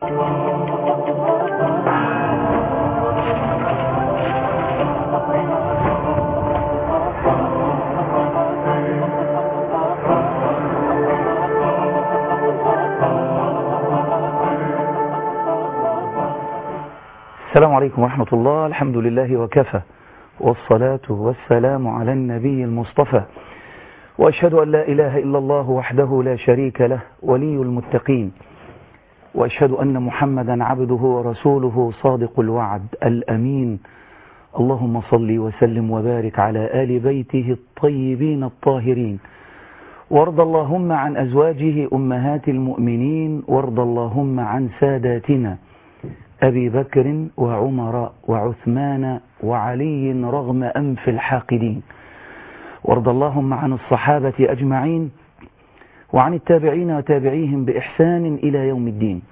السلام عليكم ورحمة الله الحمد لله وكفى والصلاة والسلام على النبي المصطفى وأشهد أن لا إله إلا الله وحده لا شريك له ولي المتقين وأشهد أن محمدا عبده ورسوله صادق الوعد الأمين اللهم صل وسلم وبارك على آل بيته الطيبين الطاهرين وارض اللهم عن أزواجه أمهات المؤمنين وارض اللهم عن ساداتنا أبي بكر وعمر وعثمان وعلي رغم أنف الحاقدين وارض اللهم عن الصحابة أجمعين وعن التابعين وتابعيهم بإحسان إلى يوم الدين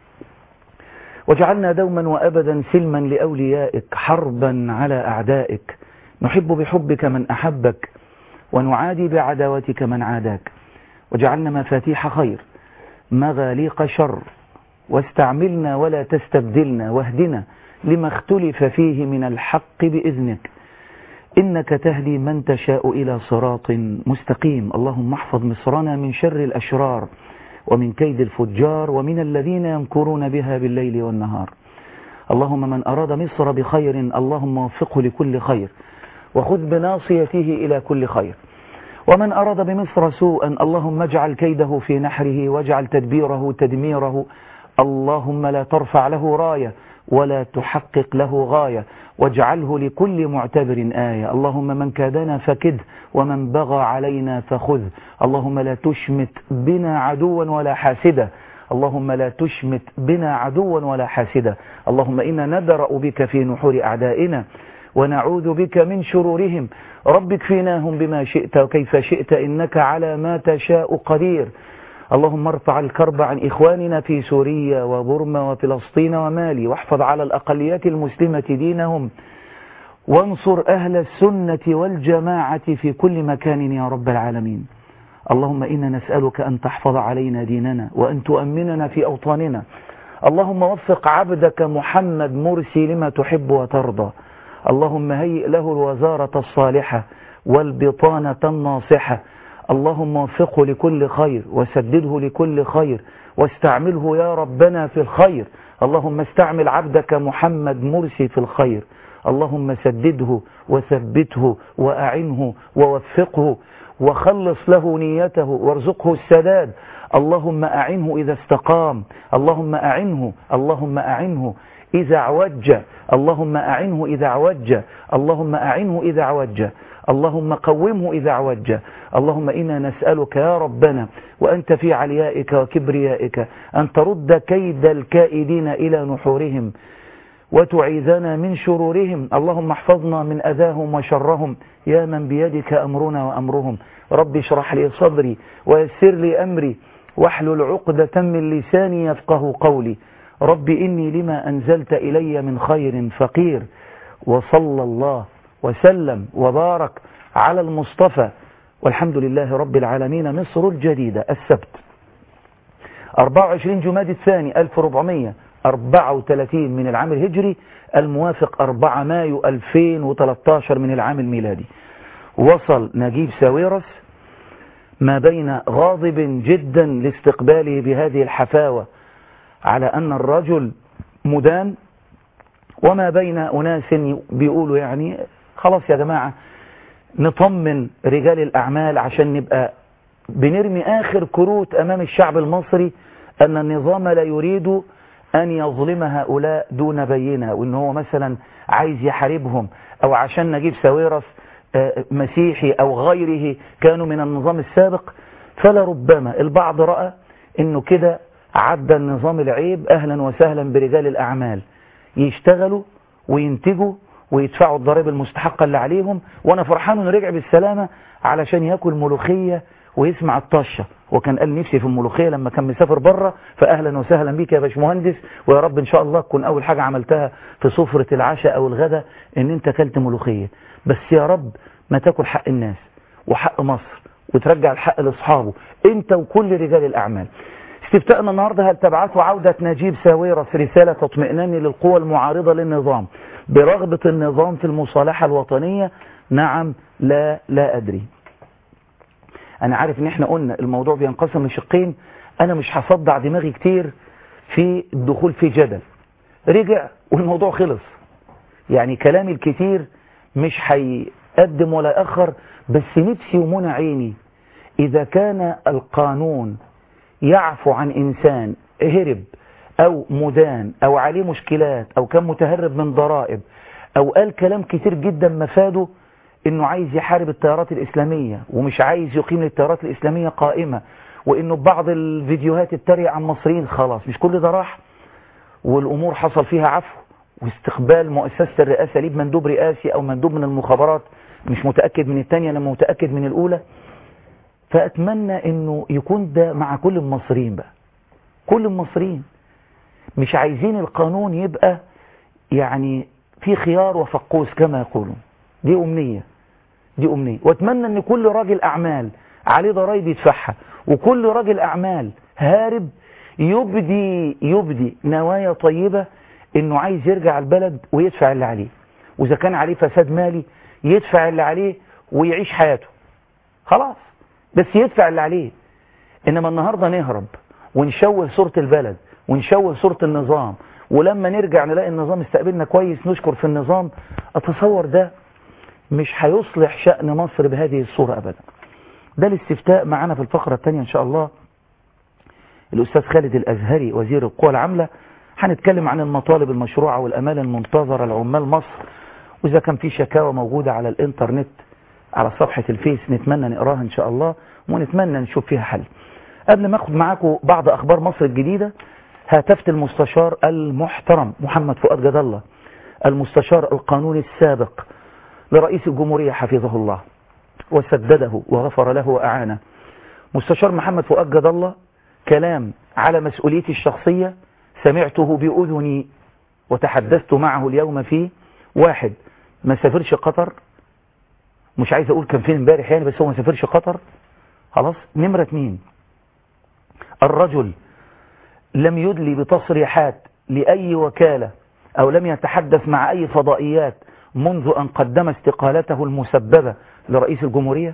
وجعلنا دوما وأبدا سلما لأوليائك حربا على أعدائك نحب بحبك من أحبك ونعادي بعداوتك من عاداك وجعلنا مفاتيح خير مغاليق شر واستعملنا ولا تستبدلنا واهدنا لما اختلف فيه من الحق بإذنك إنك تهدي من تشاء إلى صراط مستقيم اللهم احفظ مصرنا من شر الأشرار ومن كيد الفجار ومن الذين يمكرون بها بالليل والنهار اللهم من أراد مصر بخير اللهم وفقه لكل خير وخذ بناصيته إلى كل خير ومن أراد بمصر سوءا اللهم اجعل كيده في نحره واجعل تدبيره تدميره اللهم لا ترفع له راية ولا تحقق له غاية واجعله لكل معتبر آية اللهم من كادنا فكد ومن بغى علينا فخذ اللهم لا تشمت بنا عدوا ولا حاسدا اللهم لا تشمت بنا عدوا ولا حاسدا اللهم إنا ندرأ بك في نحور أعدائنا ونعوذ بك من شرورهم رب اكفيناهم بما شئت وكيف شئت إنك على ما تشاء قدير اللهم ارفع الكرب عن إخواننا في سوريا وبرما وفلسطين ومالي واحفظ على الأقليات المسلمة دينهم وانصر أهل السنة والجماعة في كل مكان يا رب العالمين اللهم إنا نسألك أن تحفظ علينا ديننا وأن تؤمننا في أوطاننا اللهم وفق عبدك محمد مرسي لما تحب وترضى اللهم هيئ له الوزارة الصالحة والبطانة الناصحة اللهم وفقه لكل خير وسدده لكل خير واستعمله يا ربنا في الخير اللهم استعمل عبدك محمد مرسي في الخير اللهم سدده وثبته وأعنه ووفقه وخلص له نيته وارزقه السداد اللهم أعنه إذا استقام اللهم أعنه اللهم أعنه إذا عوج اللهم أعنه إذا عوج اللهم أعنه إذا عوج اللهم قومه إذا عوج اللهم إنا نسألك يا ربنا وأنت في عليائك وكبريائك أن ترد كيد الكائدين إلى نحورهم وتعيذنا من شرورهم اللهم احفظنا من أذاهم وشرهم يا من بيدك أمرنا وأمرهم رب اشرح لي صدري ويسر لي أمري واحلل عقدة من لساني يفقه قولي رب إني لما أنزلت إلي من خير فقير وصلى الله وسلم وبارك على المصطفى والحمد لله رب العالمين مصر الجديدة السبت 24 جماد الثاني 1434 من العام الهجري الموافق 4 مايو 2013 من العام الميلادي وصل نجيب ساويرس ما بين غاضب جدا لاستقباله بهذه الحفاوة على أن الرجل مدان وما بين أناس بيقولوا يعني خلاص يا جماعة نطمن رجال الأعمال عشان نبقى بنرمي آخر كروت أمام الشعب المصري أن النظام لا يريد أن يظلم هؤلاء دون بينة وإن هو مثلا عايز يحاربهم أو عشان نجيب ساويرس مسيحي أو غيره كانوا من النظام السابق فلربما البعض رأى أنه كده عدى النظام العيب أهلا وسهلا برجال الأعمال يشتغلوا وينتجوا ويدفعوا الضرائب المستحقة اللي عليهم وأنا فرحان أنه رجع بالسلامة علشان يأكل ملوخية ويسمع الطشة وكان قال نفسي في الملوخية لما كان مسافر بره فأهلا وسهلا بيك يا باشمهندس ويا رب إن شاء الله تكون أول حاجة عملتها في سفرة العشاء أو الغداء إن أنت أكلت ملوخية بس يا رب ما تاكل حق الناس وحق مصر وترجع الحق لأصحابه أنت وكل رجال الأعمال استفتاءنا النهاردة هل تبعثوا عودة نجيب ساويرس رسالة اطمئنان للقوى المعارضة للنظام برغبة النظام في المصالحة الوطنية نعم لا لا أدري أنا عارف إن إحنا قلنا الموضوع بينقسم لشقين أنا مش هصدع دماغي كتير في الدخول في جدل رجع والموضوع خلص يعني كلامي الكتير مش هيقدم ولا يأخر بس نفسي ومنى عيني إذا كان القانون يعفو عن إنسان هرب أو مدان أو عليه مشكلات أو كان متهرب من ضرائب أو قال كلام كتير جدا مفاده إنه عايز يحارب التيارات الإسلامية ومش عايز يقيم التيارات الإسلامية قائمة وإنه بعض الفيديوهات اتريق عن مصريين خلاص مش كل ده راح والأمور حصل فيها عفو واستقبال مؤسسة الرئاسة ليه بمندوب رئاسي أو مندوب من المخابرات مش متأكد من الثانية أنا متأكد من الأولى فأتمنى أنه يكون ده مع كل المصريين بقى كل المصريين مش عايزين القانون يبقى يعني في خيار وفقوس كما يقولون دي أمنية دي أمنية وأتمنى أن كل راجل أعمال عليه ضرائب يدفعها وكل راجل أعمال هارب يبدي يبدي نوايا طيبة انه عايز يرجع البلد ويدفع اللي عليه واذا كان عليه فساد مالي يدفع اللي عليه ويعيش حياته خلاص بس يدفع اللي عليه انما النهاردة نهرب ونشوه صورة البلد ونشوه صورة النظام ولما نرجع نلاقي النظام استقبلنا كويس نشكر في النظام اتصور ده مش هيصلح شأن مصر بهذه الصورة ابدا ده الاستفتاء معنا في الفقرة الثانية ان شاء الله الأستاذ خالد الأزهري وزير القوى العاملة هنتكلم عن المطالب المشروعة والأمال المنتظرة لعمال مصر وإذا كان في شكاوى موجودة على الإنترنت على صفحة الفيس نتمنى نقراها إن شاء الله ونتمنى نشوف فيها حل قبل ما أخذ معاكم بعض أخبار مصر الجديدة هاتفت المستشار المحترم محمد فؤاد جد الله المستشار القانوني السابق لرئيس الجمهورية حفظه الله وسدده وغفر له وأعانه مستشار محمد فؤاد جد الله كلام على مسؤوليتي الشخصية سمعته بأذني وتحدثت معه اليوم فيه واحد ما سافرش قطر مش عايز أقول كان فين امبارح يعني بس هو ما سافرش قطر خلاص نمرة اتنين الرجل لم يدلي بتصريحات لأي وكالة أو لم يتحدث مع أي فضائيات منذ أن قدم استقالته المسببة لرئيس الجمهورية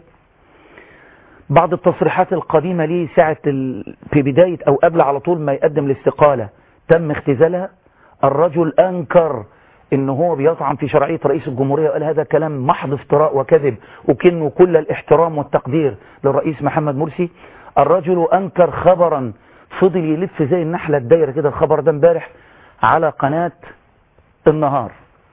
بعض التصريحات القديمة ليه ساعة ال... في بداية أو قبل على طول ما يقدم الاستقالة تم اختزالها الرجل أنكر إن هو بيطعن في شرعية رئيس الجمهورية وقال هذا كلام محض افتراء وكذب وكنه كل الاحترام والتقدير للرئيس محمد مرسي الرجل أنكر خبرا فضل يلف زي النحلة الدايرة كده الخبر ده امبارح على قناة النهار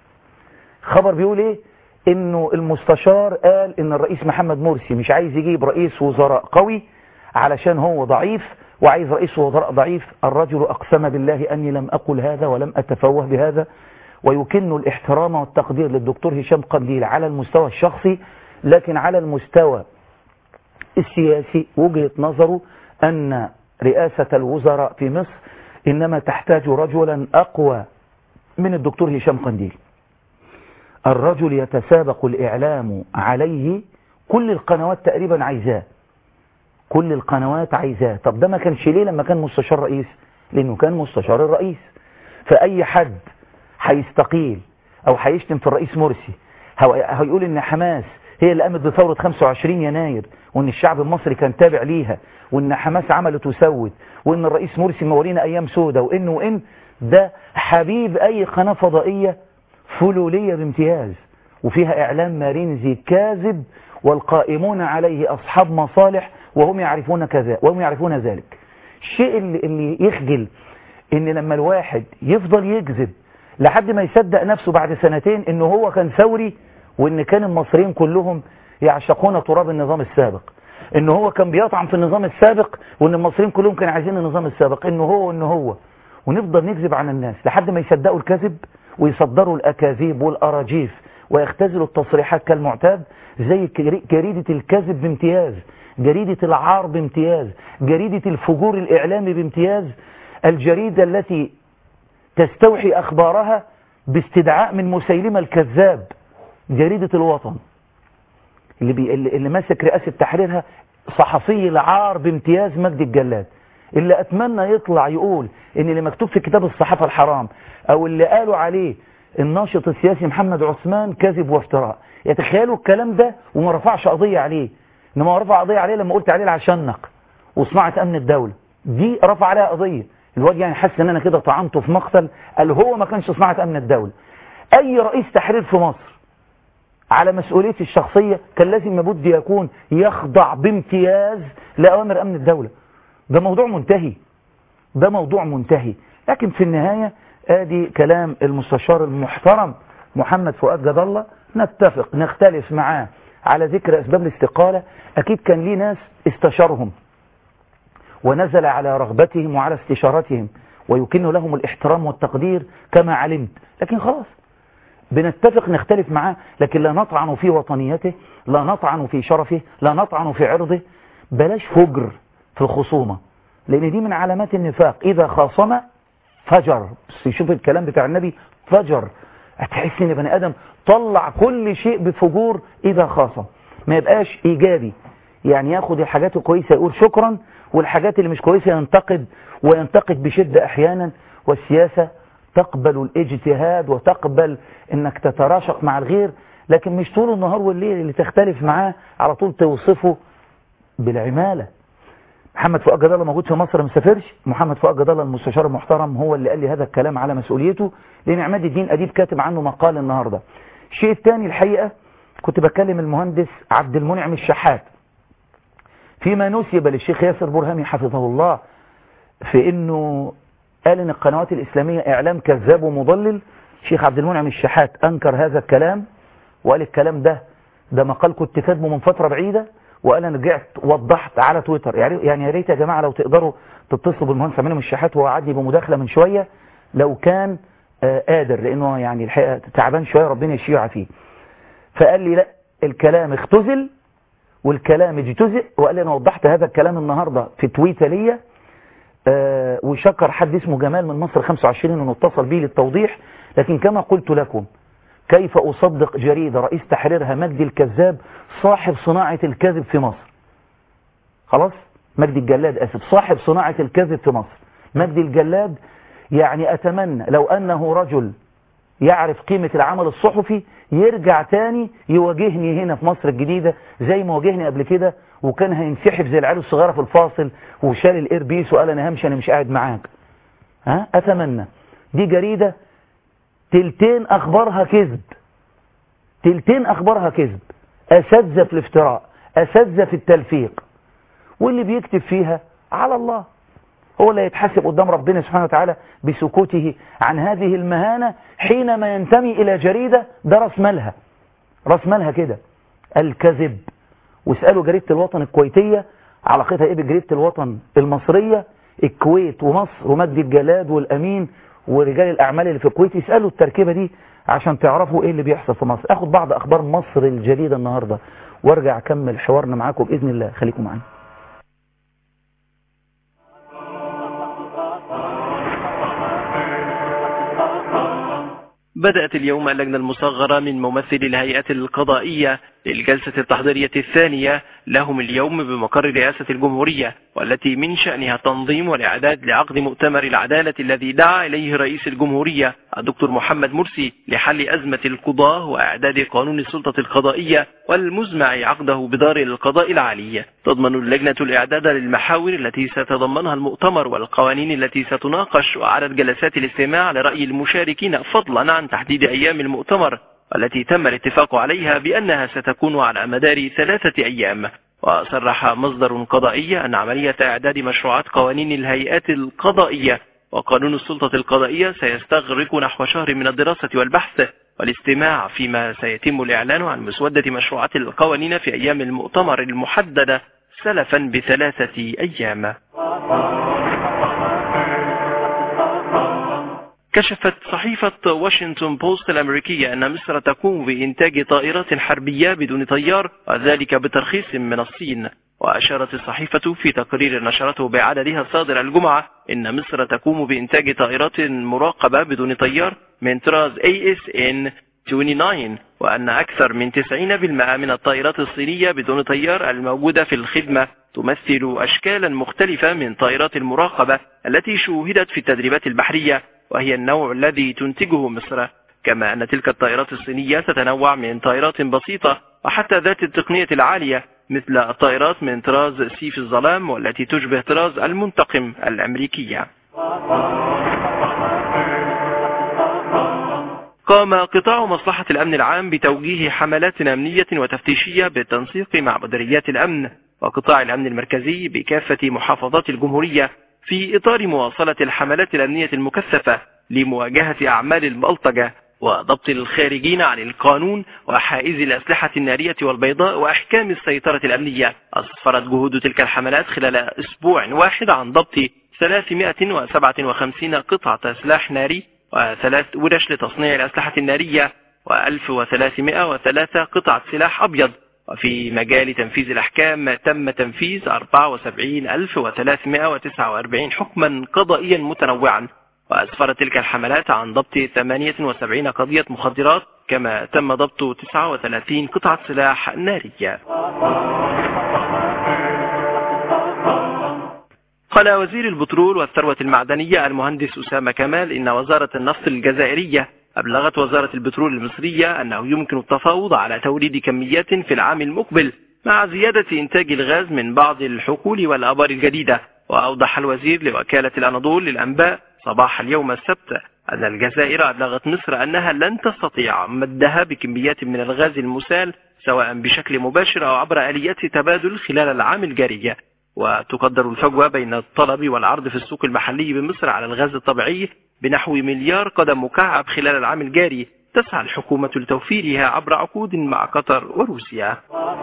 خبر بيقول ايه انه المستشار قال ان الرئيس محمد مرسي مش عايز يجيب رئيس وزراء قوي علشان هو ضعيف وعايز رئيس وزراء ضعيف الرجل اقسم بالله اني لم اقل هذا ولم اتفوه بهذا ويكن الاحترام والتقدير للدكتور هشام قنديل على المستوى الشخصي لكن على المستوى السياسي وجهة نظره ان رئاسة الوزراء في مصر انما تحتاج رجلا اقوى من الدكتور هشام قنديل الرجل يتسابق الإعلام عليه كل القنوات تقريبا عايزاه كل القنوات عايزاه طب ده ما كانش ليه لما كان مستشار رئيس لأنه كان مستشار الرئيس فأي حد هيستقيل أو هيشتم في الرئيس مرسي هيقول إن حماس هي اللي قامت بثورة 25 يناير وإن الشعب المصري كان تابع ليها وإن حماس عملت وسوت وإن الرئيس مرسي مورينا أيام سودة وإن وإن ده حبيب أي قناة فضائية فلولية بامتياز وفيها إعلام مارينزي كاذب والقائمون عليه أصحاب مصالح وهم يعرفون كذا وهم يعرفون ذلك الشيء اللي, اللي يخجل ان لما الواحد يفضل يكذب لحد ما يصدق نفسه بعد سنتين انه هو كان ثوري وان كان المصريين كلهم يعشقون تراب النظام السابق ان هو كان بيطعن في النظام السابق وان المصريين كلهم كانوا عايزين النظام السابق انه هو وانه هو ونفضل نكذب على الناس لحد ما يصدقوا الكذب ويصدروا الأكاذيب والأراجيف ويختزلوا التصريحات كالمعتاد زي جريدة الكذب بامتياز جريدة العار بامتياز جريدة الفجور الإعلامي بامتياز الجريدة التي تستوحي أخبارها باستدعاء من مسيلمة الكذاب جريدة الوطن اللي, بي اللي ماسك رئاسة تحريرها صحفي العار بامتياز مجدي الجلاد اللي أتمنى يطلع يقول إن اللي مكتوب في كتاب الصحافة الحرام أو اللي قالوا عليه الناشط السياسي محمد عثمان كذب وافتراء يتخيلوا الكلام ده وما رفعش قضية عليه إنما رفع قضية عليه لما قلت عليه العشنق وصناعة أمن الدولة دي رفع عليها قضية الواد يعني حس ان انا كده طعنته في مقتل قال هو ما كانش صناعة امن الدولة اي رئيس تحرير في مصر على مسؤوليتي الشخصية كان لازم لابد يكون يخضع بامتياز لأوامر أمن الدولة ده موضوع منتهي ده موضوع منتهي لكن في النهاية ادي كلام المستشار المحترم محمد فؤاد جد الله نتفق نختلف معاه على ذكر أسباب الاستقالة أكيد كان ليه ناس استشارهم ونزل على رغبتهم وعلى استشارتهم ويكن لهم الاحترام والتقدير كما علمت لكن خلاص بنتفق نختلف معاه لكن لا نطعن في وطنيته لا نطعن في شرفه لا نطعن في عرضه بلاش فجر في الخصومة لأن دي من علامات النفاق إذا خاصم فجر بس يشوف الكلام بتاع النبي فجر هتحس ان بني ادم طلع كل شيء بفجور اذا خاصم ما يبقاش ايجابي يعني ياخد الحاجات الكويسة يقول شكرا والحاجات اللي مش كويسة ينتقد وينتقد بشدة احيانا والسياسة تقبل الاجتهاد وتقبل انك تتراشق مع الغير لكن مش طول النهار والليل اللي تختلف معاه على طول توصفه بالعمالة محمد فؤاد جد الله موجود في مصر ما سافرش محمد فؤاد جد الله المستشار المحترم هو اللي قال لي هذا الكلام على مسؤوليته لان عماد الدين اديب كاتب عنه مقال النهارده الشيء الثاني الحقيقه كنت بكلم المهندس عبد المنعم الشحات فيما نسب للشيخ ياسر برهامي حفظه الله في انه قال ان القنوات الاسلاميه اعلام كذاب ومضلل الشيخ عبد المنعم الشحات انكر هذا الكلام وقال الكلام ده ده مقال كنت كاتبه من فتره بعيده وانا رجعت وضحت على تويتر يعني يعني يا ريت يا جماعه لو تقدروا تتصلوا بالمهندس عبد الشحات وهو قعدني بمداخله من شويه لو كان آه قادر لانه يعني الحقيقه تعبان شويه ربنا يشفيه ويعافيه فقال لي لا الكلام اختزل والكلام اجتزئ وقال لي انا وضحت هذا الكلام النهارده في تويته ليا آه وشكر حد اسمه جمال من مصر 25 انه اتصل بيه للتوضيح لكن كما قلت لكم كيف أصدق جريدة رئيس تحريرها مجدي الكذاب صاحب صناعة الكذب في مصر خلاص مجدي الجلاد أسف صاحب صناعة الكذب في مصر مجدي الجلاد يعني أتمنى لو أنه رجل يعرف قيمة العمل الصحفي يرجع تاني يواجهني هنا في مصر الجديدة زي ما واجهني قبل كده وكان هينسحب زي العيال الصغيرة في الفاصل وشال الايربيس وقال انا همشي انا مش قاعد معاك ها اتمنى دي جريدة تلتين اخبارها كذب تلتين اخبارها كذب اساتذه في الافتراء اساتذه في التلفيق واللي بيكتب فيها على الله هو اللي يتحاسب قدام ربنا سبحانه وتعالى بسكوته عن هذه المهانة حينما ينتمي إلى جريدة ده راس مالها راس مالها كده الكذب واسألوا جريدة الوطن الكويتية علاقتها ايه بجريدة الوطن المصرية الكويت ومصر ومجدي الجلاد والأمين ورجال الأعمال اللي في الكويت يسألوا التركيبة دي عشان تعرفوا ايه اللي بيحصل في مصر اخد بعض اخبار مصر الجديدة النهاردة وارجع اكمل حوارنا معاكم بإذن الله خليكم معانا بدأت اليوم اللجنة المصغرة من ممثل الهيئة القضائية للجلسة التحضيرية الثانية لهم اليوم بمقر رئاسة الجمهورية والتي من شأنها التنظيم والإعداد لعقد مؤتمر العدالة الذي دعا إليه رئيس الجمهورية الدكتور محمد مرسي لحل أزمة القضاة وإعداد قانون السلطة القضائية والمزمع عقده بدار القضاء العالي تضمن اللجنة الإعداد للمحاور التي ستضمنها المؤتمر والقوانين التي ستناقش وعدد جلسات الاستماع لرأي المشاركين فضلا عن تحديد أيام المؤتمر والتي تم الاتفاق عليها بأنها ستكون على مدار ثلاثة أيام وصرح مصدر قضائي أن عملية إعداد مشروعات قوانين الهيئات القضائية وقانون السلطة القضائية سيستغرق نحو شهر من الدراسة والبحث والاستماع فيما سيتم الإعلان عن مسودة مشروعات القوانين في أيام المؤتمر المحددة سلفا بثلاثة أيام كشفت صحيفة واشنطن بوست الأمريكية أن مصر تقوم بإنتاج طائرات حربية بدون طيار وذلك بترخيص من الصين وأشارت الصحيفة في تقرير نشرته بعددها صادر الجمعة إن مصر تقوم بإنتاج طائرات مراقبة بدون طيار من طراز ASN 29 وأن أكثر من 90% من الطائرات الصينية بدون طيار الموجودة في الخدمة تمثل أشكالا مختلفة من طائرات المراقبة التي شوهدت في التدريبات البحرية وهي النوع الذي تنتجه مصر كما أن تلك الطائرات الصينية تتنوع من طائرات بسيطة وحتى ذات التقنية العالية مثل الطائرات من طراز سيف الظلام والتي تشبه طراز المنتقم الأمريكية قام قطاع مصلحة الأمن العام بتوجيه حملات أمنية وتفتيشية بالتنسيق مع مديريات الأمن وقطاع الأمن المركزي بكافة محافظات الجمهورية في إطار مواصلة الحملات الأمنية المكثفة لمواجهة أعمال البلطجة وضبط الخارجين عن القانون وحائز الأسلحة النارية والبيضاء وأحكام السيطرة الأمنية أسفرت جهود تلك الحملات خلال أسبوع واحد عن ضبط 357 قطعة سلاح ناري وثلاث ورش لتصنيع الأسلحة النارية و1303 قطعة سلاح أبيض وفي مجال تنفيذ الأحكام تم تنفيذ 74349 حكما قضائيا متنوعا وأسفرت تلك الحملات عن ضبط 78 قضية مخدرات كما تم ضبط 39 قطعة سلاح نارية قال وزير البترول والثروة المعدنية المهندس أسامة كمال إن وزارة النفط الجزائرية أبلغت وزارة البترول المصرية أنه يمكن التفاوض على توريد كميات في العام المقبل مع زيادة إنتاج الغاز من بعض الحقول والآبار الجديدة وأوضح الوزير لوكالة الأناضول للأنباء صباح اليوم السبت أن الجزائر أبلغت مصر أنها لن تستطيع مدها بكميات من الغاز المسال سواء بشكل مباشر أو عبر آليات تبادل خلال العام الجاري وتقدر الفجوة بين الطلب والعرض في السوق المحلي بمصر على الغاز الطبيعي بنحو مليار قدم مكعب خلال العام الجاري تسعى الحكومة لتوفيرها عبر عقود مع قطر وروسيا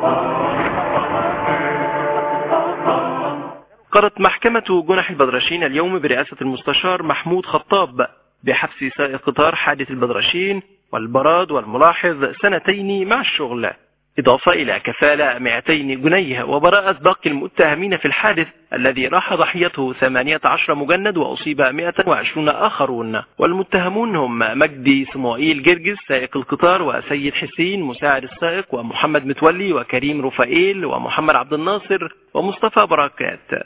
قرت محكمة جنح البدرشين اليوم برئاسة المستشار محمود خطاب بحبس سائق قطار حادث البدرشين والبراد والملاحظ سنتين مع الشغل إضافة إلى كفالة 200 جنيه وبراءة باقي المتهمين في الحادث الذي راح ضحيته 18 مجند وأصيب 120 آخرون والمتهمون هم مجدي سموئيل جرجس سائق القطار وسيد حسين مساعد السائق ومحمد متولي وكريم رفائيل ومحمد عبد الناصر ومصطفى بركات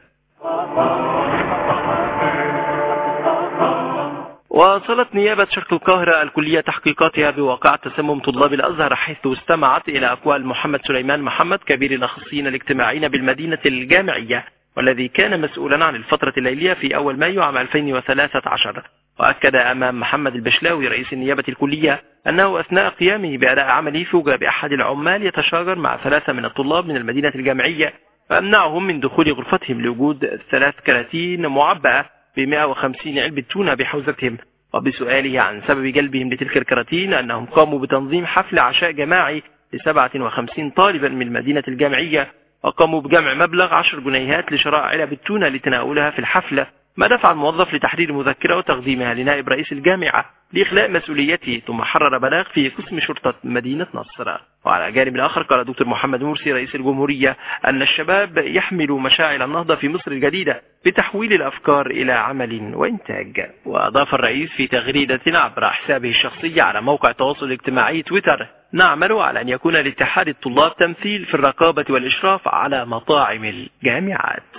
واصلت نيابة شرق القاهرة الكلية تحقيقاتها بواقع تسمم طلاب الأزهر حيث استمعت إلى أقوال محمد سليمان محمد كبير الأخصائيين الاجتماعيين بالمدينة الجامعية والذي كان مسؤولا عن الفترة الليلية في أول مايو عام 2013 وأكد أمام محمد البشلاوي رئيس النيابة الكلية أنه أثناء قيامه بأداء عمله فوجئ بأحد العمال يتشاجر مع ثلاثة من الطلاب من المدينة الجامعية فأمنعهم من دخول غرفتهم لوجود ثلاث كراتين معبأة ب 150 علبة تونة بحوزتهم وبسؤاله عن سبب جلبهم لتلك الكراتين أنهم قاموا بتنظيم حفل عشاء جماعي ل 57 طالبا من المدينة الجامعية وقاموا بجمع مبلغ 10 جنيهات لشراء علب التونة لتناولها في الحفلة ما دفع الموظف لتحرير مذكرة وتقديمها لنائب رئيس الجامعة لإخلاء مسؤوليته ثم حرر بلاغ في قسم شرطة مدينة نصر وعلى جانب آخر قال دكتور محمد مرسي رئيس الجمهورية أن الشباب يحمل مشاعل النهضة في مصر الجديدة بتحويل الأفكار إلى عمل وإنتاج وأضاف الرئيس في تغريدة عبر حسابه الشخصي على موقع التواصل الاجتماعي تويتر نعمل على أن يكون لاتحاد الطلاب تمثيل في الرقابة والإشراف على مطاعم الجامعات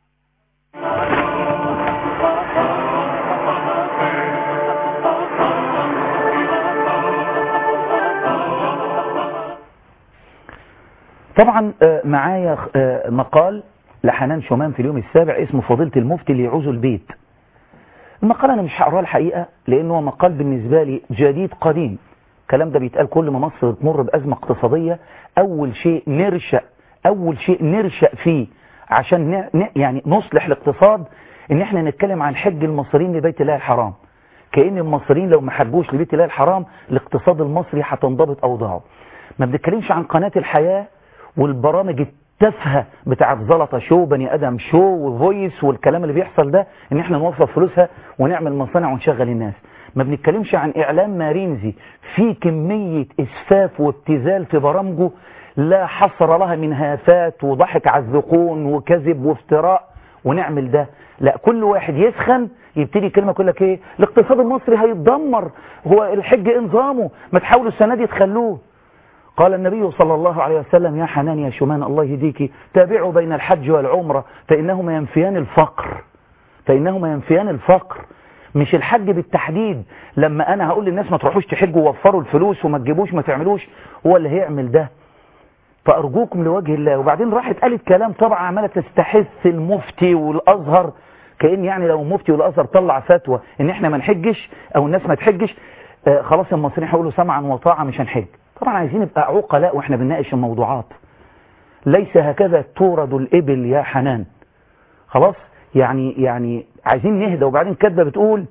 طبعا معايا مقال لحنان شومان في اليوم السابع اسمه فضيلة المفتي اللي يعوز البيت المقال انا مش هقراه الحقيقة لانه مقال بالنسبة لي جديد قديم الكلام ده بيتقال كل ما مصر تمر بأزمة اقتصادية اول شيء نرشأ اول شيء نرشأ فيه عشان ن... يعني نصلح الاقتصاد ان احنا نتكلم عن حج المصريين لبيت الله الحرام كأن المصريين لو ما حجوش لبيت الله الحرام الاقتصاد المصري هتنضبط اوضاعه ما بنتكلمش عن قناة الحياة والبرامج التافهه بتاعت زلطه شو بني ادم شو وفويس والكلام اللي بيحصل ده ان احنا نوفر فلوسها ونعمل مصانع ونشغل الناس ما بنتكلمش عن اعلام مارينزي في كميه اسفاف وابتذال في برامجه لا حصر لها من هافات وضحك على الذقون وكذب وافتراء ونعمل ده لا كل واحد يسخن يبتدي كلمة يقول لك ايه الاقتصاد المصري هيتدمر هو الحج إيه نظامه ما تحاولوا السنة دي تخلوه قال النبي صلى الله عليه وسلم يا حنان يا شمان الله يهديك تابعوا بين الحج والعمرة فإنهما ينفيان الفقر فإنهما ينفيان الفقر مش الحج بالتحديد لما أنا هقول للناس ما تروحوش تحجوا ووفروا الفلوس وما تجيبوش ما تعملوش هو اللي هيعمل ده فأرجوكم لوجه الله وبعدين راحت قالت كلام طبعا عمالة تستحث المفتي والأزهر كأن يعني لو مفتي والأزهر طلع فتوى إن إحنا ما نحجش أو الناس ما تحجش آه خلاص المصريين هيقولوا سمعا وطاعة مش هنحج طبعا عايزين نبقى عقلاء وإحنا بنناقش الموضوعات ليس هكذا تورد الإبل يا حنان خلاص يعني يعني عايزين نهدى وبعدين كاتبه بتقول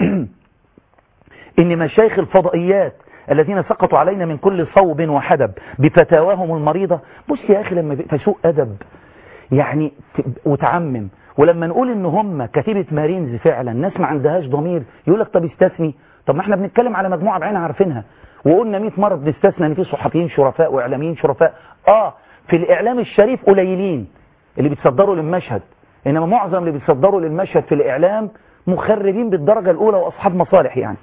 إن مشايخ الفضائيات الذين سقطوا علينا من كل صوب وحدب بفتاواهم المريضة بص يا أخي لما فسوء أدب يعني وتعمم ولما نقول ان هم كتيبة مارينز فعلا ناس ما عندهاش ضمير يقول لك طب استثني طب ما احنا بنتكلم على مجموعة بعينها عارفينها وقلنا 100 مرة بنستثنى ان في صحفيين شرفاء واعلاميين شرفاء اه في الاعلام الشريف قليلين اللي بيتصدروا للمشهد انما معظم اللي بيتصدروا للمشهد في الاعلام مخربين بالدرجة الاولى واصحاب مصالح يعني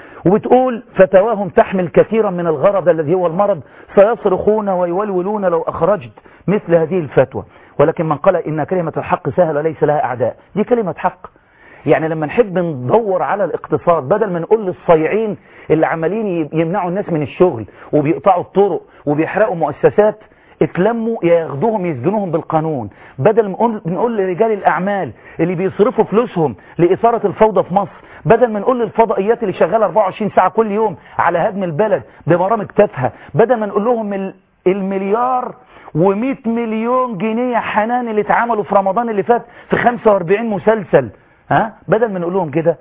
وبتقول فتواهم تحمل كثيرا من الغرض الذي هو المرض سيصرخون ويولولون لو أخرجت مثل هذه الفتوى ولكن من قال إن كلمة الحق سهلة ليس لها أعداء دي كلمة حق يعني لما نحب ندور على الاقتصاد بدل ما نقول للصيعين اللي عمالين يمنعوا الناس من الشغل وبيقطعوا الطرق وبيحرقوا مؤسسات اتلموا ياخدوهم يسجنوهم بالقانون بدل ما نقول لرجال الأعمال اللي بيصرفوا فلوسهم لإثارة الفوضى في مصر بدل ما نقول للفضائيات اللي شغاله 24 ساعة كل يوم على هدم البلد ببرامج تافهه بدل ما نقول لهم المليار و100 مليون جنيه حنان اللي اتعملوا في رمضان اللي فات في 45 مسلسل ها بدل ما نقول لهم كده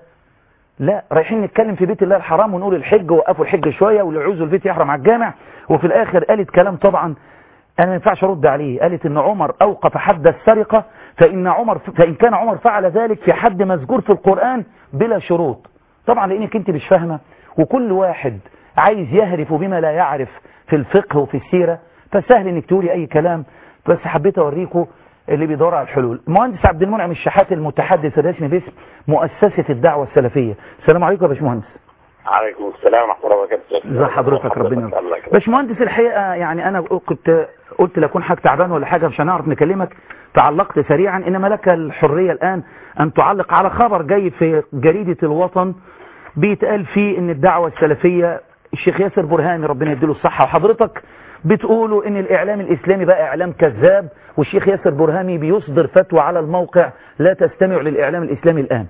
لا رايحين نتكلم في بيت الله الحرام ونقول الحج وقفوا الحج شوية واللي يعوزوا البيت يحرم على الجامع وفي الاخر قالت كلام طبعا انا ما ينفعش ارد عليه قالت ان عمر اوقف حد السرقة فإن, عمر فإن كان عمر فعل ذلك في حد مذكور في القرآن بلا شروط طبعا لأنك انت مش فاهمة وكل واحد عايز يهرف بما لا يعرف في الفقه وفي السيرة فسهل انك تقولي اي كلام بس حبيت اوريكم اللي بيدور على الحلول المهندس عبد المنعم الشحات المتحدث الرسمي باسم مؤسسة الدعوة السلفية السلام عليكم يا باشمهندس عليكم السلام ورحمة الله وبركاته ازي حضرتك ربنا باشمهندس الحقيقة يعني انا كنت قلت لكون حاجة تعبان ولا حاجة مش هنعرف نكلمك تعلقت سريعا إنما لك الحرية الآن أن تعلق على خبر جاي في جريدة الوطن بيتقال فيه إن الدعوة السلفية الشيخ ياسر برهاني ربنا يديله الصحة وحضرتك بتقولوا إن الإعلام الإسلامي بقى إعلام كذاب والشيخ ياسر برهاني بيصدر فتوى على الموقع لا تستمع للإعلام الإسلامي الآن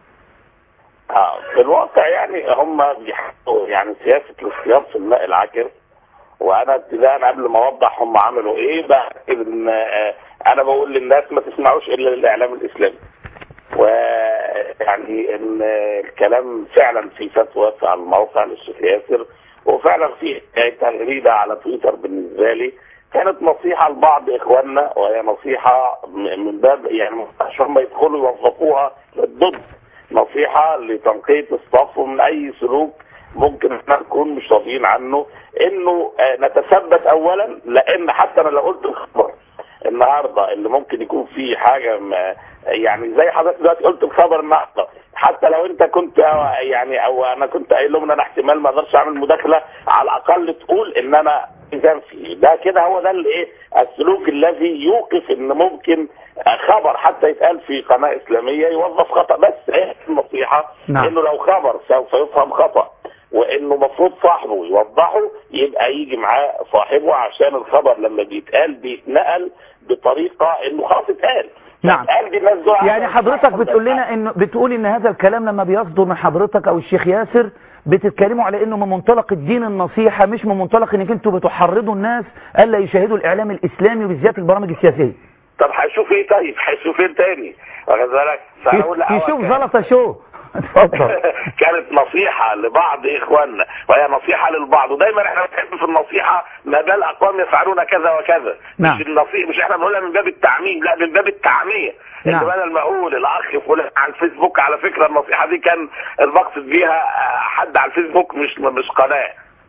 آه في الواقع يعني هم بيحطوا يعني سياسة الاختيار في الماء العكر وانا ابتداء قبل ما اوضح هم عملوا ايه باكد ان انا بقول للناس ما تسمعوش الا للاعلام الاسلامي ويعني ان الكلام فعلا في فتوى على الموقع للشيخ ياسر وفعلا في تغريده على تويتر بالنسبه لي كانت نصيحه لبعض اخواننا وهي نصيحه من باب يعني عشان ما يدخلوا يوظفوها ضد نصيحه لتنقيه الصف من اي سلوك ممكن احنا نكون مش راضيين عنه انه نتثبت اولا لان حتى انا لو قلت الخبر النهارده اللي ممكن يكون فيه حاجه يعني زي حضرتك دلوقتي قلت الخبر النهارده حتى لو انت كنت يعني او انا كنت قايل لهم ان انا احتمال ما اقدرش اعمل مداخله على الاقل تقول ان انا اذا فيه ده كده هو ده الايه السلوك الذي يوقف ان ممكن خبر حتى يتقال في قناه اسلاميه يوظف خطا بس ايه النصيحه نعم. انه لو خبر سوف يفهم خطا وانه مفروض صاحبه يوضحه يبقى يجي معاه صاحبه عشان الخبر لما بيتقال بيتنقل بطريقه انه خلاص اتقال نعم اتقال دي الناس دول يعني حضرتك بتقول لنا انه بتقول ان هذا الكلام لما بيصدر من حضرتك او الشيخ ياسر بتتكلموا على انه من منطلق الدين النصيحة مش من منطلق انك انتوا بتحرضوا الناس الا يشاهدوا الاعلام الاسلامي وبالذات البرامج السياسية طب هيشوف ايه طيب هيشوف ايه تاني واخد بالك فانا اقول لا، هو يشوف كان- زلطة شو اتفضل كانت نصيحة لبعض إخواننا وهي نصيحة للبعض ودايما احنا بنحب في النصيحة ما بال أقوام يفعلون كذا وكذا نعم. مش النصيحة مش احنا بنقولها من باب التعميم لا من باب التعمية نعم. اللي بدل ما أقول الأخ فلان على الفيسبوك على فكرة النصيحة دي كان المقصد بيها آه، حد على الفيسبوك مش مش قناة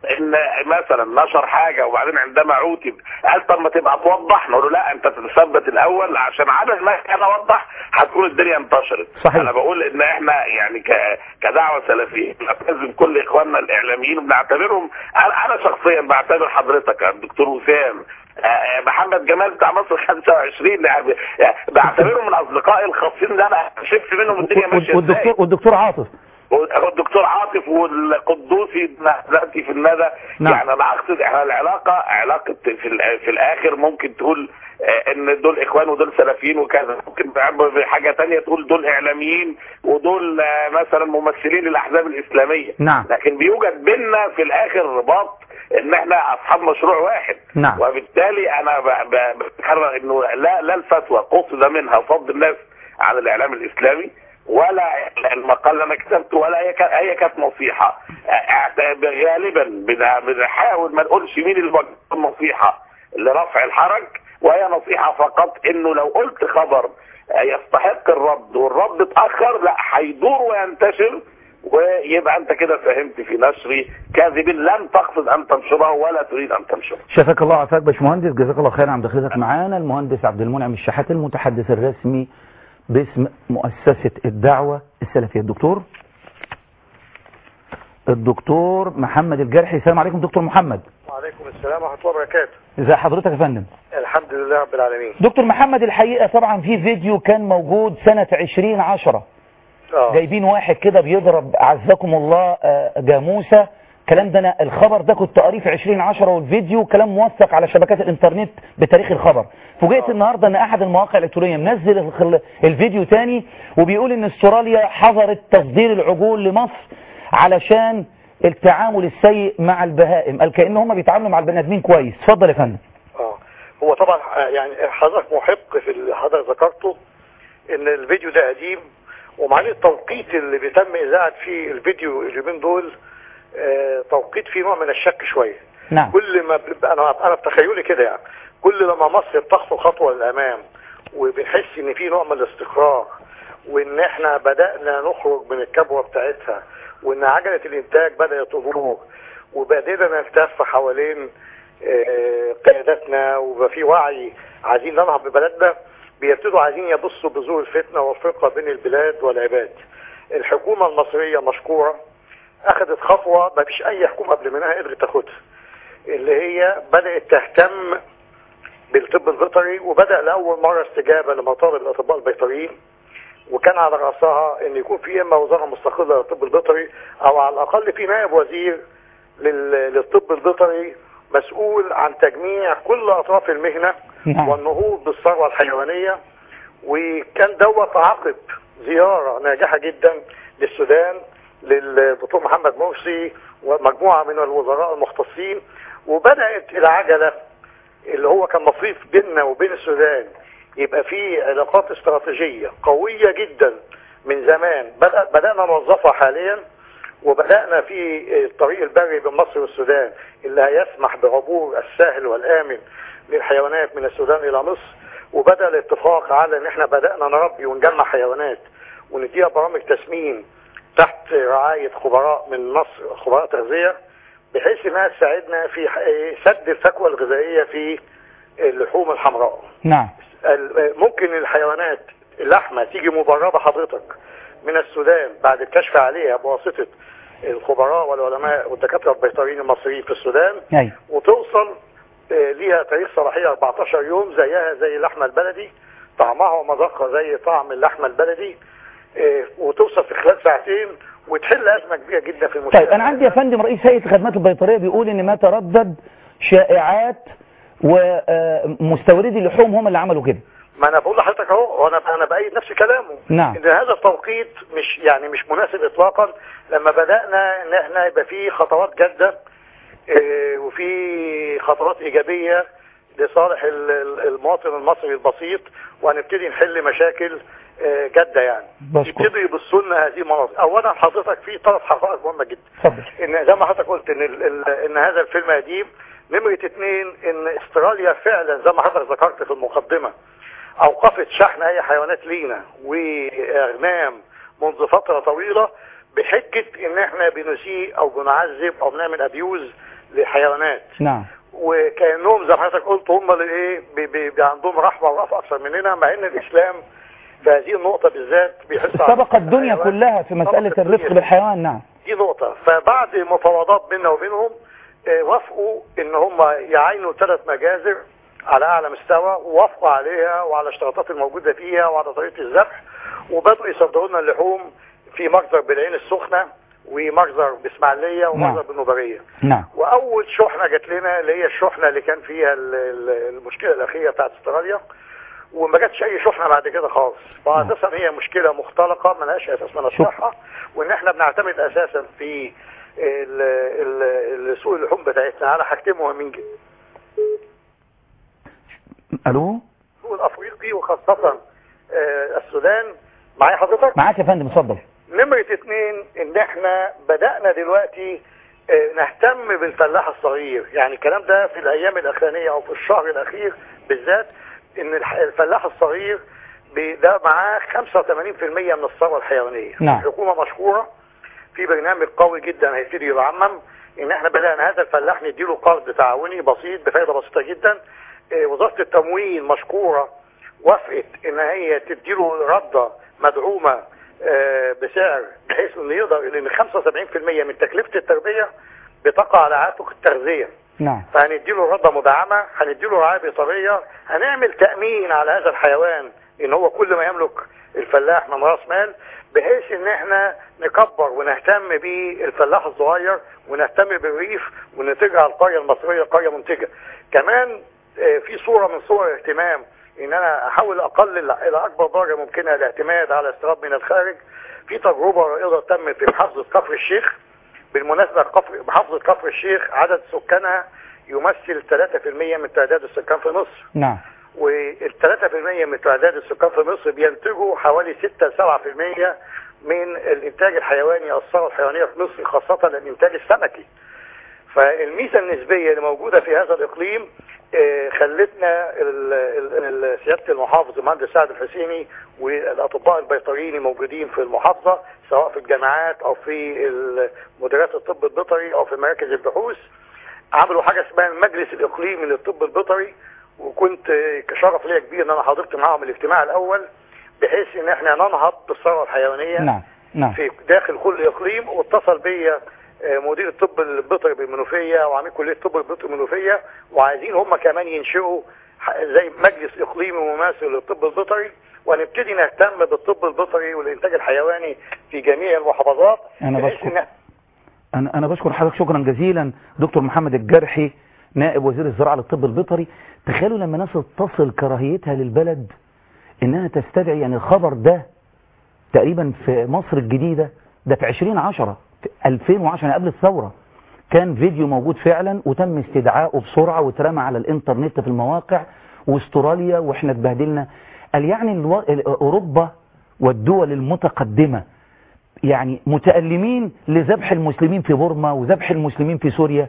ان مثلا نشر حاجه وبعدين عندما عوتب قال طب ما تبقى توضح نقول له لا انت تتثبت الاول عشان عدد ما كان اوضح هتكون الدنيا انتشرت صحيح. انا بقول ان احنا يعني ك- كدعوه سلفيه بنعتزم كل اخواننا الاعلاميين وبنعتبرهم انا أنا شخصيا بعتبر حضرتك الدكتور وسام آه، آه، محمد جمال بتاع مصر 25 يعني يعني بعتبرهم من اصدقائي الخاصين اللي انا شفت منهم الدنيا ماشيه ازاي والدكتور والدكتور عاطف والدكتور عاطف والقدوسي دلوقتي في الندى نعم. يعني انا اقصد احنا العلاقه علاقه في, ال- في الاخر ممكن تقول آه، ان دول اخوان ودول سلفيين وكذا ممكن بعبر بحاجه تانية تقول دول اعلاميين ودول آه، مثلا ممثلين للاحزاب الاسلاميه نعم. لكن بيوجد بينا في الاخر رباط ان احنا اصحاب مشروع واحد نعم. وبالتالي انا ب- ب- بكرر انه لا لا الفتوى قصد منها فض الناس عن الاعلام الاسلامي ولا المقال اللي انا كتبته ولا هي كانت هي كانت نصيحه أعت- غالبا بن- بنحاول ما نقولش مين اللي وجه النصيحه لرفع الحرج وهي نصيحه فقط انه لو قلت خبر يستحق الرد والرد اتاخر لا هيدور وينتشر ويبقى انت كده فهمت في نشري كاذب لم تقصد ان تنشره ولا تريد ان تنشره شافك الله وعافاك باشمهندس جزاك الله خير عن دخلتك معانا المهندس عبد المنعم الشحات المتحدث الرسمي باسم مؤسسة الدعوة السلفية الدكتور الدكتور محمد الجرحي السلام عليكم دكتور محمد وعليكم السلام ورحمة الله وبركاته ازي حضرتك يا فندم الحمد لله رب العالمين دكتور محمد الحقيقة طبعا في فيديو كان موجود سنة 2010 اه جايبين واحد كده بيضرب اعزكم الله آه، جاموسة كلام ده انا الخبر ده كنت قاريه في 2010 والفيديو كلام موثق على شبكات الانترنت بتاريخ الخبر فوجئت النهارده ان احد المواقع الالكترونيه منزل الخل- الفيديو تاني وبيقول ان استراليا حظرت تصدير العجول لمصر علشان التعامل السيء مع البهائم قال كأن هم بيتعاملوا مع البني ادمين كويس اتفضل يا فندم اه هو طبعا آه، يعني حضرتك محق في اللي حضرتك ذكرته ان الفيديو ده قديم ومعنى التوقيت اللي بيتم اذاعه فيه الفيديو اليومين دول آه، توقيت فيه نوع من الشك شويه نعم كل ما بنبقى انا انا بتخيلي كده يعني كل لما مصر بتخطو خطوه للامام وبنحس ان في نوع من الاستقرار وان احنا بدانا نخرج من الكبوه بتاعتها وان عجله الانتاج بدات تدور وبدأنا نلتف حوالين آه، قياداتنا وبقى في وعي عايزين ننهض ببلدنا بيبتدوا عايزين يبصوا بذور الفتنه والفرقه بين البلاد والعباد. الحكومه المصريه مشكوره اخذت خطوه ما فيش اي حكومه قبل منها قدرت تاخدها. اللي هي بدات تهتم بالطب البيطري وبدا لاول مره استجابه لمطالب الاطباء البيطريين وكان على راسها ان يكون في اما وزاره مستقله للطب البيطري او على الاقل في نائب وزير لل- للطب البيطري مسؤول عن تجميع كل اطراف المهنه نعم. والنهوض بالثروه الحيوانيه وكان دوت عقب زياره ناجحه جدا للسودان للدكتور محمد مرسي ومجموعه من الوزراء المختصين وبدات العجله اللي هو كان مصيف بيننا وبين السودان يبقى في علاقات استراتيجيه قويه جدا من زمان بدأ بدانا نوظفها حاليا وبدانا في الطريق البري بين مصر والسودان اللي هيسمح بعبور السهل والامن للحيوانات من السودان الى مصر وبدا الاتفاق على ان احنا بدانا نربي ونجمع حيوانات ونديها برامج تسمين تحت رعايه خبراء من مصر خبراء تغذيه بحيث انها تساعدنا في ح- سد الفجوه الغذائيه في اللحوم الحمراء نعم ال- ممكن الحيوانات اللحمه تيجي مبرده حضرتك من السودان بعد الكشف عليها بواسطه الخبراء والعلماء والدكاتره البيطريين المصريين في السودان ايوه وتوصل آه، ليها تاريخ صلاحيه 14 يوم زيها زي اللحمه البلدي طعمها ومذاقها زي طعم اللحمه البلدي آه، وتوصل في خلال ساعتين وتحل ازمه كبيره جدا في المشكله طيب انا عندي يا فندم رئيس هيئه الخدمات البيطريه بيقول ان ما تردد شائعات ومستوردي اللحوم هم اللي عملوا كده ما انا بقول لحضرتك اهو انا انا بايد نفس كلامه نعم. ان هذا التوقيت مش يعني مش مناسب اطلاقا لما بدانا ان احنا يبقى في خطوات جاده آه، وفي خطوات ايجابيه لصالح ال- ال- المواطن المصري البسيط وهنبتدي نحل مشاكل آه، جاده يعني بشكر. يبتدوا يبصوا لنا هذه المناطق اولا حضرتك في ثلاث حقائق مهمه جدا اتفضل ان زي ما حضرتك قلت ان ال ال ان هذا الفيلم قديم نمرة اتنين ان استراليا فعلا زي ما حضرتك ذكرت في المقدمة اوقفت شحن اي حيوانات لينا واغنام منذ فترة طويلة بحجة ان احنا بنسيء او بنعذب او بنعمل ابيوز لحيوانات نعم وكانهم زي ما حضرتك قلت هم اللي ايه بي بي بي عندهم رحمه ورأفة اكثر مننا مع ان الاسلام في هذه النقطه بالذات بيحس على سبق الدنيا الحيوان. كلها في مسألة سبق الرفق الدنيا. بالحيوان نعم دي نقطة فبعد مفاوضات بيننا وبينهم آه، وافقوا ان هم يعينوا ثلاث مجازر على اعلى مستوى ووافقوا عليها وعلى الاشتراطات الموجودة فيها وعلى طريقة الذبح وبدأوا يصدروا لنا اللحوم في مجزر بالعين السخنة ومجزر باسماعيلية ومجزر نعم. بالنوبرية نعم واول شحنة جات لنا اللي هي الشحنة اللي كان فيها ال- ال- المشكلة الاخيرة بتاعت استراليا وما جاتش اي شحنه بعد كده خالص فاساسا هي مشكله مختلقه ملهاش اساس من الصحه وان احنا بنعتمد اساسا في ال- ال- ال- سوق اللحوم بتاعتنا على حاجتين مهمين جدا الو السوق الافريقي وخاصه آه، السودان معايا حضرتك معاك يا فندم اتفضل نمرة اتنين ان احنا بدأنا دلوقتي آه، نهتم بالفلاح الصغير يعني الكلام ده في الايام الاخرانية او في الشهر الاخير بالذات ان الح- الفلاح الصغير بي- ده معاه 85% من الثروة الحيوانية نعم. الحكومة مشكورة في برنامج قوي جدا هيبتدي يعمم ان احنا بدأنا هذا الفلاح نديله قرض تعاوني بسيط بفائدة بسيطة جدا آه، وزارة التموين مشكورة وافقت ان هي تديله رده مدعومه آه، بسعر بحيث انه يقدر لان 75% من تكلفه التربيه بتقع على عاتق التغذيه نعم فهنديله رده مدعمه هنديله رعايه بيطريه هنعمل تامين على هذا الحيوان ان هو كل ما يملك الفلاح من راس مال بحيث ان احنا نكبر ونهتم بالفلاح الصغير ونهتم بالريف وان تجعل القريه المصريه قريه منتجه كمان آه، في صوره من صور الاهتمام ان انا احاول اقلل الى اكبر درجه ممكنه الاعتماد على استيراد من الخارج في تجربه رائده تم في محافظه كفر الشيخ بالمناسبه كفر محافظه كفر الشيخ عدد سكانها يمثل 3% من تعداد السكان في مصر نعم وال 3% من تعداد السكان في مصر بينتجوا حوالي 6 7% من الانتاج الحيواني او الثروه الحيوانيه في مصر خاصه الانتاج السمكي. فالميزه النسبيه اللي موجوده في هذا الاقليم آه، خلتنا ال- ال- ال- سياده المحافظ المهندس سعد الحسيني والاطباء البيطريين الموجودين في المحافظه سواء في الجامعات او في ال- مديريات الطب البيطري او في مراكز البحوث عملوا حاجه اسمها المجلس الاقليمي للطب البيطري وكنت آه، كشرف ليا كبير ان انا حضرت معاهم الاجتماع الاول بحيث ان احنا ننهض بالثروه الحيوانيه نعم نعم في داخل كل اقليم واتصل بيا آه، مدير الطب البيطري بالمنوفيه وعميد كليه الطب البيطري بالمنوفيه وعايزين هم كمان ينشئوا ح- زي مجلس اقليمي مماثل للطب البيطري ونبتدي نهتم بالطب البيطري والانتاج الحيواني في جميع المحافظات أنا بحيث بشكر. إن- أنا أنا بشكر حضرتك شكرا جزيلا دكتور محمد الجرحي نائب وزير الزراعة للطب البيطري تخيلوا لما ناس تصل كراهيتها للبلد إنها تستدعي يعني الخبر ده تقريبا في مصر الجديدة ده في 2010 في 2010 يعني قبل الثورة كان فيديو موجود فعلا وتم استدعائه بسرعة واترمى على الانترنت في المواقع واستراليا واحنا اتبهدلنا قال يعني الو... اوروبا والدول المتقدمة يعني متألمين لذبح المسلمين في بورما وذبح المسلمين في سوريا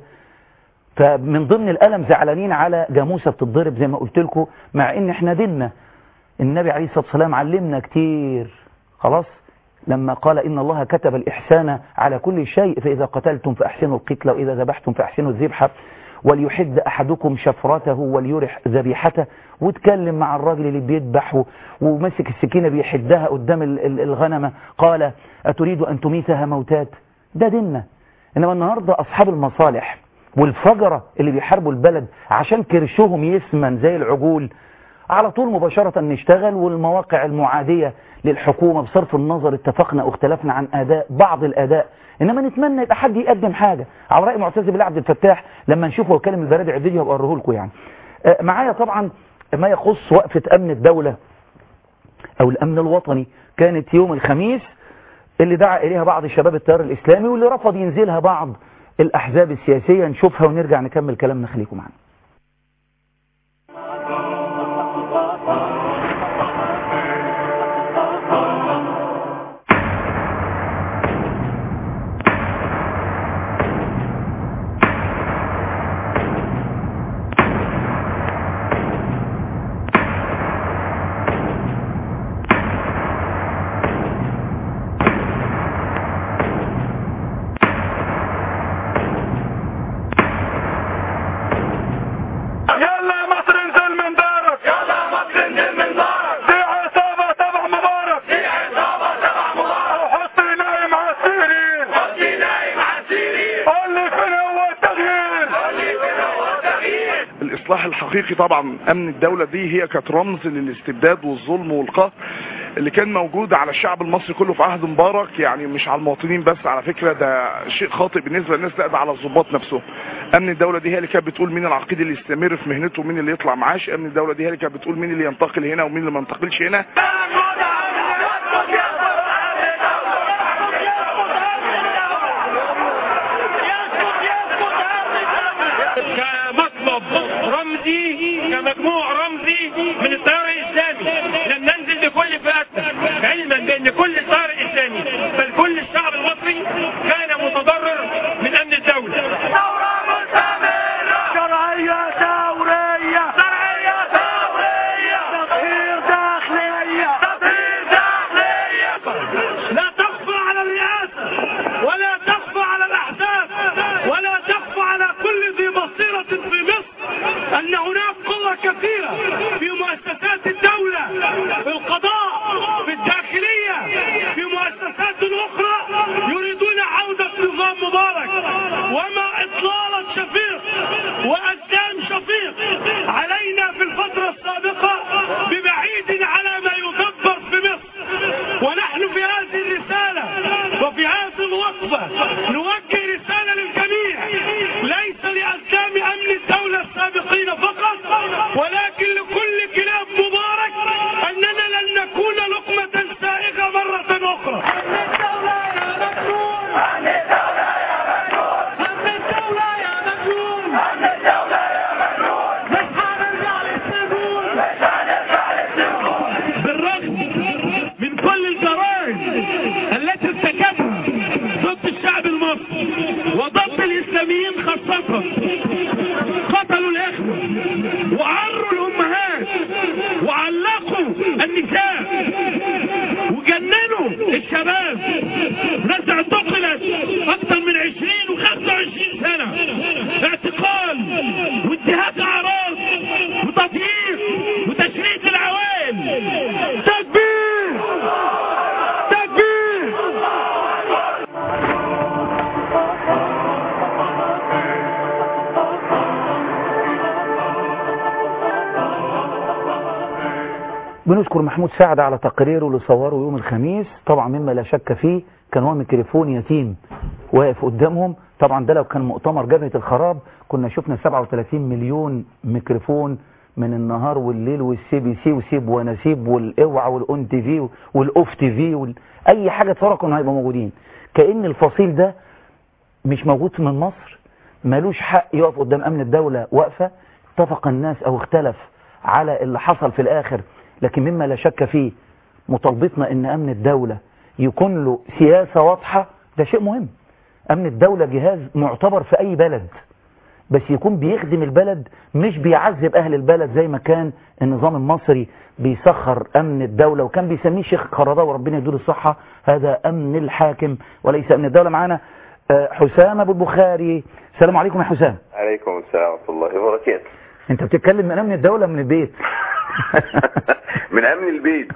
فمن ضمن الألم زعلانين على جاموسة بتتضرب زي ما قلت لكم مع ان احنا ديننا النبي عليه الصلاة والسلام علمنا كتير خلاص لما قال إن الله كتب الإحسان على كل شيء فإذا قتلتم فأحسنوا القتل وإذا ذبحتم فأحسنوا الذبحة وليحد أحدكم شفرته وليرح ذبيحته واتكلم مع الراجل اللي بيذبح و- ومسك السكينة بيحدها قدام ال- ال- الغنمة قال أتريد أن تميتها موتات ده ديننا إنما النهاردة أصحاب المصالح والفجرة اللي بيحاربوا البلد عشان كرشهم يسمن زي العجول على طول مباشرة نشتغل والمواقع المعادية للحكومة بصرف النظر اتفقنا او اختلفنا عن اداء بعض الاداء انما نتمنى يبقى حد يقدم حاجة على رأي معتز بالله عبد الفتاح لما نشوفه وكلم البرادع الفيديو هبقى اوريه لكم يعني آه، معايا طبعا ما يخص وقفة امن الدولة او الامن الوطني كانت يوم الخميس اللي دعا اليها بعض شباب التيار الاسلامي واللي رفض ينزلها بعض الاحزاب السياسية نشوفها ونرجع نكمل كلامنا خليكم معنا الاصلاح الحقيقي طبعا امن الدولة دي هي كانت رمز للاستبداد والظلم والقهر اللي كان موجود على الشعب المصري كله في عهد مبارك يعني مش على المواطنين بس على فكرة ده شيء خاطئ بالنسبة للناس لا ده على الضباط نفسهم امن الدولة دي هي اللي كانت بتقول مين العقيد اللي يستمر في مهنته ومين اللي يطلع معاش امن الدولة دي هي اللي كانت بتقول مين اللي ينتقل هنا ومين اللي ما ينتقلش هنا كمطلب رمزي كمجموع رمزي من التيار الاسلامي لم ننزل بكل فئاتنا علما بان كل التيار الاسلامي بل كل الشعب المصري كان متضرر من امن الدوله شرعية ثورية شرعية ثورية تطهير داخلية تطهير داخلية لا تخفى على الرئاسة ولا تخفى على الأحزاب ولا تخفى على كل ذي بصيرة في مصر أن هناك قوة كثيرة في مؤسسات الدولة في القضاء في الداخلية في مؤسسات أخرى يريدون عودة نظام مبارك وما إطلالة شفيق وأسلام شفيق علينا في الفترة السابقة ببعيد على ما يدبر في مصر ونحن في هذه الرسالة وفي هذه الوقفة نوجه رسالة للجميع ليس لأسلام أمن الدولة السابقين فقط ولكن لكل كلاب مبارك أننا لن نكون لقمة سائغة مرة أخرى بالرغم من كل الجرائم التي ارتكبها ضد الشعب المصري وضد الاسلاميين خاصة قتلوا الاخوة وعروا الامهات وعلقوا النساء وجننوا الشباب ناس اعتقلت اكثر من 20 و25 سنة اعتقال وانتهاك اعراض وتضييق وتشريد العوائل تكبير تكبير بنشكر محمود سعد على تقريره اللي صوره يوم الخميس طبعا مما لا شك فيه كان هو ميكروفون يتيم واقف قدامهم طبعا ده لو كان مؤتمر جبهة الخراب كنا شفنا 37 مليون ميكروفون من النهار والليل والسي بي سي وسيب ونسيب والاوعى والاون تي في والاوف تي في وال... اي حاجه تصورها كنا هيبقوا موجودين كأن الفصيل ده مش موجود من مصر ملوش حق يقف قدام امن الدولة واقفة اتفق الناس او اختلف على اللي حصل في الاخر لكن مما لا شك فيه مطالبتنا ان امن الدولة يكون له سياسة واضحة ده شيء مهم امن الدولة جهاز معتبر في اي بلد بس يكون بيخدم البلد مش بيعذب اهل البلد زي ما كان النظام المصري بيسخر امن الدولة وكان بيسميه شيخ قرضاوي وربنا يديله الصحة هذا امن الحاكم وليس امن الدولة معانا آه، حسام ابو البخاري السلام عليكم يا حسام عليكم السلام ورحمة الله وبركاته انت بتتكلم من امن الدولة من البيت من امن البيت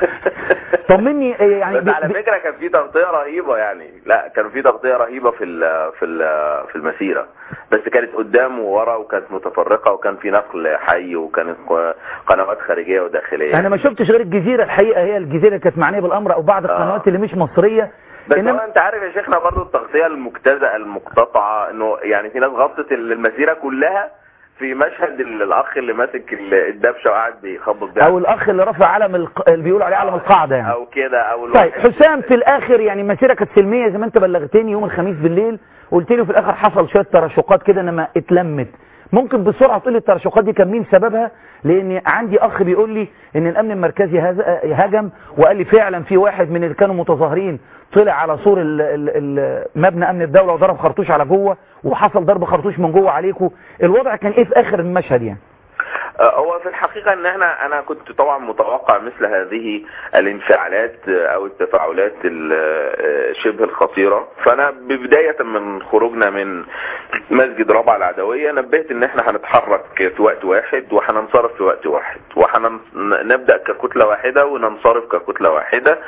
طمني آه، يعني بس ب- على ب- فكرة كان في تغطية رهيبة يعني لا كان في تغطية رهيبة في ال في ال في المسيرة بس كانت قدام وورا وكانت متفرقة وكان في نقل حي وكانت ق- قنوات خارجية وداخلية انا ما شفتش غير الجزيرة الحقيقة هي الجزيرة اللي كانت معنية بالامر او بعض القنوات اللي مش مصرية بس إنما- هو انت عارف يا شيخنا برضو التغطية المجتزأة المقتطعة انه يعني في ناس غطت المسيرة كلها في مشهد ال- الاخ اللي ماسك ال- الدبشة وقاعد بيخبط بيها او الاخ اللي رفع علم الق... اللي بيقولوا عليه علم القاعدة يعني او كده او طيب الواحد حسام في الاخر يعني المسيره كانت سلميه زي ما انت بلغتني يوم الخميس بالليل قلت لي في الاخر حصل شويه تراشقات كده انما اتلمت ممكن بسرعه تقول لي التراشقات دي كان مين سببها لان عندي اخ بيقول لي ان الامن المركزي هز- هجم وقال لي فعلا في واحد من اللي كانوا متظاهرين طلع على سور ال- ال- ال- مبنى امن الدوله وضرب خرطوش على جوه وحصل ضرب خرطوش من جوه عليكم الوضع كان ايه في اخر المشهد يعني آه، هو في الحقيقة ان احنا انا كنت طبعا متوقع مثل هذه الانفعالات آه، او التفاعلات ال- آه، شبه الخطيرة فانا بداية من خروجنا من مسجد رابعة العدوية نبهت ان احنا هنتحرك في وقت واحد وهننصرف في وقت واحد وهنبدأ ككتلة واحدة وننصرف ككتلة واحدة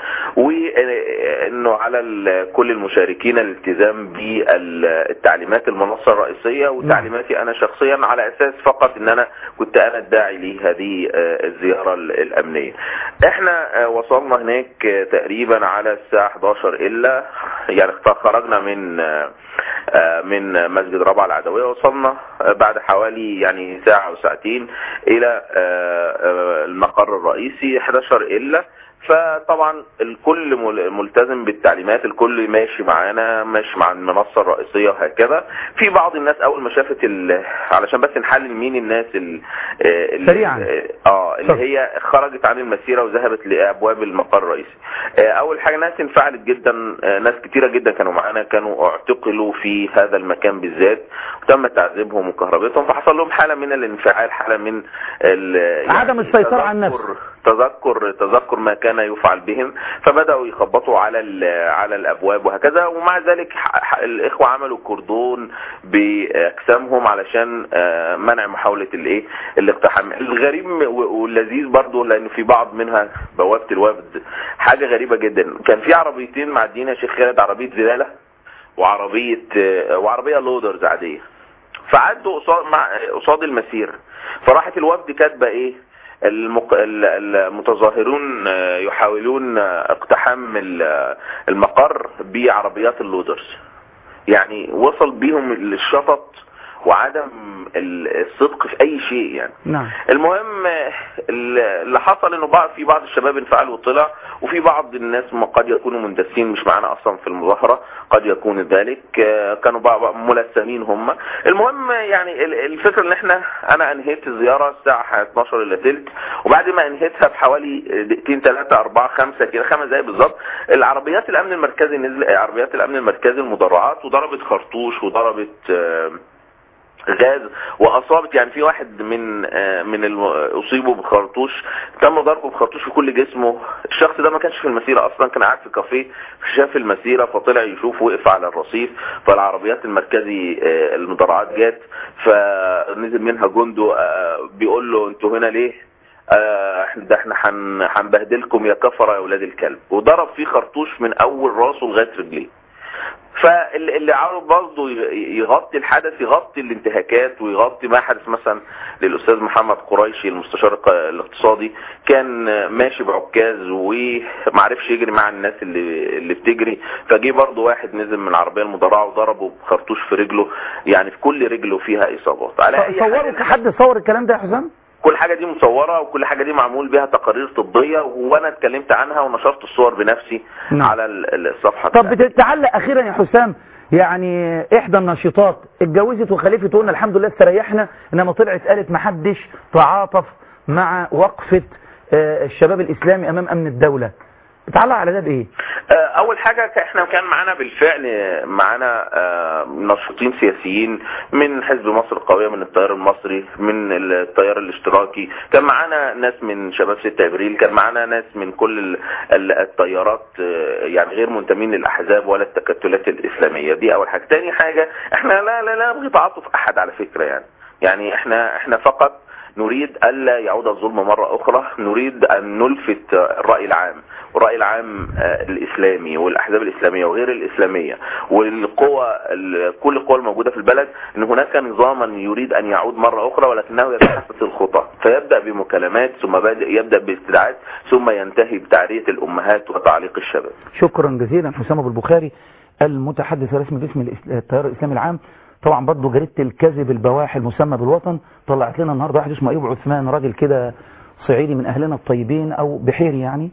وانه على ال- كل المشاركين الالتزام بالتعليمات المنصة الرئيسية وتعليماتي انا شخصيا على اساس فقط ان انا كنت انا الداعي لهذه آه، الزيارة ال- الامنية احنا آه، وصلنا هناك آه، تقريبا على الساعة 11 الا يعني خرجنا من آه، آه، من مسجد رابعة العدوية وصلنا آه، بعد حوالي يعني ساعة او ساعتين الى آه، آه، المقر الرئيسي 11 الا فطبعا الكل مل- ملتزم بالتعليمات الكل ماشي معانا ماشي مع المنصة الرئيسية وهكذا في بعض الناس اول ما شافت ال... علشان بس نحلل مين الناس ال... آه، ال- سريعاً. اه اللي اتفضل. هي خرجت عن المسيرة وذهبت لابواب المقر الرئيسي آه، اول حاجة ناس انفعلت جدا آه، ناس كتيرة جدا كانوا معانا كانوا اعتقلوا في هذا المكان بالذات وتم تعذيبهم وكهربتهم فحصل لهم حالة من الانفعال حالة من ال... عدم السيطرة على النفس. تذكر- تذكر تذكر ما كان يفعل بهم فبداوا يخبطوا على ال- على الابواب وهكذا ومع ذلك ح- ح- الاخوه عملوا كردون باجسامهم علشان آه، منع محاوله الايه الاقتحام الغريب م- و- واللذيذ برضو لان في بعض منها بوابه الوفد حاجه غريبه جدا كان في عربيتين معديين يا شيخ خالد عربيه زباله وعربيه آه، وعربيه لودرز عاديه فعدوا قصاد مع قصاد المسير فراحت الوفد كاتبه ايه المق... ال- المتظاهرون آه، يحاولون آه، اقتحام ال- المقر بعربيات اللودرز يعني وصل بيهم الشطط وعدم ال- الصدق في اي شيء يعني نعم المهم آه، اللي حصل انه بعض في بعض الشباب انفعل وطلع وفي بعض الناس ما قد يكونوا مندسين مش معانا اصلا في المظاهره قد يكون ذلك آه، كانوا بعض ملثمين هم المهم يعني ال- الفكره ان احنا انا انهيت الزياره الساعه 12 الا ثلث وبعد ما انهيتها بحوالي دقيقتين ثلاثه اربعه خمسه كده خمس دقايق بالظبط العربيات الامن المركزي نزل عربيات الامن المركزي المدرعات وضربت خرطوش وضربت آه، غاز واصابت يعني في واحد من آه، من الم- اصيبوا بخرطوش تم ضربه بخرطوش في كل جسمه الشخص ده ما كانش في المسيره اصلا كان قاعد في كافيه شاف المسيره فطلع يشوف وقف على الرصيف فالعربيات المركزي آه، المدرعات جت فنزل منها جندو آه، بيقول له انتوا هنا ليه آه، ده احنا هن- هنبهدلكم يا كفره يا ولاد الكلب وضرب فيه خرطوش من اول راسه لغايه رجليه فاللي عاوز برضه يغطي الحدث يغطي الانتهاكات ويغطي ما حدث مثلا للاستاذ محمد قريشي المستشار الق- الاقتصادي كان ماشي بعكاز ومعرفش يجري مع الناس اللي اللي بتجري فجه برضه واحد نزل من العربيه المدرعه وضربه بخرطوش في رجله يعني في كل رجله فيها اصابات على اي صوروا حال حد صور الكلام ده يا حسام كل حاجة دي مصورة وكل حاجة دي معمول بها تقارير طبية وانا اتكلمت عنها ونشرت الصور بنفسي نعم. على ال- ال- الصفحة طب بتاعتي. بتتعلق اخيرا يا حسام يعني احدى النشيطات اتجوزت وخلفت قلنا الحمد لله استريحنا انما طلعت قالت ما حدش تعاطف مع وقفة آه، الشباب الاسلامي امام امن الدولة بتعلق على ده بايه آه، اول حاجة ك- احنا كان معانا بالفعل آه، معانا آه، ناشطين سياسيين من حزب مصر القوية من التيار المصري من التيار الاشتراكي كان معانا ناس من شباب 6 ابريل كان معانا ناس من كل ال- ال- التيارات آه، يعني غير منتمين للاحزاب ولا التكتلات الاسلامية دي اول حاجة تاني حاجة احنا لا لا لا نبغي تعاطف احد على فكرة يعني يعني احنا احنا فقط نريد ألا يعود الظلم مرة أخرى نريد أن نلفت الرأي العام والرأي العام آه، الإسلامي والأحزاب الإسلامية وغير الإسلامية والقوى ال- كل القوى الموجودة في البلد أن هناك نظاما يريد أن يعود مرة أخرى ولكنه يتحسس الخطى فيبدأ بمكالمات ثم بادئ- يبدأ باستدعاءات ثم ينتهي بتعرية الأمهات وتعليق الشباب شكرا جزيلا حسام ابو البخاري المتحدث الرسمي باسم الإس- التيار الاسلامي العام طبعا برضه جريده الكذب البواحي المسمى بالوطن طلعت لنا النهارده واحد اسمه ايوب عثمان راجل كده صعيدي من اهلنا الطيبين او بحيري يعني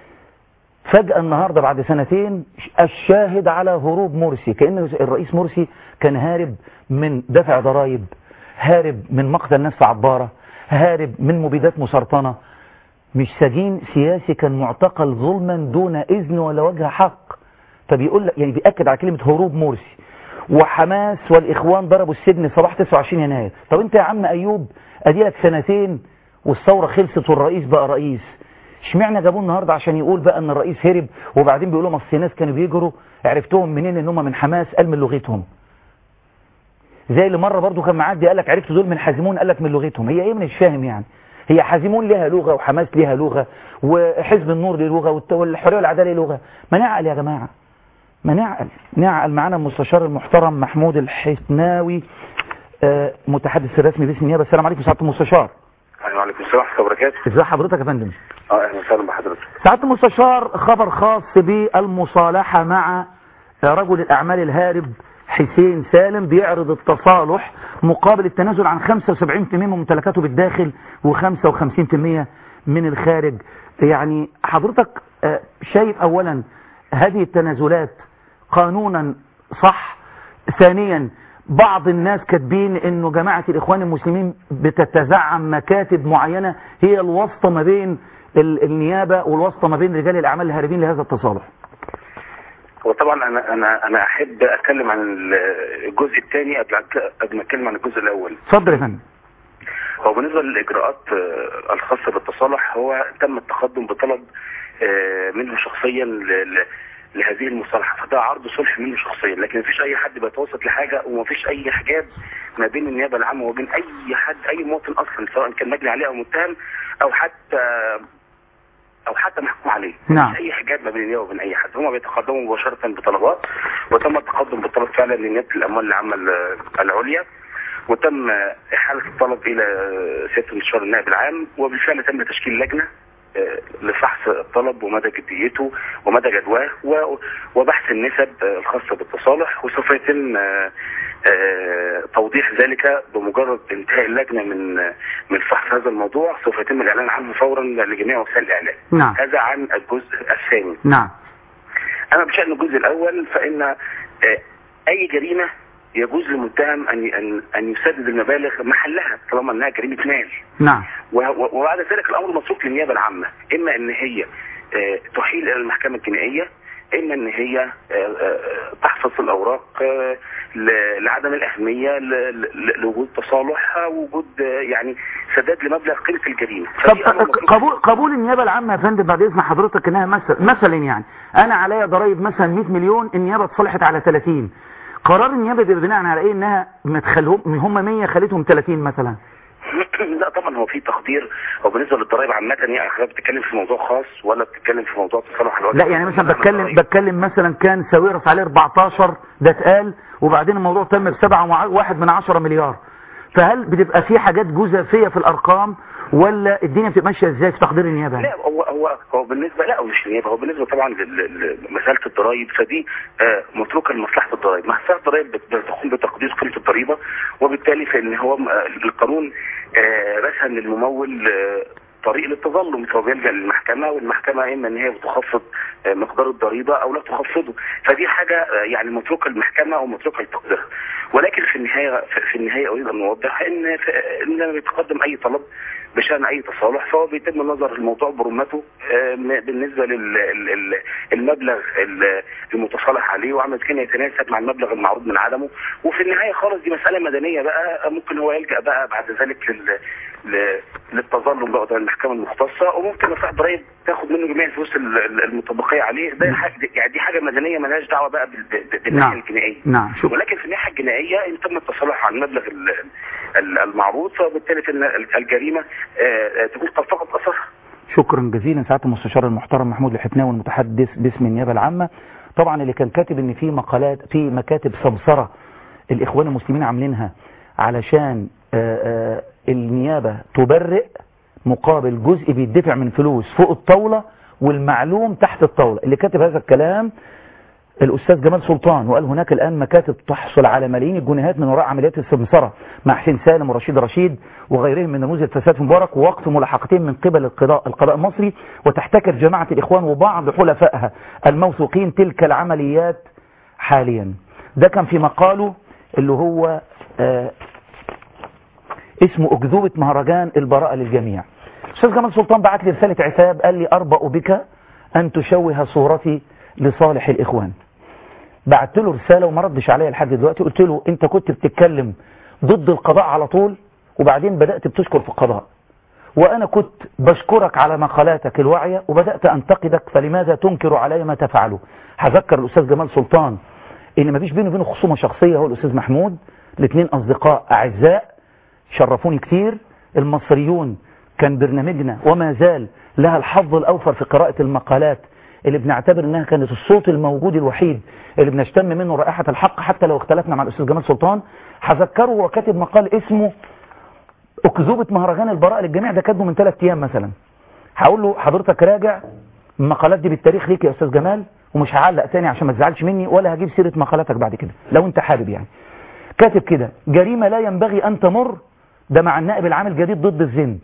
فجأة النهاردة بعد سنتين الشاهد على هروب مرسي كأن الرئيس مرسي كان هارب من دفع ضرائب هارب من مقتل ناس في عبارة هارب من مبيدات مسرطنة مش سجين سياسي كان معتقل ظلما دون إذن ولا وجه حق فبيقول لك يعني بيأكد على كلمة هروب مرسي وحماس والإخوان ضربوا السجن صباح 29 يناير طب انت يا عم أيوب ادي لك سنتين والثوره خلصت والرئيس بقى رئيس اشمعنى جابوه النهارده عشان يقول بقى ان الرئيس هرب وبعدين بيقولوا ما اصل ناس كانوا بيجروا عرفتهم منين ان هم من حماس قال من لغتهم زي اللي مره برضو كان معدي قال لك عرفت دول من حازمون قال لك من لغتهم هي ايه مش فاهم يعني هي حازمون ليها لغه وحماس ليها لغه وحزب النور ليه لغه والت- والحريه والعداله ليه لغه ما نعقل يا جماعه ما نعقل نعقل معانا المستشار المحترم محمود الحسناوي آه، متحدث الرسمي باسم النيابه السلام عليكم سعاده المستشار وعليكم السلام ورحمه الله وبركاته ازي حضرتك يا فندم اه اهلا وسهلا بحضرتك سعاده المستشار خبر خاص بالمصالحه مع رجل الاعمال الهارب حسين سالم بيعرض التصالح مقابل التنازل عن 75% من ممتلكاته بالداخل و55% من الخارج يعني حضرتك آه، شايف اولا هذه التنازلات قانونا صح ثانيا بعض الناس كاتبين انه جماعة الاخوان المسلمين بتتزعم مكاتب معينة هي الواسطة ما بين ال- النيابة والواسطة ما بين رجال الاعمال الهاربين لهذا التصالح هو طبعا انا انا انا احب اتكلم عن الجزء الثاني قبل قبل ما اتكلم عن الجزء الاول اتفضل يا فندم هو بالنسبه للاجراءات آه، الخاصه بالتصالح هو تم التقدم بطلب آه، منه شخصيا ل- ل- لهذه المصالحه فده عرض صلح منه شخصيا لكن مفيش اي حد بيتوسط لحاجه ومفيش اي حجاب ما بين النيابه العامه وبين اي حد اي مواطن اصلا سواء كان مجني عليه او متهم او حتى او حتى محكوم عليه نعم. مفيش اي حجاب ما بين النيابه وبين اي حد هم بيتقدموا مباشره بطلبات وتم التقدم بالطلب فعلا لنيابه الاموال العامه ال- العليا وتم احاله الطلب الى سياده المستشار النائب العام وبالفعل تم تشكيل لجنه آه، لفحص الطلب ومدى جديته ومدى جدواه و- وبحث النسب آه، الخاصه بالتصالح وسوف يتم آه، آه، توضيح ذلك بمجرد انتهاء اللجنه من آه، من فحص هذا الموضوع سوف يتم الاعلان عنه فورا لجميع وسائل الاعلام نعم هذا عن الجزء الثاني نعم اما بشان الجزء الاول فان آه، اي جريمه يجوز للمتهم ان ان ان يسدد المبالغ محلها طالما انها جريمه مال نعم و- و- وبعد ذلك الامر متروك للنيابه العامه اما ان هي آه، تحيل الى المحكمه الجنائيه اما ان هي آه، آه، تحفظ الاوراق آه، ل- لعدم الاهميه ل- ل- لوجود تصالح آه، وجود آه، يعني سداد لمبلغ قيمه الجريمه طب فدي أمر متروك قبول قبول النيابه العامه يا فندم بعد اذن حضرتك انها مثلا مثلا يعني انا عليا ضرائب مثلا 100 مليون النيابه اتصلحت على 30 قرار النيابه بيبقى بناء على ايه انها ما تخلهم هم 100 خليتهم 30 مثلا لا طبعا هو في تقدير هو بالنسبه للضرائب عامه يعني حضرتك بتتكلم في موضوع خاص ولا بتتكلم في موضوع تصالح الوجه لا يعني مثلا بتكلم بتكلم مثلا كان ساويرس عليه 14 ده اتقال وبعدين الموضوع تم بسبعة وع- واحد من عشرة مليار فهل بتبقى في حاجات جزافيه في الارقام ولا الدنيا بتبقى ماشيه ازاي في تقدير النيابه لا هو هو هو بالنسبه لا هو مش النيابه هو بالنسبه طبعا لل- لل- لمساله الضرائب فدي آه، متروكه لمصلحه الضرائب، مصلحه الضرائب بت- بتقوم بتقدير قيمه الضريبه وبالتالي فان هو م- آه، القانون آه، رسم للممول آه، طريق للتظلم فهو بيلجا للمحكمه والمحكمه اما ان هي بتخفض آه، مقدار الضريبه او لا تخفضه فدي حاجه آه، يعني متروكه للمحكمه ومتروكه لتقديرها ولكن في النهايه في- في النهايه اريد ان اوضح ان في- ان لما بيتقدم اي طلب بشان اي تصالح فهو بيتم النظر الموضوع برمته آه، م- بالنسبه للمبلغ المتصالح عليه وعمل كان يتناسب مع المبلغ المعروض من عدمه وفي النهايه خالص دي مساله مدنيه بقى ممكن هو يلجا بقى بعد ذلك لل ل- للتظلم بقى قدام المحكمه المختصه وممكن مصلحه ضرائب تاخد منه جميع الفلوس ال- ال- المطبقيه عليه ده حاجة يعني دي حاجه مدنيه مالهاش دعوه بقى بال- بال- بالناحيه نعم. الجنائيه نعم شكرا ولكن في الناحيه الجنائيه ان تم التصالح عن المبلغ ال- ال- المعروض فبالتالي فان الجريمه آه، آه، تكون قد فقدت اثرها شكرا جزيلا سعاده المستشار المحترم محمود الحفناوي المتحدث باسم النيابه العامه طبعا اللي كان كاتب ان في مقالات في مكاتب سمسره الاخوان المسلمين عاملينها علشان آه، آه، النيابه تبرئ مقابل جزء بيدفع من فلوس فوق الطاوله والمعلوم تحت الطاوله اللي كاتب هذا الكلام الأستاذ جمال سلطان وقال هناك الآن مكاتب تحصل على ملايين الجنيهات من وراء عمليات السمسرة مع حسين سالم ورشيد رشيد وغيرهم من رموز الفساد في مبارك ووقف ملاحقتهم من قبل القضاء, القضاء المصري وتحتكر جماعة الإخوان وبعض حلفائها الموثوقين تلك العمليات حاليا ده كان في مقاله اللي هو آه اسمه أكذوبة مهرجان البراءة للجميع أستاذ جمال سلطان بعت لي رسالة عتاب قال لي أربأ بك أن تشوه صورتي لصالح الإخوان بعت له رسالة وما ردش عليا لحد دلوقتي قلت له انت كنت بتتكلم ضد القضاء على طول وبعدين بدأت بتشكر في القضاء وأنا كنت بشكرك على مقالاتك الواعية وبدأت أنتقدك فلماذا تنكر علي ما تفعله هذكر الأستاذ جمال سلطان إن مفيش بيني وبينه خصومة شخصية هو الأستاذ محمود الاثنين أصدقاء أعزاء شرفوني كتير المصريون كان برنامجنا وما زال لها الحظ الأوفر في قراءة المقالات اللي بنعتبر انها كانت الصوت الموجود الوحيد اللي بنشتم منه رائحة الحق حتى لو اختلفنا مع الأستاذ جمال سلطان هذكره هو كاتب مقال اسمه أكذوبة مهرجان البراءة للجميع ده كاتبه من ثلاث أيام مثلا هقول له حضرتك راجع المقالات دي بالتاريخ ليك يا أستاذ جمال ومش هعلق تاني عشان ما تزعلش مني ولا هجيب سيرة مقالاتك بعد كده لو انت حابب يعني كاتب كده جريمة لا ينبغي أن تمر ده مع النائب العام الجديد ضد الزند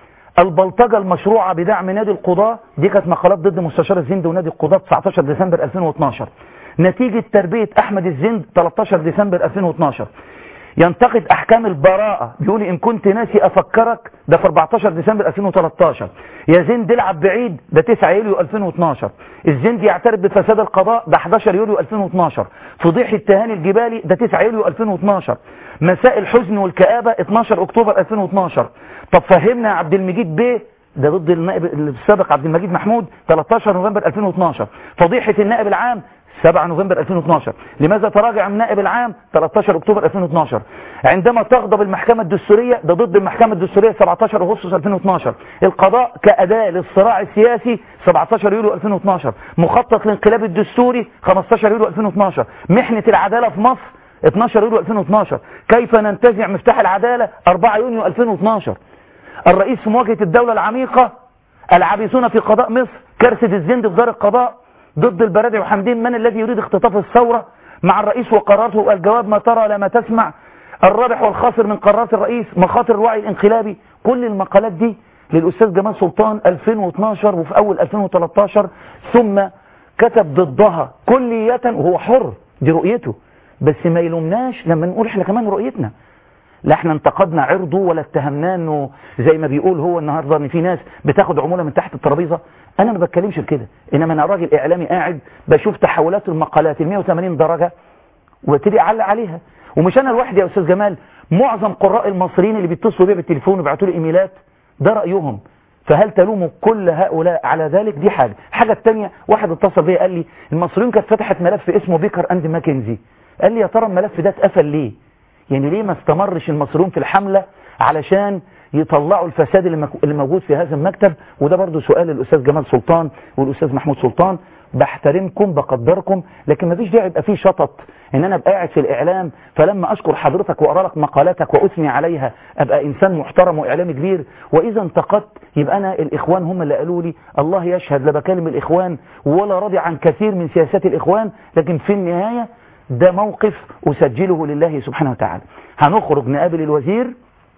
البلطجة المشروعة بدعم نادي القضاة دي كانت مقالات ضد مستشار الزند ونادي القضاة 19 ديسمبر 2012 نتيجة تربية أحمد الزند 13 ديسمبر 2012 ينتقد أحكام البراءة بيقول إن كنت ناسي أفكرك ده في 14 ديسمبر 2013 يا زند العب بعيد ده 9 يوليو 2012 الزند يعترف بفساد القضاء ده 11 يوليو 2012 فضيحة تهاني الجبالي ده 9 يوليو 2012 مساء الحزن والكآبة 12 أكتوبر 2012 طب فهمنا يا عبد المجيد بيه ده ضد النائب السابق عبد المجيد محمود 13 نوفمبر 2012 فضيحة النائب العام 7 نوفمبر 2012 لماذا تراجع النائب العام 13 أكتوبر 2012 عندما تغضب المحكمة الدستورية ده ضد المحكمة الدستورية 17 أغسطس 2012 القضاء كأداة للصراع السياسي 17 يوليو 2012 مخطط الانقلاب الدستوري 15 يوليو 2012 محنة العدالة في مصر 12 يوليو 2012 كيف ننتزع مفتاح العدالة 4 يونيو 2012 الرئيس في مواجهة الدولة العميقة العابثون في قضاء مصر كارثة الزند في دار القضاء ضد البرادعي وحمدين من الذي يريد اختطاف الثورة مع الرئيس وقراراته الجواب ما ترى لا ما تسمع الرابح والخاسر من قرارات الرئيس مخاطر الوعي الانقلابي كل المقالات دي للأستاذ جمال سلطان 2012 وفي أول 2013 ثم كتب ضدها كلية وهو حر دي رؤيته بس ما يلومناش لما نقول احنا كمان رؤيتنا لا احنا انتقدنا عرضه ولا اتهمناه انه زي ما بيقول هو النهارده ان في ناس بتاخد عموله من تحت الترابيزه انا ما بتكلمش في كده انما انا راجل اعلامي قاعد بشوف تحولات المقالات ال 180 درجه وابتدي اعلق عليها ومش انا لوحدي يا استاذ جمال معظم قراء المصريين اللي بيتصلوا بيا بالتليفون ويبعتوا لي ايميلات ده رايهم فهل تلوموا كل هؤلاء على ذلك دي حاجه الحاجه الثانيه واحد اتصل بيا قال لي المصريين كانت فتحت ملف اسمه بيكر اند ماكنزي قال لي يا ترى الملف ده اتقفل ليه يعني ليه ما استمرش المصريون في الحملة علشان يطلعوا الفساد اللي موجود في هذا المكتب وده برضو سؤال الأستاذ جمال سلطان والأستاذ محمود سلطان بحترمكم بقدركم لكن ما فيش داعي يبقى فيه شطط ان انا ابقى قاعد في الاعلام فلما اشكر حضرتك واقرا لك مقالاتك واثني عليها ابقى انسان محترم واعلامي كبير واذا انتقدت يبقى انا الاخوان هم اللي قالوا لي الله يشهد لا بكلم الاخوان ولا راضي عن كثير من سياسات الاخوان لكن في النهايه ده موقف أسجله لله سبحانه وتعالى هنخرج نقابل الوزير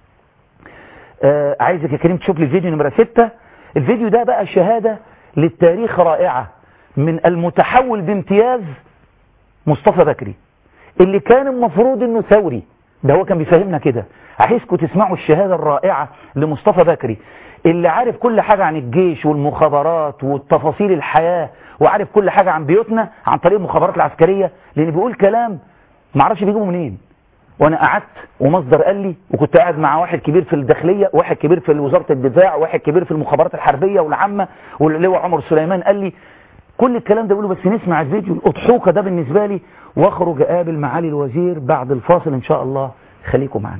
آه عايزك يا كريم تشوف لي الفيديو نمرة ستة الفيديو ده بقى شهادة للتاريخ رائعة من المتحول بامتياز مصطفى بكري اللي كان المفروض انه ثوري ده هو كان بيفهمنا كده عايزكم تسمعوا الشهادة الرائعة لمصطفى بكري اللي عارف كل حاجة عن الجيش والمخابرات والتفاصيل الحياة وعارف كل حاجة عن بيوتنا عن طريق المخابرات العسكرية لان بيقول كلام معرفش بيجيبه منين وانا قعدت ومصدر قال لي وكنت قاعد مع واحد كبير في الداخلية واحد كبير في وزارة الدفاع واحد كبير في المخابرات الحربية والعامة واللواء عمر سليمان قال لي كل الكلام ده بيقوله بس نسمع الفيديو الاضحوكة ده بالنسبة لي واخرج اقابل معالي الوزير بعد الفاصل ان شاء الله خليكم معنا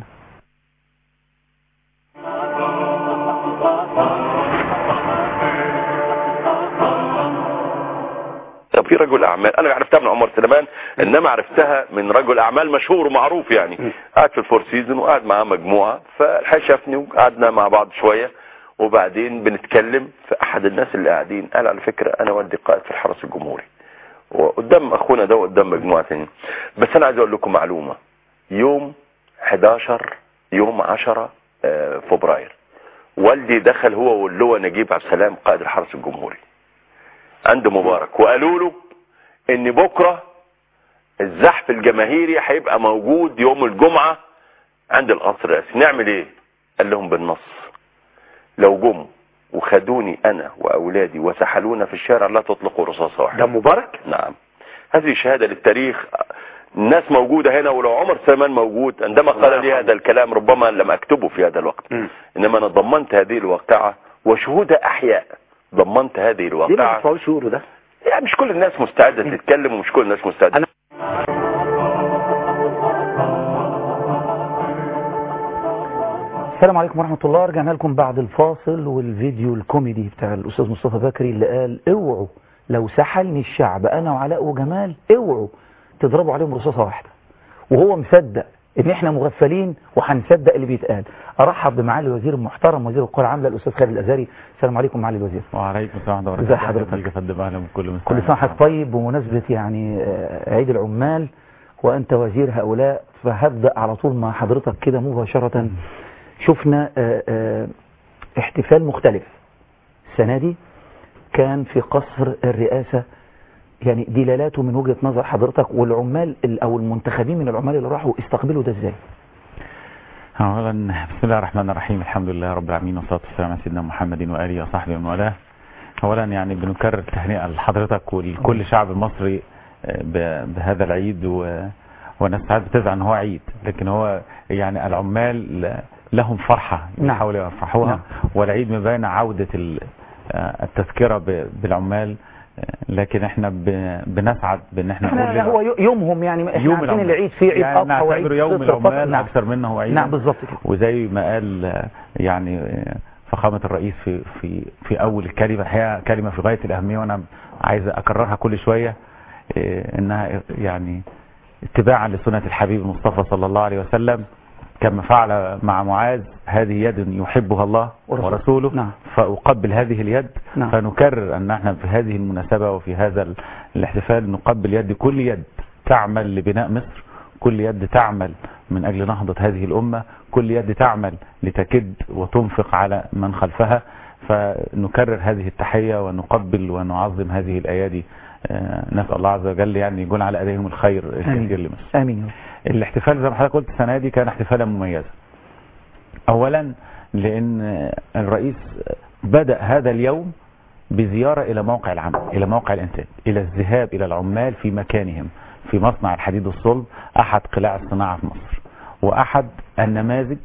طب في رجل اعمال انا عرفتها من عمر سليمان انما عرفتها من رجل اعمال مشهور ومعروف يعني قاعد في الفور سيزون وقاعد معاه مجموعه فالحقيقه شافني وقعدنا مع بعض شويه وبعدين بنتكلم فاحد الناس اللي قاعدين قال على فكره انا والدي قائد في الحرس الجمهوري وقدام اخونا ده وقدام مجموعه ثانيه بس انا عايز اقول لكم معلومه يوم 11 يوم 10 فبراير والدي دخل هو واللواء نجيب عبد السلام قائد الحرس الجمهوري عند مبارك وقالوا له ان بكرة الزحف الجماهيري هيبقى موجود يوم الجمعة عند القصر الرئاسي نعمل ايه قال لهم بالنص لو جم وخدوني انا واولادي وسحلونا في الشارع لا تطلقوا رصاصة واحدة ده مبارك نعم هذه شهادة للتاريخ الناس موجودة هنا ولو عمر سليمان موجود عندما قال لي هذا الكلام ربما لم أكتبه في هذا الوقت إنما أنا ضمنت هذه الواقعة وشهودها أحياء ضمنت هذه ليه ما الواقعة تدفعوش شهوره ده يعني مش كل الناس مستعدة تتكلم ومش كل الناس مستعدة السلام عليكم ورحمة الله رجعنا لكم بعد الفاصل والفيديو الكوميدي بتاع الأستاذ مصطفى بكري اللي قال اوعوا لو سحلني الشعب أنا وعلاء وجمال اوعوا تضربوا عليهم رصاصة واحدة وهو مصدق ان احنا مغفلين وهنصدق اللي بيتقال ارحب بمعالي الوزير المحترم وزير القوى العامله الاستاذ خالد الازهري السلام عليكم معالي الوزير وعليكم السلام ورحمه الله ازي حضرتك؟ يا فندم اهلا بكل مستمع كل سنه وحضرتك طيب بمناسبه يعني آه، عيد العمال وانت وزير هؤلاء فهبدا على طول مع حضرتك كده مباشره شفنا آه، آه، احتفال مختلف السنه دي كان في قصر الرئاسه يعني دلالاته من وجهه نظر حضرتك والعمال ال- او المنتخبين من العمال اللي راحوا استقبلوا ده ازاي؟ اولا بسم الله الرحمن الرحيم الحمد لله رب العالمين والصلاه والسلام على سيدنا محمد واله وصحبه ومن والاه اولا يعني بنكرر التهنئه لحضرتك ولكل الشعب المصري آه، ب- بهذا العيد و... والناس ساعات بتزعل ان هو عيد لكن هو يعني العمال لهم فرحه نعم. يحاولوا يفرحوها نعم. والعيد مبين عوده ال- آه، التذكره ب- بالعمال آه، لكن احنا ب- بنسعد بان احنا نقول احنا لنا- هو يو- يومهم يعني احنا يوم عارفين العمال. العيد فيه عيد يعني اضحى وعيد نعتبره يوم فطر فطر. العمال نعم. اكثر منه عيدا نعم بالظبط كده وزي ما قال آه، يعني آه، فخامة الرئيس في في في أول الكلمة هي كلمة في غاية الأهمية وأنا عايز أكررها كل شوية آه، إنها يعني اتباعا لسنة الحبيب المصطفى صلى الله عليه وسلم كما فعل مع معاذ هذه يد يحبها الله ورسوله. ورسوله نعم. فأقبل هذه اليد نعم. فنكرر أن احنا في هذه المناسبة وفي هذا ال- الاحتفال نقبل يد كل يد تعمل لبناء مصر كل يد تعمل من أجل نهضة هذه الأمة كل يد تعمل لتكد وتنفق على من خلفها فنكرر هذه التحية ونقبل ونعظم هذه الأيادي آه، نسأل الله عز وجل يعني يكون على أيديهم الخير الكثير لمصر امين يا رب. الاحتفال زي ما حضرتك قلت السنة دي كان احتفالا مميزا أولا لأن الرئيس بدأ هذا اليوم بزيارة إلى موقع العمل إلى موقع الإنتاج إلى الذهاب إلى العمال في مكانهم في مصنع الحديد والصلب أحد قلاع الصناعة في مصر وأحد النماذج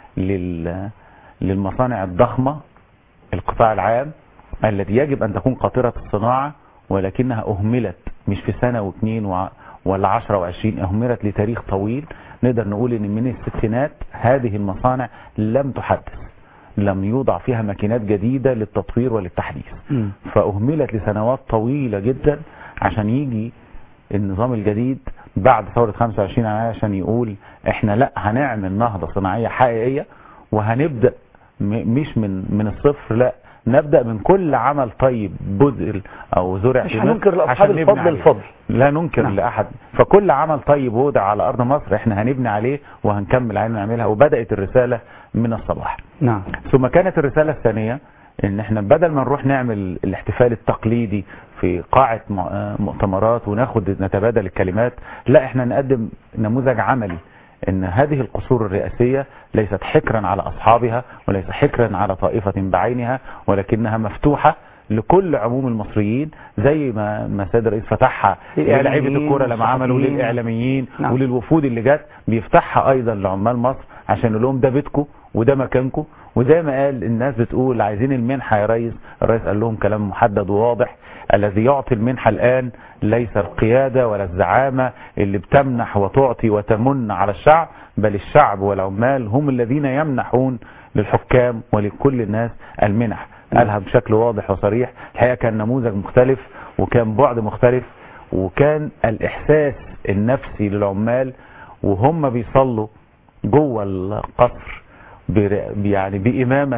لل للمصانع الضخمة القطاع العام التي يجب أن تكون قاطرة الصناعة ولكنها أهملت مش في سنة واثنين وع- ولا عشرة وعشرين أهملت لتاريخ طويل نقدر نقول إن من الستينات هذه المصانع لم تحدث لم يوضع فيها ماكينات جديدة للتطوير وللتحديث مم. فأهملت لسنوات طويلة جدا عشان يجي النظام الجديد بعد ثورة 25 يناير عشان يقول احنا لا هنعمل نهضة صناعية حقيقية وهنبدأ م- مش من من الصفر لا نبدأ من كل عمل طيب بذل او زرع مش في مصر هننكر لأصحاب عشان نبني الفضل عليه. الفضل. لا ننكر نعم. لأحد فكل عمل طيب وضع على أرض مصر احنا هنبني عليه وهنكمل عليه نعملها وبدأت الرسالة من الصباح نعم ثم كانت الرسالة الثانية ان احنا بدل ما نروح نعمل الاحتفال التقليدي في قاعة م- آه مؤتمرات وناخد نتبادل الكلمات لا احنا نقدم نموذج عملي ان هذه القصور الرئاسية ليست حكرا على اصحابها وليس حكرا على طائفة بعينها ولكنها مفتوحة لكل عموم المصريين زي ما ما سيد الرئيس فتحها للاعيبه للإعلاميين الكوره لما عملوا والصحفيين. للاعلاميين نعم. وللوفود اللي جت بيفتحها ايضا لعمال مصر عشان يقول لهم ده بيتكم وده مكانكم وزي ما قال الناس بتقول عايزين المنحه يا ريس الرئيس قال لهم كلام محدد وواضح الذي يعطي المنحه الان ليس القياده ولا الزعامه اللي بتمنح وتعطي وتمن على الشعب بل الشعب والعمال هم الذين يمنحون للحكام ولكل الناس المنح قالها بشكل واضح وصريح الحقيقه كان نموذج مختلف وكان بعد مختلف وكان الاحساس النفسي للعمال وهم بيصلوا جوه القصر بر- يعني بإمامة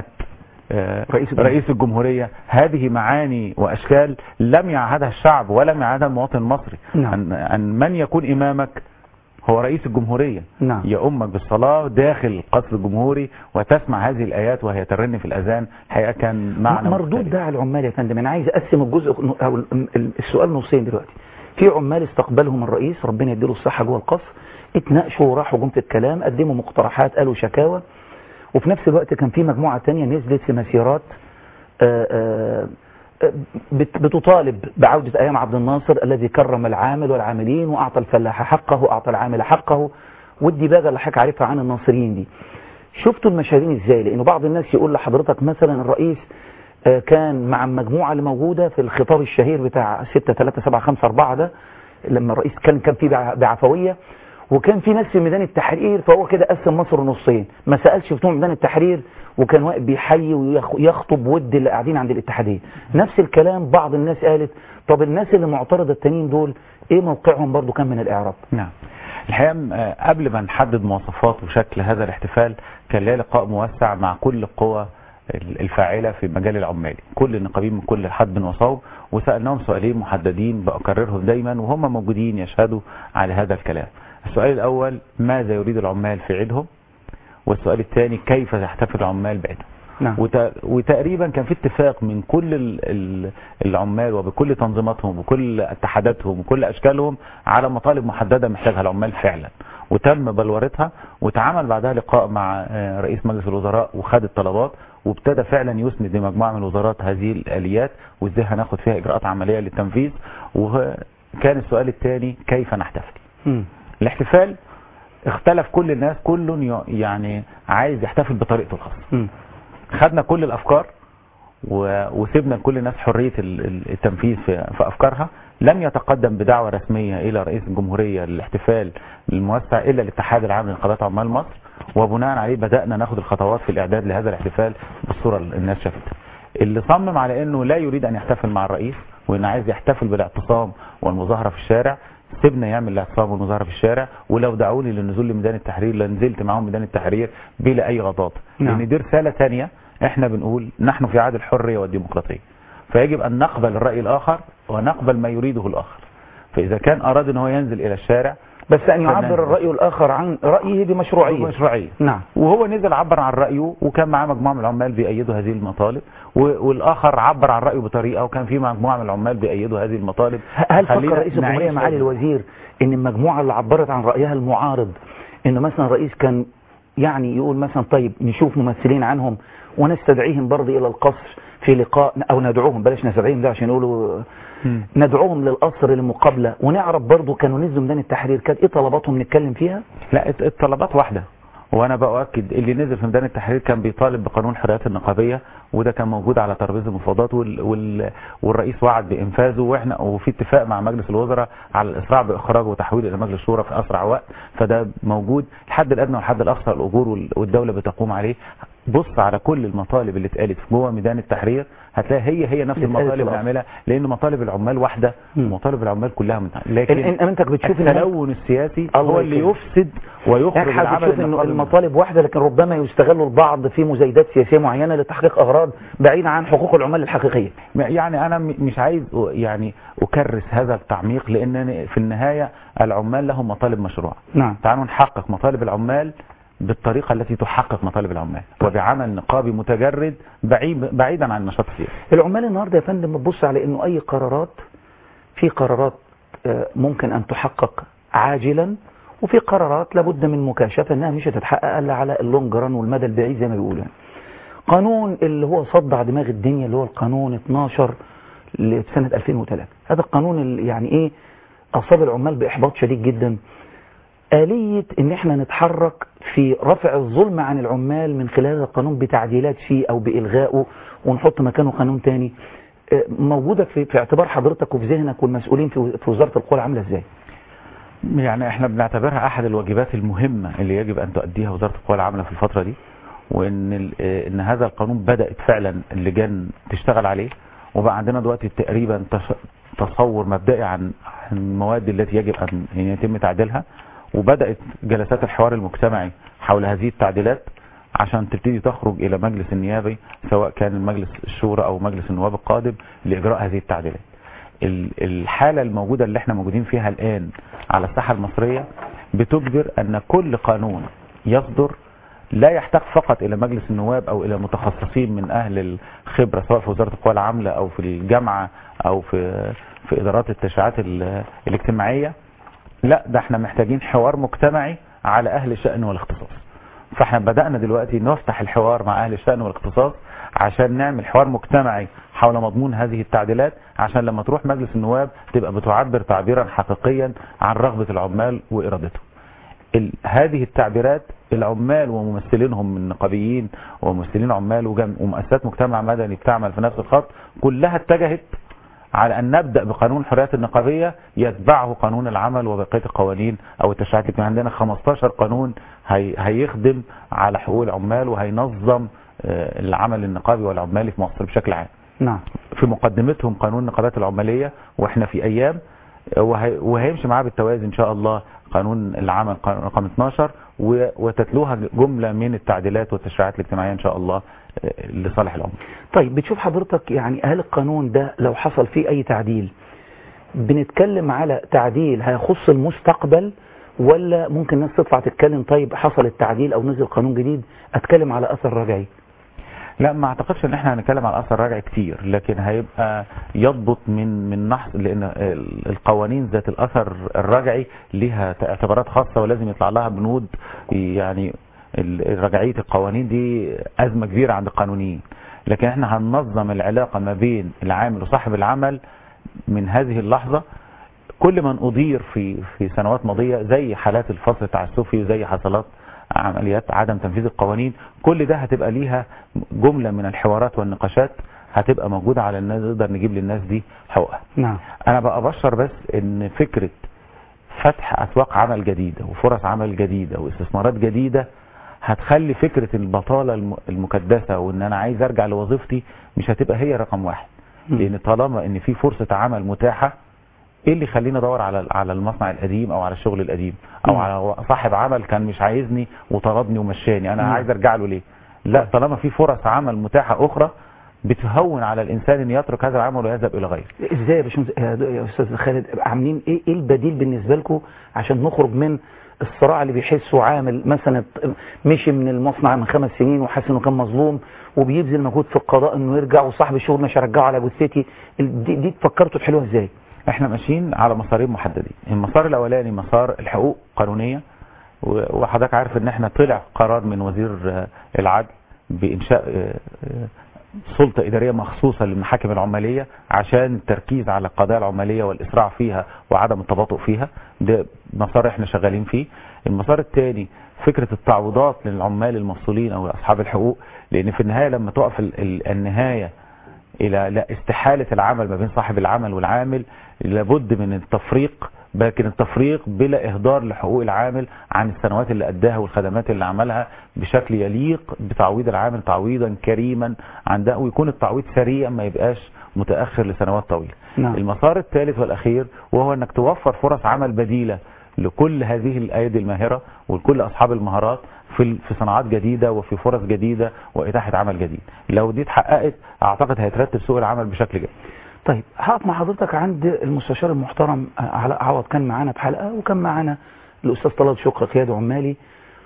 آه، رئيس الجمهورية. رئيس الجمهورية هذه معاني وأشكال لم يعهدها الشعب ولم يعهدها المواطن المصري نعم. أن, أن من يكون إمامك هو رئيس الجمهورية نعم. يأمك بالصلاة داخل القصر الجمهوري وتسمع هذه الآيات وهي ترن في الأذان الحقيقة كان معنى مردود مختلف. ده على العمال يا فندم انا عايز اقسم الجزء او ال- ال- السؤال نصين دلوقتي في عمال استقبلهم الرئيس ربنا يديله الصحه جوه القصر اتناقشوا وراحوا جم في الكلام قدموا مقترحات قالوا شكاوى وفي نفس الوقت كان في مجموعه تانية نزلت في مسيرات آه، آه، بت- بتطالب بعودة أيام عبد الناصر الذي كرم العامل والعاملين وأعطى الفلاح حقه وأعطى العامل حقه ودي بقى اللي حضرتك عارفها عن الناصريين دي شفتوا المشاهدين ازاي لأنه بعض الناس يقول لحضرتك مثلا الرئيس آه، كان مع المجموعة اللي موجودة في الخطاب الشهير بتاع 6 3 7 5 4 ده لما الرئيس كان كان فيه بع- بعفوية وكان في ناس في ميدان التحرير فهو كده قسم مصر نصين ما سألش بتوع ميدان التحرير وكان واقف بيحيي ويخطب ود اللي قاعدين عند الاتحادية نفس الكلام بعض الناس قالت طب الناس اللي معترضة التانيين دول ايه موقعهم برضو كان من الاعراب نعم الحقيقة آه، قبل ما نحدد مواصفات وشكل هذا الاحتفال كان ليا لقاء موسع مع كل القوى الفاعلة في مجال العمالي كل النقابين من كل حد وصوب وسألناهم سؤالين محددين بأكررهم دايما وهم موجودين يشهدوا على هذا الكلام السؤال الأول ماذا يريد العمال في عيدهم والسؤال الثاني كيف يحتفل العمال بعيدهم نعم وت- وتقريبا كان في اتفاق من كل ال- ال- العمال وبكل تنظيماتهم وكل اتحاداتهم وكل اشكالهم على مطالب محدده محتاجها العمال فعلا وتم بلورتها وتعامل بعدها لقاء مع آه، رئيس مجلس الوزراء وخد الطلبات وابتدى فعلا يسند لمجموعه من الوزارات هذه الاليات وازاي هناخد فيها اجراءات عمليه للتنفيذ وكان السؤال الثاني كيف نحتفل مم. الاحتفال اختلف كل الناس كل ي- يعني عايز يحتفل بطريقته الخاصه مم. خدنا كل الافكار و- وسيبنا لكل الناس حريه ال- ال- التنفيذ في في افكارها لم يتقدم بدعوه رسميه الى رئيس الجمهوريه للاحتفال الموسع الا الاتحاد العام لنقابات عمال مصر وبناء عليه بدانا ناخد الخطوات في الاعداد لهذا الاحتفال بالصوره اللي الناس شافتها اللي صمم على انه لا يريد ان يحتفل مع الرئيس وانه عايز يحتفل بالاعتصام والمظاهره في الشارع سيبنا يعمل الاعتصام والمظاهره في الشارع ولو دعوني للنزول لميدان التحرير لنزلت معاهم ميدان التحرير بلا اي غضاض نعم. لان دي رساله ثانيه احنا بنقول نحن في عهد الحريه والديمقراطيه فيجب ان نقبل الراي الاخر ونقبل ما يريده الاخر فاذا كان اراد ان هو ينزل الى الشارع بس ان يعبر فننزل. الرأي الاخر عن رأيه بمشروعية مشروعيه نعم وهو نزل عبر عن رأيه وكان معاه مجموعة من العمال بيأيدوا هذه المطالب و- والآخر عبر عن رأيه بطريقة وكان في مجموعة من العمال بيأيدوا هذه المطالب هل فكر خلينا رئيس الجمهورية نعيش معالي هذه- الوزير ان المجموعة اللي عبرت عن رأيها المعارض انه مثلا الرئيس كان يعني يقول مثلا طيب نشوف ممثلين عنهم ونستدعيهم برضه الى القصر في لقاء او ندعوهم بلاش نستدعيهم ده عشان يقولوا مم. ندعوهم للقصر للمقابلة ونعرف برضه كانوا نزلوا ميدان التحرير كانت ايه طلباتهم نتكلم فيها لا الت- الطلبات واحدة وانا باؤكد اللي نزل في ميدان التحرير كان بيطالب بقانون الحريات النقابيه وده كان موجود على ترابيزه المفاوضات وال... وال... والرئيس وعد بانفاذه واحنا وفي اتفاق مع مجلس الوزراء على الاسراع باخراجه وتحويله الى مجلس الشورى في اسرع وقت فده موجود الحد الادنى والحد الاقصى الاجور وال... والدوله بتقوم عليه بص على كل المطالب اللي اتقالت جوه ميدان التحرير هتلاقي هي هي نفس اللي اتقالت المطالب في اللي الأصل. بنعملها لان مطالب العمال واحده مم. ومطالب العمال كلها من لكن إن- إن- انت بتشوف إن التلون السياسي الله هو اللي يكرمك. يفسد ويخرج يعني العمل حضرتك بتشوف انه النقابي من المطالب واحدة لكن ربما يستغل البعض في مزايدات سياسية معينة لتحقيق اغراض بعيدة عن حقوق العمال الحقيقية يعني انا م- مش عايز أ- يعني اكرس هذا التعميق لان في النهايه العمال لهم مطالب مشروعه نعم تعالوا نحقق مطالب العمال بالطريقه التي تحقق مطالب العمال وبعمل نقابي متجرد بعيد بعيدا عن النشاط السياسي العمال النهاردة يا فندم بتبص على انه اي قرارات في قرارات آه، ممكن ان تحقق عاجلا وفي قرارات لابد من مكاشفة انها مش هتتحقق الا على اللونج ران والمدى البعيد زي ما بيقولوا يعني. قانون اللي هو صدع دماغ الدنيا اللي هو القانون 12 لسنة 2003 هذا القانون اللي يعني ايه اصاب العمال باحباط شديد جدا آلية ان احنا نتحرك في رفع الظلم عن العمال من خلال هذا القانون بتعديلات فيه او بإلغائه ونحط مكانه قانون تاني آه، موجودة في, في اعتبار حضرتك وفي ذهنك والمسؤولين في, في وزارة القوى عاملة ازاي يعني احنا بنعتبرها احد الواجبات المهمه اللي يجب ان تؤديها وزاره القوى العامله في الفتره دي وان ال- آه، ان هذا القانون بدات فعلا اللجان تشتغل عليه وبقى عندنا دلوقتي تقريبا تش- تصور مبدئي عن عن المواد التي يجب ان أن يتم تعديلها وبدات جلسات الحوار المجتمعي حول هذه التعديلات عشان تبتدي تخرج الى مجلس النيابي سواء كان مجلس الشورى او مجلس النواب القادم لاجراء هذه التعديلات ال- الحالة الموجودة اللي احنا موجودين فيها الآن على الساحة المصرية بتجبر أن كل قانون يصدر لا يحتاج فقط إلى مجلس النواب أو إلى متخصصين من أهل الخبرة سواء في وزارة القوى العاملة أو في الجامعة أو في في إدارات التشريعات ال- الاجتماعية لا ده احنا محتاجين حوار مجتمعي على أهل الشأن والاختصاص فاحنا بدأنا دلوقتي نفتح الحوار مع أهل الشأن والاختصاص عشان نعمل حوار مجتمعي حول مضمون هذه التعديلات عشان لما تروح مجلس النواب تبقى بتعبر تعبيرا حقيقيا عن رغبة العمال وإرادتهم ال- هذه التعبيرات العمال وممثلينهم من نقابيين وممثلين عمال وجم- ومؤسسات مجتمع مدني بتعمل في نفس الخط كلها اتجهت على أن نبدأ بقانون الحريات النقابية يتبعه قانون العمل وبقية القوانين أو التشريعات اللي عندنا 15 قانون هي هيخدم على حقوق العمال وهينظم آه، العمل النقابي والعمالي في مصر بشكل عام نعم في مقدمتهم قانون النقابات العمالية واحنا في ايام وهي- وهيمشي معاه بالتوازي ان شاء الله قانون العمل قانون رقم 12 و- وتتلوها جملة من التعديلات والتشريعات الاجتماعية ان شاء الله آه، لصالح العمال طيب بتشوف حضرتك يعني هل القانون ده لو حصل فيه اي تعديل بنتكلم على تعديل هيخص المستقبل ولا ممكن الناس تطلع تتكلم طيب حصل التعديل او نزل قانون جديد اتكلم على اثر رجعي لا ما اعتقدش ان احنا هنتكلم على اثر راجع كتير لكن هيبقى يضبط من من نحص لان ال- القوانين ذات الاثر الرجعي ليها اعتبارات خاصه ولازم يطلع لها بنود يعني ال- رجعيه القوانين دي ازمه كبيره عند القانونيين لكن احنا هننظم العلاقه ما بين العامل وصاحب العمل من هذه اللحظه كل من أضير في في سنوات ماضية زي حالات الفصل التعسفي وزي حصلات عمليات عدم تنفيذ القوانين كل ده هتبقى ليها جملة من الحوارات والنقاشات هتبقى موجودة على الناس نقدر نجيب للناس دي حقوقها نعم انا بقى ابشر بس ان فكرة فتح اسواق عمل جديدة وفرص عمل جديدة واستثمارات جديدة هتخلي فكرة البطالة الم- المكدسة وان انا عايز ارجع لوظيفتي مش هتبقى هي رقم واحد مم. لان طالما ان في فرصة عمل متاحة ايه اللي يخليني ادور على على المصنع القديم او على الشغل القديم او مم. على صاحب عمل كان مش عايزني وطردني ومشاني انا مم. عايز ارجع له ليه لا طالما في فرص عمل متاحة اخرى بتهون على الانسان ان يترك هذا العمل ويذهب الى غيره ازاي يا باشمهندس يا دو- يا استاذ خالد عاملين ايه ايه البديل بالنسبه لكم عشان نخرج من الصراع اللي بيحسه عامل مثلا مشي من المصنع من خمس سنين وحاسس انه كان مظلوم وبيبذل مجهود في القضاء انه يرجع وصاحب الشغل مش هيرجعه على جثتي ال- دي, دي فكرتوا تحلوها ازاي؟ احنا ماشيين على مسارين محددين المسار الاولاني مسار الحقوق قانونية و- وحضرتك عارف ان احنا طلع قرار من وزير آه، العدل بانشاء آه، آه، سلطة إدارية مخصوصة للمحاكم العمالية عشان التركيز على القضايا العمالية والإسراع فيها وعدم التباطؤ فيها ده مسار احنا شغالين فيه المسار الثاني فكرة التعويضات للعمال المفصولين أو أصحاب الحقوق لأن في النهاية لما تقف ال- ال- النهاية الى لا استحالة العمل ما بين صاحب العمل والعامل لابد من التفريق لكن التفريق بلا اهدار لحقوق العامل عن السنوات اللي اداها والخدمات اللي عملها بشكل يليق بتعويض العامل تعويضا كريما عن ده ويكون التعويض سريع ما يبقاش متاخر لسنوات طويله نعم. المسار الثالث والاخير وهو انك توفر فرص عمل بديله لكل هذه الايادي الماهره ولكل اصحاب المهارات في في صناعات جديده وفي فرص جديده واتاحه عمل جديد لو دي اتحققت اعتقد هيترتب سوق العمل بشكل جيد طيب هقف مع حضرتك عند المستشار المحترم علاء عوض كان معانا بحلقه وكان معانا الاستاذ طلال شكر قيادي عمالي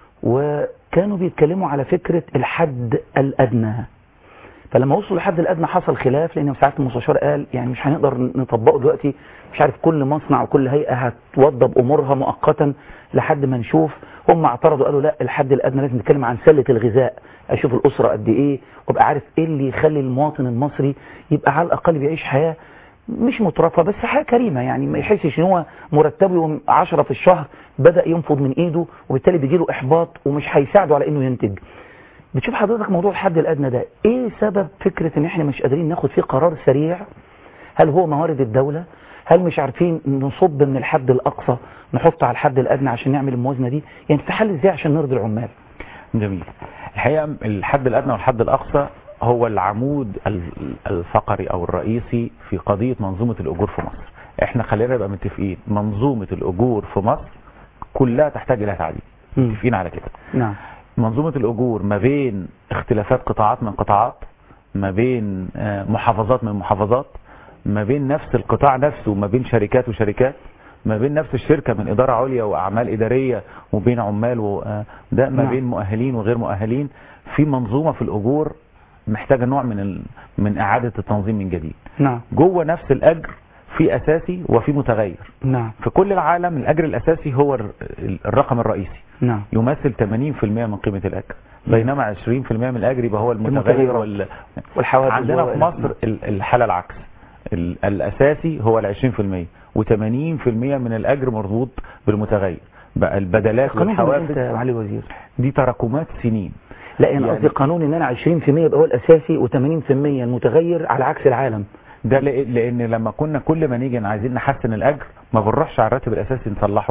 وكانوا بيتكلموا على فكره الحد الادنى فلما وصلوا للحد الادنى حصل خلاف لان ساعات المستشار قال يعني مش هنقدر نطبقه دلوقتي مش عارف كل مصنع وكل هيئه هتوضب امورها مؤقتا لحد ما نشوف هم اعترضوا قالوا لا الحد الادنى لازم نتكلم عن سله الغذاء اشوف الاسره قد ايه وابقى عارف ايه اللي يخلي المواطن المصري يبقى على الاقل بيعيش حياه مش مترفه بس حياه كريمه يعني ما يحسش ان هو مرتبه يوم 10 في الشهر بدا ينفض من ايده وبالتالي بيجي له احباط ومش هيساعده على انه ينتج بتشوف حضرتك موضوع الحد الادنى ده ايه سبب فكره ان احنا مش قادرين ناخد فيه قرار سريع هل هو موارد الدوله هل مش عارفين نصب من الحد الاقصى نحط على الحد الادنى عشان نعمل الموازنه دي يعني تحل ازاي عشان نرضي العمال جميل الحقيقه الحد الادنى والحد الاقصى هو العمود ال- الفقري او الرئيسي في قضيه منظومه الاجور في مصر احنا خلينا نبقى متفقين منظومه الاجور في مصر كلها تحتاج الى تعديل مم. متفقين على كده نعم منظومة الأجور ما بين اختلافات قطاعات من قطاعات ما بين آه، محافظات من محافظات ما بين نفس القطاع نفسه ما بين شركات وشركات ما بين نفس الشركة من إدارة عليا وأعمال إدارية وبين عمال وده ما نعم. بين مؤهلين وغير مؤهلين في منظومة في الأجور محتاجة نوع من ال... من إعادة التنظيم من جديد نعم جوه نفس الأجر في أساسي وفي متغير نعم في كل العالم الأجر الأساسي هو الر- الرقم الرئيسي نعم يمثل 80% من قيمة الأجر بينما 20% من الاجر يبقى هو المتغير المتغيرات. وال... والحوافز عندنا في وإلى- مصر ال- الحالة العكس ال- الاساسي هو ال 20% و80% من الاجر مربوط بالمتغير بقى البدلات القانون ده من والحوافز امتى يا معالي الوزير دي تراكمات سنين لا انا يعني- قصدي قانون ان انا 20% يبقى هو الاساسي و80% المتغير على عكس العالم ده لأ- لان لما كنا كل ما نيجي عايزين نحسن الاجر ما بنروحش على الراتب الاساسي نصلحه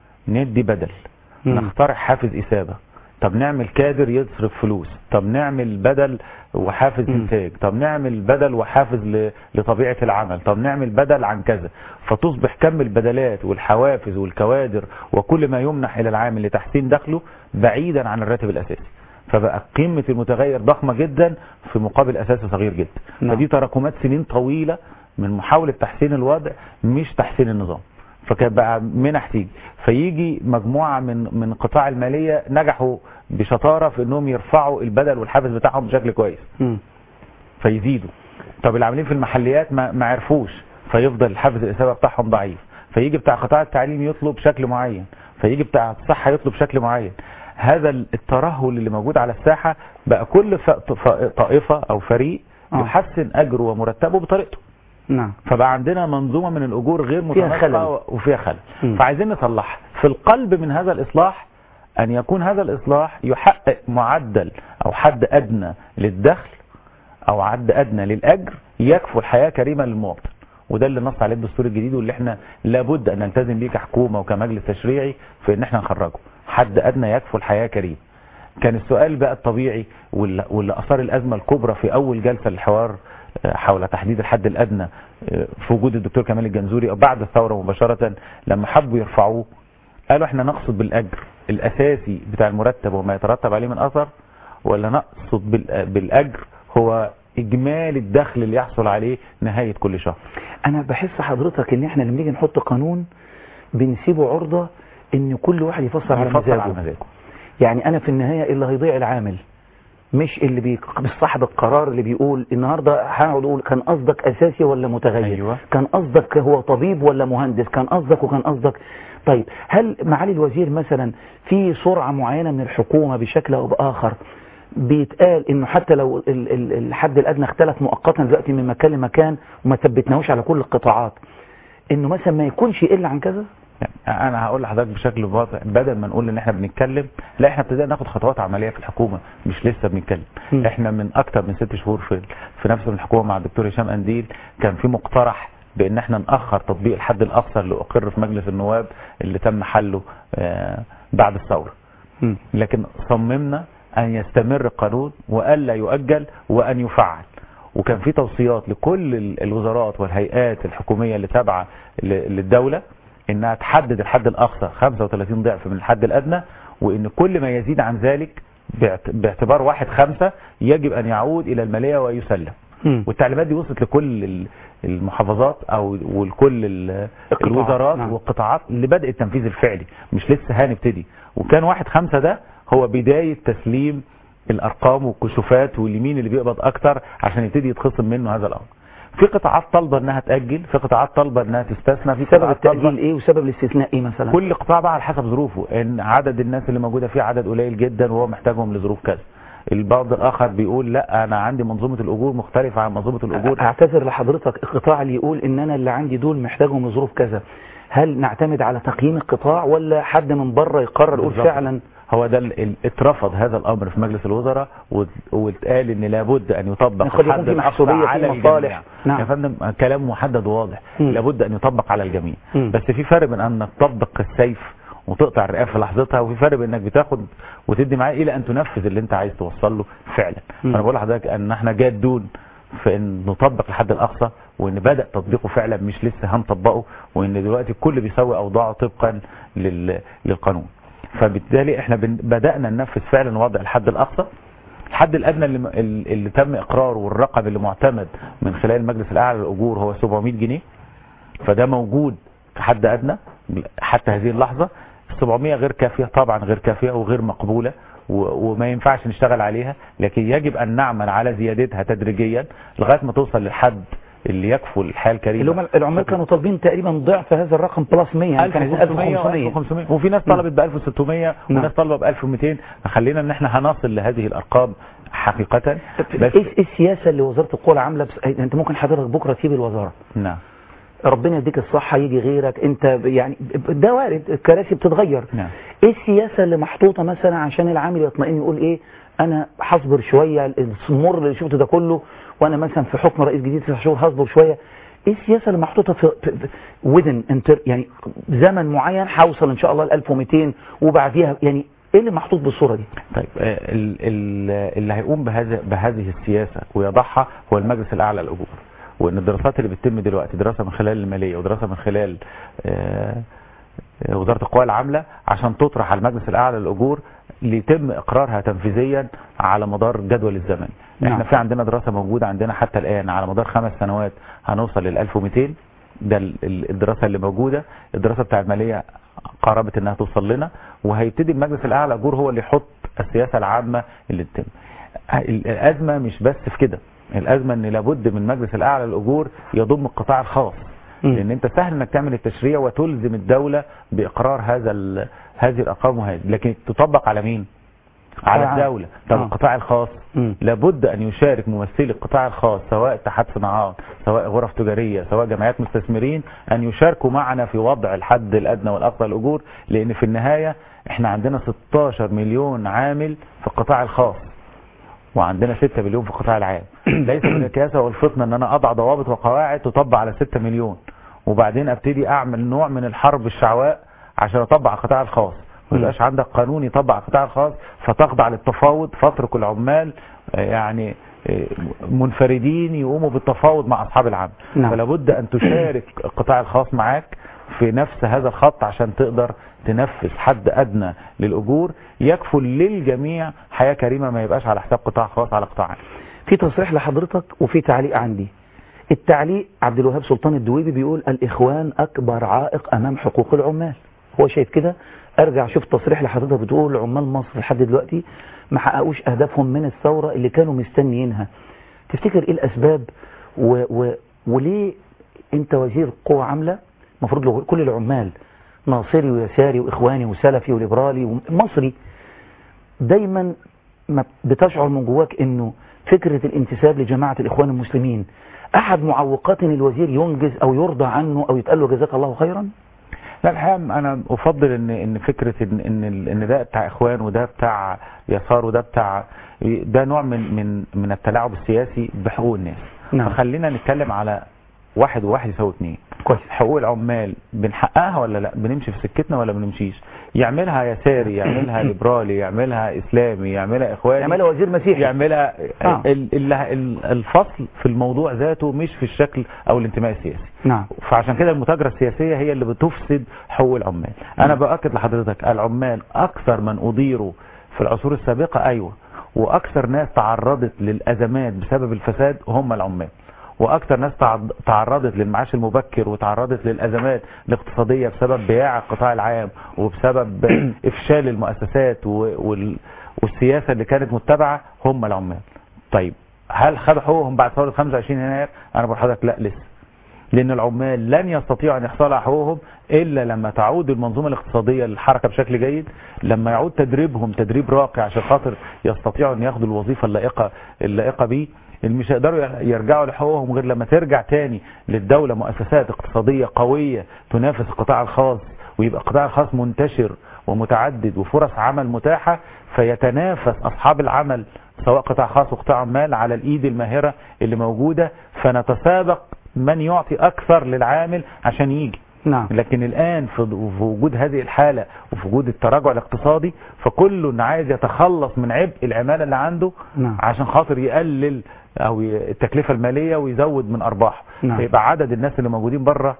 ندي بدل مم. نخترع حافز اثابه طب نعمل كادر يصرف فلوس طب نعمل بدل وحافز مم. انتاج طب نعمل بدل وحافز ل- لطبيعه العمل طب نعمل بدل عن كذا فتصبح كم البدلات والحوافز والكوادر وكل ما يمنح الى العامل لتحسين دخله بعيدا عن الراتب الاساسي فبقى قيمه المتغير ضخمه جدا في مقابل اساسي صغير جدا نعم. فدي تراكمات سنين طويله من محاوله تحسين الوضع مش تحسين النظام فكان بقى منح تيجي فيجي مجموعه من من قطاع الماليه نجحوا بشطاره في انهم يرفعوا البدل والحافز بتاعهم بشكل كويس مم. فيزيدوا طب العاملين في المحليات ما, ما عرفوش فيفضل الحافز الاثابه بتاعهم ضعيف فيجي بتاع قطاع التعليم يطلب شكل معين فيجي بتاع الصحه يطلب شكل معين هذا الترهل اللي موجود على الساحه بقى كل ف- ف- طائفه او فريق آه. يحسن اجره ومرتبه بطريقته نعم فبقى عندنا منظومه من الاجور غير فيها متناسقه خلل. وفيها خلل مم. فعايزين نصلحها في القلب من هذا الاصلاح ان يكون هذا الاصلاح يحقق معدل او حد ادنى للدخل او حد ادنى للاجر يكفو الحياه كريمه للمواطن وده اللي نص عليه الدستور الجديد واللي احنا لابد ان نلتزم بيه كحكومه وكمجلس تشريعي في ان احنا نخرجه حد ادنى يكفو الحياه كريمه كان السؤال بقى الطبيعي واللي واللي اثار الازمه الكبرى في اول جلسه للحوار آه، حول تحديد الحد الادنى آه، في وجود الدكتور كمال الجنزوري او بعد الثوره مباشره لما حبوا يرفعوه قالوا احنا نقصد بالاجر الاساسي بتاع المرتب وما يترتب عليه من اثر ولا نقصد بال- بالاجر هو اجمالي الدخل اللي يحصل عليه نهايه كل شهر انا بحس حضرتك ان احنا لما نيجي نحط قانون بنسيبه عرضة ان كل واحد يفسر على يفصل على مزاجه مزاجه يعني انا في النهاية اللي هيضيع العامل مش اللي بي... مش صاحب القرار اللي بيقول النهارده هقعد اقول كان قصدك اساسي ولا متغير أيوة. كان قصدك هو طبيب ولا مهندس كان قصدك وكان قصدك طيب هل معالي الوزير مثلا في سرعة معينة من الحكومة بشكل او باخر بيتقال انه حتى لو ال- ال- الحد الادنى اختلف مؤقتا دلوقتي من مكان لمكان وما ثبتناهوش على كل القطاعات انه مثلا ما يكونش يقل عن كذا يعني انا هقول لحضرتك بشكل واضح بدل ما نقول ان احنا بنتكلم لا احنا ابتدينا ناخد خطوات عمليه في الحكومه مش لسه بنتكلم م. احنا من اكتر من ست شهور في في نفس الحكومه مع الدكتور هشام انديل كان في مقترح بان احنا ناخر تطبيق الحد الاقصى اللي اقر في مجلس النواب اللي تم حله آه، بعد الثوره لكن صممنا ان يستمر القانون والا يؤجل وان يفعل وكان في توصيات لكل ال- الوزارات والهيئات الحكوميه اللي تابعه ل- للدوله انها تحدد الحد الاقصى 35 ضعف من الحد الادنى وان كل ما يزيد عن ذلك باعت- باعتبار واحد خمسة يجب ان يعود الى الماليه ويسلم مم. والتعليمات دي وصلت لكل ال- المحافظات او ولكل ال- القطاعات، الوزارات نعم. والقطاعات اللي بدأ التنفيذ الفعلي مش لسه هنبتدي وكان واحد خمسة ده هو بداية تسليم الارقام والكشوفات واليمين اللي بيقبض اكتر عشان يبتدي يتخصم منه هذا الامر في قطاعات طالبه انها تاجل في قطاعات طالبه انها تستثنى في سبب قطاعات طالبة- التأجيل ايه وسبب الاستثناء ايه مثلا كل قطاع بقى على حسب ظروفه ان عدد الناس اللي موجوده فيه عدد قليل جدا وهو محتاجهم لظروف كذا البعض الاخر بيقول لا انا عندي منظومه الاجور مختلفه عن منظومه الاجور اعتذر لحضرتك القطاع اللي يقول ان انا اللي عندي دول محتاجهم لظروف كذا هل نعتمد على تقييم القطاع ولا حد من بره يقرر يقول بالظبط. فعلا هو ده ال- ال- اترفض هذا الامر في مجلس الوزراء وات- واتقال ان لابد ان يطبق قد يكون الحد في الأقصى محسوبية، في على مصالح. الجميع نعم. يا فندم كلام محدد وواضح مم. لابد ان يطبق على الجميع مم. بس في فرق بين انك تطبق السيف وتقطع الرقاب في لحظتها وفي فرق بين انك بتاخد وتدي معاه الى ان تنفذ اللي انت عايز توصل له فعلا مم. فانا بقول لحضرتك ان احنا جادون في ان نطبق الحد الاقصى وان بدا تطبيقه فعلا مش لسه هنطبقه وان دلوقتي الكل بيسوي اوضاعه طبقا لل... للقانون فبالتالي احنا بن... بدانا ننفذ فعلا وضع الحد الاقصى الحد الادنى اللي, م- اللي تم اقراره والرقم اللي معتمد من خلال المجلس الاعلى للاجور هو 700 جنيه فده موجود كحد ادنى حتى هذه اللحظه ال 700 غير كافيه طبعا غير كافيه وغير مقبوله و- وما ينفعش نشتغل عليها لكن يجب ان نعمل على زيادتها تدريجيا لغايه ما توصل للحد اللي يكفوا الحياه الكريمه اللي هم العمال كانوا طالبين تقريبا ضعف هذا الرقم بلس 100 يعني كان 1500 1500 1500 وفي ناس طلبت ب 1600 نعم. وناس طلبت ب 1200 خلينا ان احنا هنصل لهذه الارقام حقيقه بس ايه إيه السياسه اللي وزاره القوى العامله بس... انت ممكن حضرتك بكره تسيب الوزاره نعم ربنا يديك الصحه يجي غيرك انت ب- يعني ب- ده وارد الكراسي بتتغير نعم ايه السياسه اللي محطوطه مثلا عشان العامل يطمئن يقول ايه انا هصبر شويه السمور اللي شفته ده كله وانا مثلا في حكم رئيس جديد تسع شهور هصبر شويه ايه السياسه اللي محطوطه في وذن انتر يعني زمن معين هوصل ان شاء الله ل 1200 وبعديها يعني ايه اللي محطوط بالصوره دي؟ طيب آه، ال- ال- اللي هيقوم بهذا بهذه السياسه ويضعها هو المجلس الاعلى للاجور وان الدراسات اللي بتتم دلوقتي دراسه من خلال الماليه ودراسه من خلال آه، آه، وزاره القوى العامله عشان تطرح على المجلس الاعلى للاجور ليتم اقرارها تنفيذيا على مدار جدول الزمن نعم. احنا في عندنا دراسه موجوده عندنا حتى الان على مدار خمس سنوات هنوصل لل 1200 ده ال- ال- الدراسه اللي موجوده الدراسه بتاع الماليه قربت انها توصل لنا وهيبتدي المجلس الاعلى الاجور هو اللي يحط السياسه العامه اللي تتم ال- الازمه مش بس في كده الازمه ان لابد من المجلس الاعلى للاجور يضم القطاع الخاص مم. لان انت سهل انك تعمل التشريع وتلزم الدوله باقرار هذا ال- هذه الارقام وهذه لكن تطبق على مين على العام. الدوله طب آه. القطاع الخاص مم. لابد ان يشارك ممثلي القطاع الخاص سواء اتحاد صناعات سواء غرف تجاريه سواء جمعيات مستثمرين ان يشاركوا معنا في وضع الحد الادنى والاقصى للاجور لان في النهايه احنا عندنا 16 مليون عامل في القطاع الخاص وعندنا 6 مليون في القطاع العام ليس من الكياسه والفطنه ان انا اضع ضوابط وقواعد تطبق على 6 مليون وبعدين ابتدي اعمل نوع من الحرب الشعواء عشان اطبق على القطاع الخاص ما يبقاش عندك قانون يطبق على القطاع الخاص فتخضع للتفاوض فترك العمال آه، يعني آه، منفردين يقوموا بالتفاوض مع اصحاب العمل نعم. فلا بد ان تشارك القطاع الخاص معاك في نفس هذا الخط عشان تقدر تنفذ حد ادنى للاجور يكفل للجميع حياه كريمه ما يبقاش على حساب قطاع خاص على قطاع عام في تصريح لحضرتك وفي تعليق عندي التعليق عبد الوهاب سلطان الدويبي بيقول الإخوان أكبر عائق أمام حقوق العمال هو شايف كده أرجع شوف تصريح لحضرتك بتقول عمال مصر لحد دلوقتي ما حققوش أهدافهم من الثورة اللي كانوا مستنيينها تفتكر إيه الأسباب و و وليه أنت وزير قوة عاملة المفروض له كل العمال ناصري ويساري وإخواني وسلفي وليبرالي ومصري دايما ما بتشعر من جواك انه فكرة الانتساب لجماعة الاخوان المسلمين احد معوقات ان الوزير ينجز او يرضى عنه او يتقال له جزاك الله خيرا لا الحقيقه انا افضل ان ان فكره ان ان ال- ان ده بتاع اخوان وده بتاع يسار وده بتاع ده نوع من من من التلاعب السياسي بحقوق الناس نعم. فخلينا نتكلم على واحد وواحد يساوي اثنين كويس حقوق العمال بنحققها ولا لا بنمشي في سكتنا ولا بنمشيش يعملها يساري يعملها ليبرالي يعملها اسلامي يعملها اخواني يعملها وزير مسيحي يعملها آه. ال- ال- ال- الفصل في الموضوع ذاته مش في الشكل او الانتماء السياسي نعم فعشان كده المتاجرة السياسية هي اللي بتفسد حقوق العمال انا باكد لحضرتك العمال اكثر من اضيروا في العصور السابقة ايوه واكثر ناس تعرضت للازمات بسبب الفساد هم العمال واكثر ناس تعض- تعرضت للمعاش المبكر وتعرضت للازمات الاقتصادية بسبب بياع القطاع العام وبسبب افشال المؤسسات و- وال- والسياسة اللي كانت متبعة هم العمال طيب هل خدوا حقوقهم بعد ثورة 25 يناير انا بقول لحضرتك لا لسه لان العمال لن يستطيعوا ان يحصلوا على حقوقهم الا لما تعود المنظومه الاقتصاديه للحركه بشكل جيد لما يعود تدريبهم تدريب راقي عشان خاطر يستطيعوا ان ياخدوا الوظيفه اللائقه اللائقه بيه اللي مش هيقدروا يرجعوا لحقوقهم غير لما ترجع تاني للدوله مؤسسات اقتصاديه قويه تنافس القطاع الخاص ويبقى القطاع الخاص منتشر ومتعدد وفرص عمل متاحه فيتنافس اصحاب العمل سواء قطاع خاص وقطاع عمال على الايد الماهره اللي موجوده فنتسابق من يعطي اكثر للعامل عشان يجي نعم لكن الان في في وجود هذه الحاله وفي وجود التراجع الاقتصادي فكل عايز يتخلص من عبء العماله اللي عنده نعم عشان خاطر يقلل او ي- التكلفه الماليه ويزود من ارباحه نعم. فيبقى عدد الناس اللي موجودين بره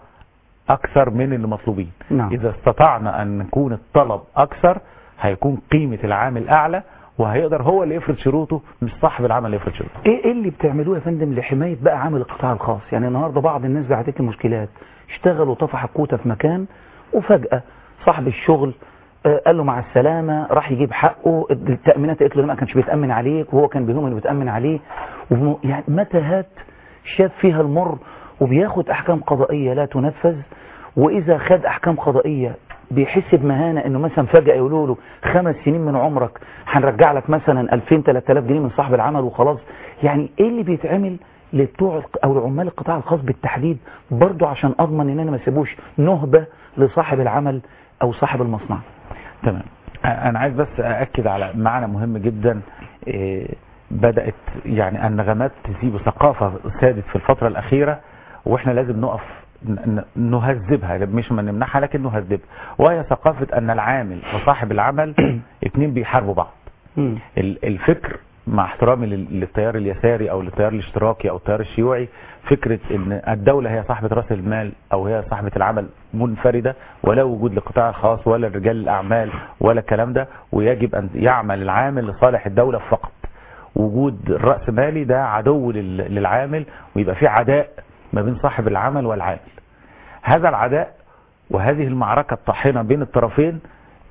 اكثر من اللي مطلوبين نعم. اذا استطعنا ان نكون الطلب اكثر هيكون قيمه العامل اعلى وهيقدر هو اللي يفرض شروطه مش صاحب العمل اللي يفرض شروطه ايه إيه اللي بتعملوه يا فندم لحماية بقى عامل القطاع الخاص يعني النهاردة بعض الناس بعتت لي مشكلات اشتغلوا طفح الكوته في مكان وفجأة صاحب الشغل آه، قال له مع السلامة راح يجيب حقه التأمينات قالت له لا ما كانش بيتأمن عليك وهو كان بيهم انه بيتأمن عليه وم- يعني متاهات شاف فيها المر وبياخد احكام قضائية لا تنفذ واذا خد احكام قضائية بيحس بمهانة انه مثلا فجأة يقولوا له خمس سنين من عمرك هنرجع لك مثلا 2000 3000 جنيه من صاحب العمل وخلاص يعني ايه اللي بيتعمل لبتوع الق- او لعمال القطاع الخاص بالتحديد برضو عشان اضمن ان انا ما اسيبوش نهبة لصاحب العمل او صاحب المصنع تمام انا عايز بس ااكد على معنى مهم جدا إيه، بدات يعني النغمات تسيب ثقافه سادت في الفتره الاخيره واحنا لازم نقف ن- ن- نهذبها مش ما نمنعها لكن نهذبها وهي ثقافه ان العامل وصاحب العمل اتنين بيحاربوا بعض ال- الفكر مع احترامي لل- للتيار اليساري او للتيار الاشتراكي او التيار الشيوعي فكرة ان الدولة هي صاحبة راس المال او هي صاحبة العمل منفردة ولا وجود للقطاع الخاص ولا رجال الاعمال ولا الكلام ده ويجب ان يعمل العامل لصالح الدولة فقط وجود الرأس مالي ده عدو لل- للعامل ويبقى في عداء ما بين صاحب العمل والعامل هذا العداء وهذه المعركة الطاحنة بين الطرفين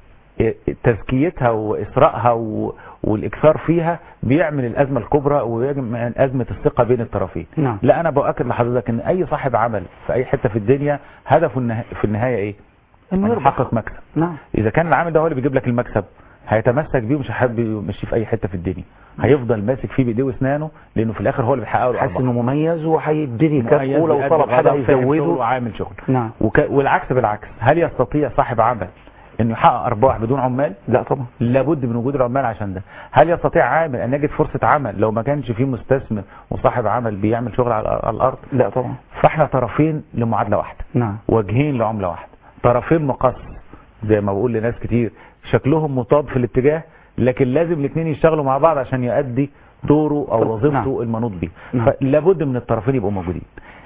تزكيتها وإسراءها و- والإكثار فيها بيعمل الأزمة الكبرى ويعمل أزمة الثقة بين الطرفين نعم لا أنا بؤكد لحضرتك أن أي صاحب عمل في أي حتة في الدنيا هدفه النها- في النهاية إيه؟ انه أن يربح يحقق مكسب نعم إذا كان العامل ده هو اللي بيجيب لك المكسب هيتمسك بيه ومش هيحب يمشيه في أي حتة في الدنيا هيفضل ماسك فيه بإيديه وأسنانه لأنه في الآخر هو اللي بيحقق له حاسس أرباح. انه مميز وهيبتدي مميز يكافئه لو بيأدي طلب حاجة غضب، فاهم شغله هيزوده وعامل شغل نعم وك... والعكس بالعكس هل يستطيع صاحب عمل انه يحقق ارباح بدون عمال لا طبعا لابد من وجود العمال عشان ده هل يستطيع عامل ان يجد فرصة عمل لو ما كانش فيه مستثمر وصاحب عمل بيعمل شغل على على الارض لا طبعا فاحنا طرفين لمعادلة واحدة نعم وجهين لعملة واحدة طرفين مقص زي ما بقول لناس كتير شكلهم مطاب في الاتجاه لكن لازم الاثنين يشتغلوا مع بعض عشان يؤدي دوره او طب- وظيفته نعم. المنوط بيه نعم. فلابد من الطرفين يبقوا موجودين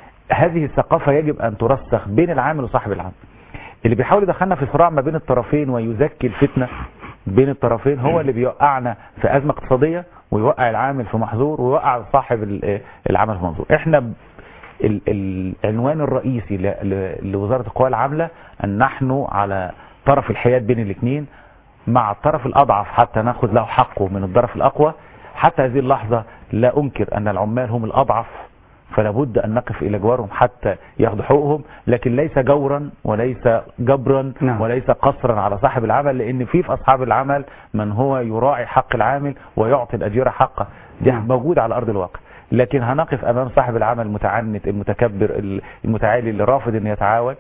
هذه الثقافة يجب ان ترسخ بين العامل وصاحب العمل اللي بيحاول يدخلنا في صراع ما بين الطرفين ويزكي الفتنة بين الطرفين هو اللي بيوقعنا في أزمة اقتصادية ويوقع العامل في محظور ويوقع صاحب ال- العمل في محظور احنا ب- ال- العنوان الرئيسي ل- ل- لوزارة القوى العاملة أن نحن على طرف الحياد بين الاثنين مع الطرف الأضعف حتى ناخذ له حقه من الطرف الأقوى حتى هذه اللحظة لا أنكر أن العمال هم الأضعف فلا بد أن نقف إلى جوارهم حتى ياخذوا حقوقهم لكن ليس جورا وليس جبرا نعم. وليس قصرا على صاحب العمل لأن في في أصحاب العمل من هو يراعي حق العامل ويعطي الأجير حقه ده نعم. موجود على أرض الواقع لكن هنقف أمام صاحب العمل المتعنت المتكبر المتعالي اللي رافض أن يتعاون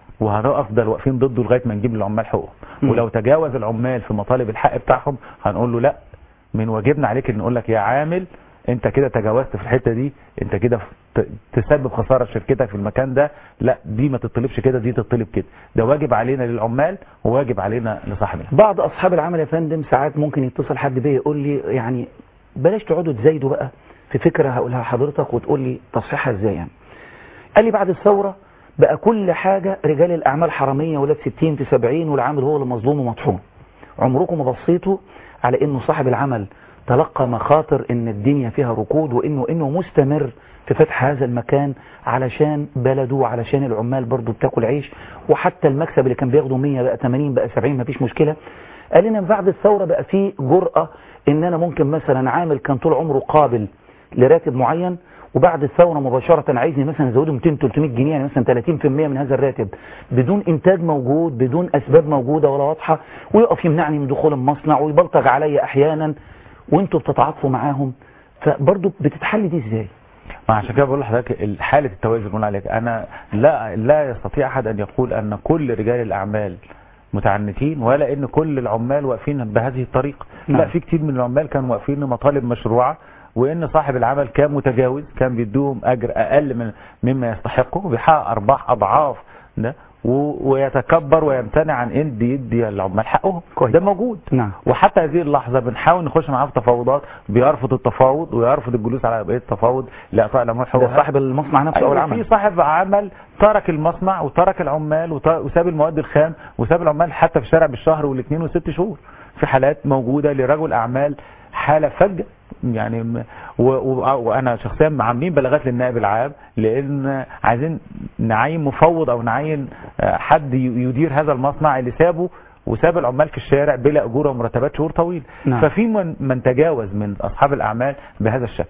وهنفضل واقفين ضده لغايه ما نجيب للعمال حقوقهم مم. ولو تجاوز العمال في مطالب الحق بتاعهم هنقول له لا من واجبنا عليك ان نقول لك يا عامل انت كده تجاوزت في الحته دي انت كده ت- تسبب خساره شركتك في المكان ده لا دي ما تطلبش كده دي تطلب كده ده واجب علينا للعمال وواجب علينا لصاحب العمل بعض اصحاب العمل يا فندم ساعات ممكن يتصل حد بيا يقول لي يعني بلاش تقعدوا تزايدوا بقى في فكره هقولها لحضرتك وتقول لي تصحيحها ازاي يعني قال لي بعد الثوره بقى كل حاجه رجال الاعمال حراميه ولاد 60 في 70 والعامل هو اللي مظلوم ومطحون عمركم ما بصيتوا على انه صاحب العمل تلقى مخاطر ان الدنيا فيها ركود وانه انه مستمر في فتح هذا المكان علشان بلده وعلشان العمال برضه بتاكل عيش وحتى المكسب اللي كان بياخده 100 بقى 80 بقى 70 مفيش مشكله قال لنا من بعد الثوره بقى في جرأه ان انا ممكن مثلا عامل كان طول عمره قابل لراتب معين وبعد الثوره مباشره عايزني مثلا ازوده 200 300 جنيه يعني مثلا 30% من هذا الراتب بدون انتاج موجود بدون اسباب موجوده ولا واضحه ويقف يمنعني من دخول المصنع ويبلطج عليا احيانا وانتوا بتتعاطفوا معاهم فبرضه بتتحل دي ازاي؟ ما عشان كده بقول لحضرتك حاله التوازن اللي بنقول عليك انا لا لا يستطيع احد ان يقول ان كل رجال الاعمال متعنتين ولا ان كل العمال واقفين بهذه الطريقه نعم. لا في كتير من العمال كانوا واقفين لمطالب مشروعه وان صاحب العمل كان متجاوز كان بيدوهم اجر اقل من مما يستحقه وبيحقق ارباح اضعاف ده و- ويتكبر ويمتنع عن ان يدي العمال حقهم كويس. ده موجود نعم وحتى هذه اللحظة بنحاول نخش معاه في تفاوضات بيرفض التفاوض ويرفض الجلوس على بقية التفاوض لإعطاء العمال ده حقوقها صاحب المصنع نفسه او أيوة العمل في صاحب عمل ترك المصنع وترك العمال وت- وساب المواد الخام وساب العمال حتى في الشارع بالشهر والاثنين وست شهور في حالات موجودة لرجل أعمال حالة فجأة يعني م- و- و- وانا شخصيا عاملين بلاغات للنائب العام لان عايزين نعين مفوض او نعين آه، حد ي- يدير هذا المصنع اللي سابه وساب العمال في الشارع بلا اجور ومرتبات شهور طويل نعم. ففي من, من تجاوز من اصحاب الاعمال بهذا الشكل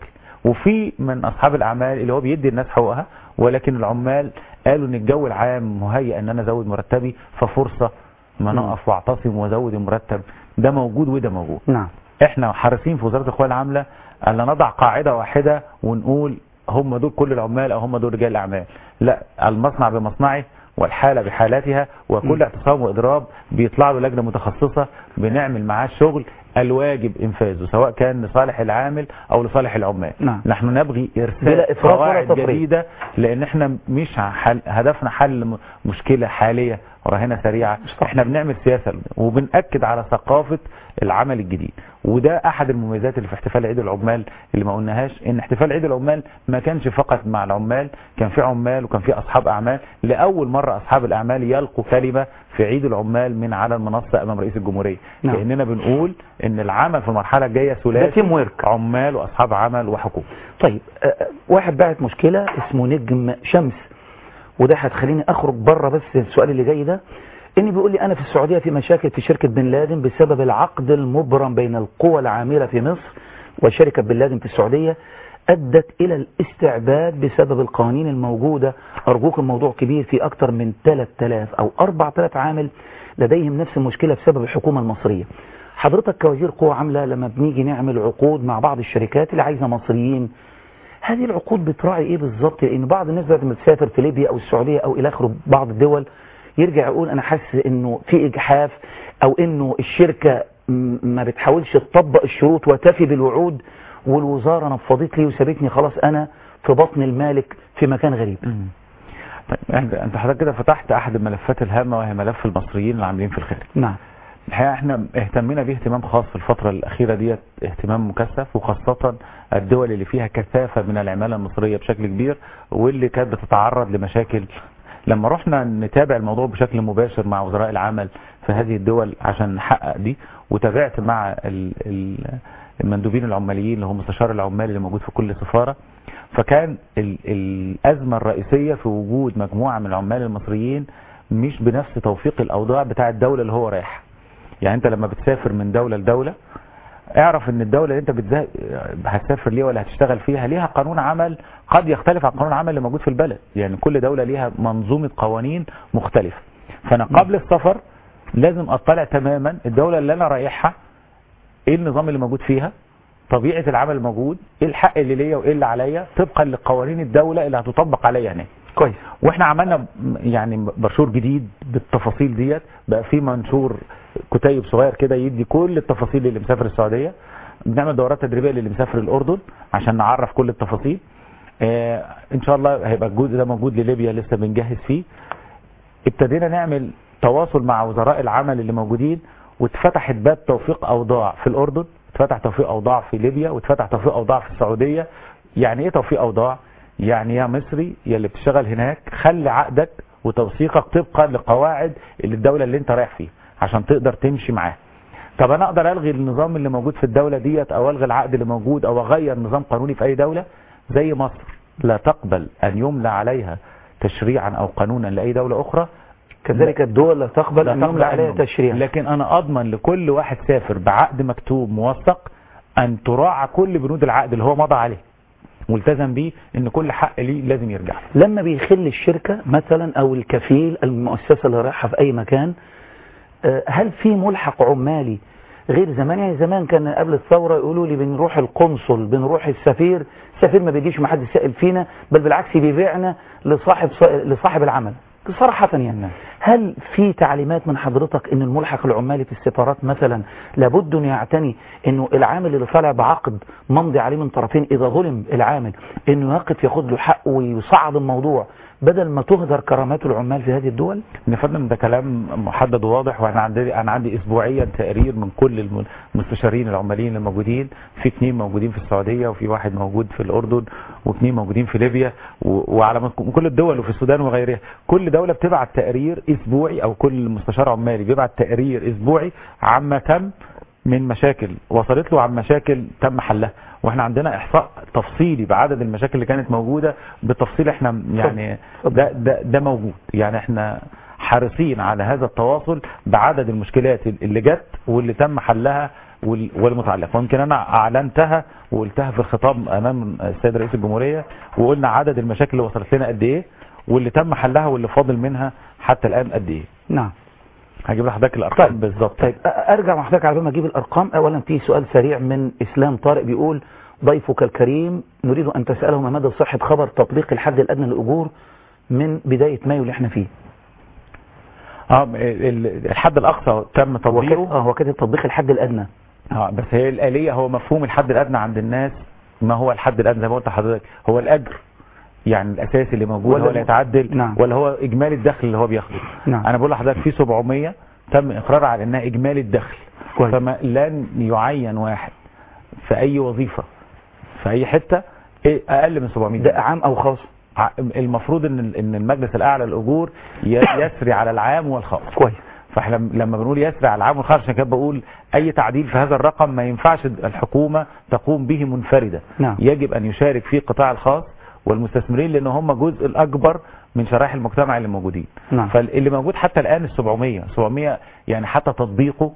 وفي من اصحاب الاعمال اللي هو بيدي الناس حقوقها ولكن العمال قالوا ان الجو العام مهيئ ان انا ازود مرتبي ففرصه ما مم. نقف واعتصم وازود المرتب ده موجود وده موجود نعم احنا حريصين في وزاره القوى العامله ان لا نضع قاعده واحده ونقول هم دول كل العمال او هم دول رجال الاعمال لا المصنع بمصنعه والحاله بحالاتها وكل م. اعتصام واضراب بيطلع له لجنه متخصصه بنعمل معاه الشغل الواجب انفاذه سواء كان لصالح العامل او لصالح العمال نعم. نحن نبغي ارسال بلا إفراط ولا قواعد تفريط. جديده لان احنا مش حل هدفنا حل م- مشكله حاليه راهنه سريعه احنا بنعمل سياسه وبنأكد على ثقافه العمل الجديد وده احد المميزات اللي في احتفال عيد العمال اللي ما قلناهاش ان احتفال عيد العمال ما كانش فقط مع العمال كان في عمال وكان في اصحاب اعمال لاول مره اصحاب الاعمال يلقوا كلمه في عيد العمال من على المنصه امام رئيس الجمهوريه نعم. كاننا بنقول ان العمل في المرحله الجايه ده ثلاثي تيم ويرك عمال واصحاب عمل وحكومه طيب آه، آه، واحد بعت مشكلة اسمه نجم شمس وده هتخليني اخرج بره بس السؤال اللي جاي ده اني بيقول لي انا في السعودية في مشاكل في شركة بن لادن بسبب العقد المبرم بين القوى العاملة في مصر وشركة بن لادن في السعودية ادت الى الاستعباد بسبب القوانين الموجودة ارجوك الموضوع كبير في اكتر من 3000 او 4000 عامل لديهم نفس المشكلة بسبب الحكومة المصرية حضرتك كوزير قوى عاملة لما بنيجي نعمل عقود مع بعض الشركات اللي عايزة مصريين هذه العقود بتراعي ايه بالظبط لان بعض الناس بعد ما تسافر في ليبيا او السعوديه او الى اخره بعض الدول يرجع يقول انا حاسس انه في اجحاف او انه الشركه م- ما بتحاولش تطبق الشروط وتفي بالوعود والوزاره نفضت لي وسابتني خلاص انا في بطن المالك في مكان غريب طيب انت انت حضرتك كده فتحت احد الملفات الهامه وهي ملف المصريين اللي عاملين في الخارج نعم الحقيقه احنا اهتمينا بيه اهتمام خاص في الفتره الاخيره ديت اهتمام مكثف وخاصه الدول اللي فيها كثافه من العماله المصريه بشكل كبير واللي كانت بتتعرض لمشاكل لما رحنا نتابع الموضوع بشكل مباشر مع وزراء العمل في هذه الدول عشان نحقق دي وتابعت مع ال- ال- المندوبين العماليين اللي هو مستشار العمال اللي موجود في كل سفاره فكان ال- الازمه الرئيسيه في وجود مجموعه من العمال المصريين مش بنفس توفيق الاوضاع بتاع الدوله اللي هو رايحها يعني انت لما بتسافر من دولة لدولة اعرف ان الدولة اللي انت بتزا... هتسافر ليها ولا هتشتغل فيها ليها قانون عمل قد يختلف عن قانون العمل اللي موجود في البلد يعني كل دولة ليها منظومة قوانين مختلفة فانا قبل السفر لازم اطلع تماما الدولة اللي انا رايحها ايه النظام اللي موجود فيها طبيعة العمل الموجود ايه الحق اللي ليا وايه اللي عليا طبقا لقوانين الدولة اللي هتطبق عليا هناك كويس واحنا عملنا م- يعني برشور جديد بالتفاصيل ديت بقى في منشور كتيب صغير كده يدي كل التفاصيل اللي مسافر السعوديه بنعمل دورات تدريبيه للي مسافر الاردن عشان نعرف كل التفاصيل آه ان شاء الله هيبقى الجزء ده موجود لليبيا لسه بنجهز فيه ابتدينا نعمل تواصل مع وزراء العمل اللي موجودين واتفتحت باب توفيق اوضاع في الاردن اتفتح توفيق اوضاع في ليبيا واتفتح توفيق اوضاع في السعوديه يعني ايه توفيق اوضاع يعني يا مصري يا اللي بتشتغل هناك خلي عقدك وتوثيقك طبقا لقواعد اللي الدوله اللي انت رايح فيها عشان تقدر تمشي معاها طب انا اقدر الغي النظام اللي موجود في الدوله ديت او الغي العقد اللي موجود او اغير نظام قانوني في اي دوله زي مصر لا تقبل ان يملى عليها تشريعا او قانونا لاي دوله اخرى كذلك الدول لا تقبل لا ان يملى عليها عنهم. تشريع لكن انا اضمن لكل واحد سافر بعقد مكتوب موثق ان تراعى كل بنود العقد اللي هو مضى عليه ملتزم بيه ان كل حق ليه لازم يرجع لما بيخل الشركة مثلا او الكفيل المؤسسة اللي رايحة في اي مكان آه، هل في ملحق عمالي غير زمان يعني زمان كان قبل الثورة يقولوا لي بنروح القنصل بنروح السفير السفير ما بيجيش ما حد سائل فينا بل بالعكس بيبيعنا لصاحب لصاحب العمل صراحة يعني هل في تعليمات من حضرتك ان الملحق العمالي في السفارات مثلا لابد انه يعتني انه العامل اللي طالع بعقد ممضي عليه من طرفين اذا ظلم العامل انه يقف ياخد له حقه ويصعد الموضوع بدل ما تهدر كرامات العمال في هذه الدول يا فندم ده كلام محدد وواضح وانا عندي انا عندي اسبوعيا تقرير من كل المستشارين العماليين الموجودين في اثنين موجودين في السعوديه وفي واحد موجود في الاردن واثنين موجودين في ليبيا و- وعلى من كل الدول وفي السودان وغيرها كل دوله بتبعت تقرير اسبوعي او كل مستشار عمالي بيبعت تقرير اسبوعي عما تم من مشاكل وصلت له عن مشاكل تم حلها واحنا عندنا احصاء تفصيلي بعدد المشاكل اللي كانت موجوده بالتفصيل احنا يعني ده ده ده موجود يعني احنا حريصين على هذا التواصل بعدد المشكلات اللي جت واللي تم حلها وال- والمتعلقه ويمكن انا اعلنتها وقلتها في الخطاب امام السيد رئيس الجمهوريه وقلنا عدد المشاكل اللي وصلت لنا قد ايه واللي تم حلها واللي فاضل منها حتى الان قد ايه نعم هجيب لحضرتك الارقام طيب. بالظبط طيب أ- ارجع مع حضرتك على بال ما اجيب الارقام اولا في سؤال سريع من اسلام طارق بيقول ضيفك الكريم نريد ان تساله ما مدى صحه خبر تطبيق الحد الادنى للاجور من بدايه مايو اللي احنا فيه اه ال- الحد الاقصى تم هو تطبيقه كده اه هو كده تطبيق الحد الادنى اه بس هي الآلية هو مفهوم الحد الأدنى عند الناس ما هو الحد الأدنى زي ما قلت لحضرتك هو الأجر يعني الأساسي اللي موجود ولا هو اللي الم- يتعدل نعم. ولا هو إجمالي الدخل اللي هو بياخده نعم. أنا بقول لحضرتك في 700 تم إقرارها على إنها إجمالي الدخل كويس. فما لن يعين واحد في أي وظيفة في أي حتة إيه أقل من 700 ده عام او خاص ع- المفروض ان ان المجلس الاعلى للاجور ي- يسري على العام والخاص كويس فاحنا لما بنقول يسري على العام والخاص عشان كده بقول اي تعديل في هذا الرقم ما ينفعش الحكومه تقوم به منفرده نعم. يجب ان يشارك فيه القطاع الخاص والمستثمرين لان هم جزء الاكبر من شرائح المجتمع اللي موجودين نعم. فاللي موجود حتى الان ال 700 700 يعني حتى تطبيقه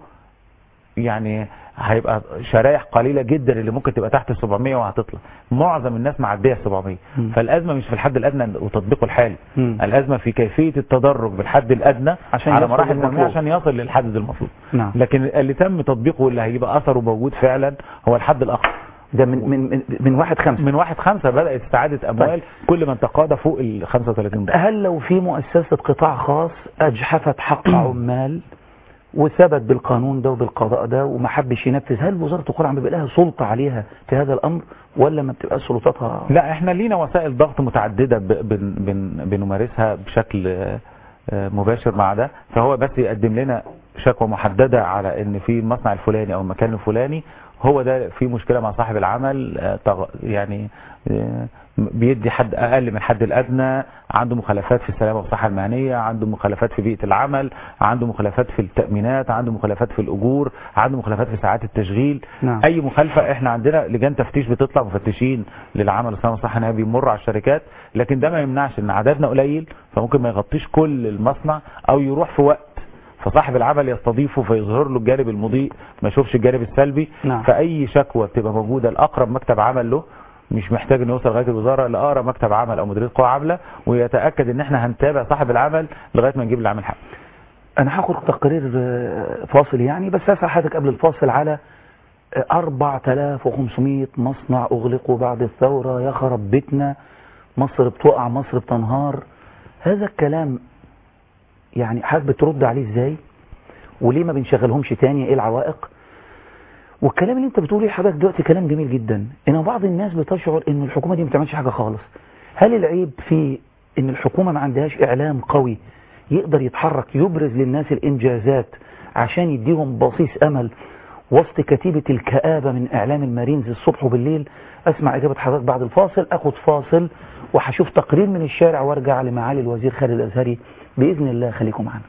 يعني هيبقى شرائح قليلة جدا اللي ممكن تبقى تحت ال 700 وهتطلع معظم الناس معديه ال 700 مم. فالازمه مش في الحد الادنى وتطبيقه الحالي مم. الازمه في كيفيه التدرج بالحد الادنى عشان على يصل مراحل للمطلوب. تنميه عشان يصل للحد المطلوب نعم لكن اللي تم تطبيقه واللي هيبقى اثره موجود فعلا هو الحد الاقصى ده من من من, من واحد خمسة من واحد خمسة بدأت استعادة أموال طيب. كل من تقاضى فوق ال 35 ضعف هل لو في مؤسسة قطاع خاص أجحفت حق عمال وثبت بالقانون ده وبالقضاء ده وما حبش ينفذ هل وزارة القرى عم بيبقى لها سلطة عليها في هذا الأمر ولا ما بتبقى سلطاتها لا احنا لينا وسائل ضغط متعددة ب- بن بن بنمارسها بشكل آه، آه، مباشر مع ده فهو بس يقدم لنا شكوى محددة على ان في المصنع الفلاني او المكان الفلاني هو ده في مشكلة مع صاحب العمل آه، طغ- يعني آه، بيدي حد اقل من الحد الادنى عنده مخالفات في السلامة والصحة المهنية عنده مخالفات في بيئة العمل عنده مخالفات في التأمينات عنده مخالفات في الاجور عنده مخالفات في ساعات التشغيل نعم. اي مخالفه احنا عندنا لجان تفتيش بتطلع مفتشين للعمل الصناعي والصحه النهائي بيمروا على الشركات لكن ده ما يمنعش ان عددنا قليل فممكن ما يغطيش كل المصنع او يروح في وقت فصاحب العمل يستضيفه فيظهر له الجانب المضيء ما يشوفش الجانب السلبي نعم. فاي شكوى بتبقى موجوده لاقرب مكتب عمل له مش محتاج انه يوصل لغايه الوزاره لاقرب مكتب عمل او مديريه قوى عامله ويتاكد ان احنا هنتابع صاحب العمل لغايه ما نجيب العامل حقه أنا هاخد تقرير آه، فاصل يعني بس أسأل حضرتك قبل الفاصل على آه، 4500 مصنع أغلقوا بعد الثورة يا خرب بيتنا مصر بتقع مصر بتنهار هذا الكلام يعني حضرتك بترد عليه ازاي وليه ما بنشغلهمش تاني ايه العوائق والكلام اللي انت بتقوله حضرتك دلوقتي كلام جميل جدا ان بعض الناس بتشعر ان الحكومه دي ما بتعملش حاجه خالص هل العيب في ان الحكومه ما عندهاش اعلام قوي يقدر يتحرك يبرز للناس الانجازات عشان يديهم بصيص امل وسط كتيبه الكآبه من اعلام المارينز الصبح وبالليل اسمع اجابه حضرتك بعد الفاصل اخد فاصل وهشوف تقرير من الشارع وارجع لمعالي الوزير خالد الازهري باذن الله خليكم معانا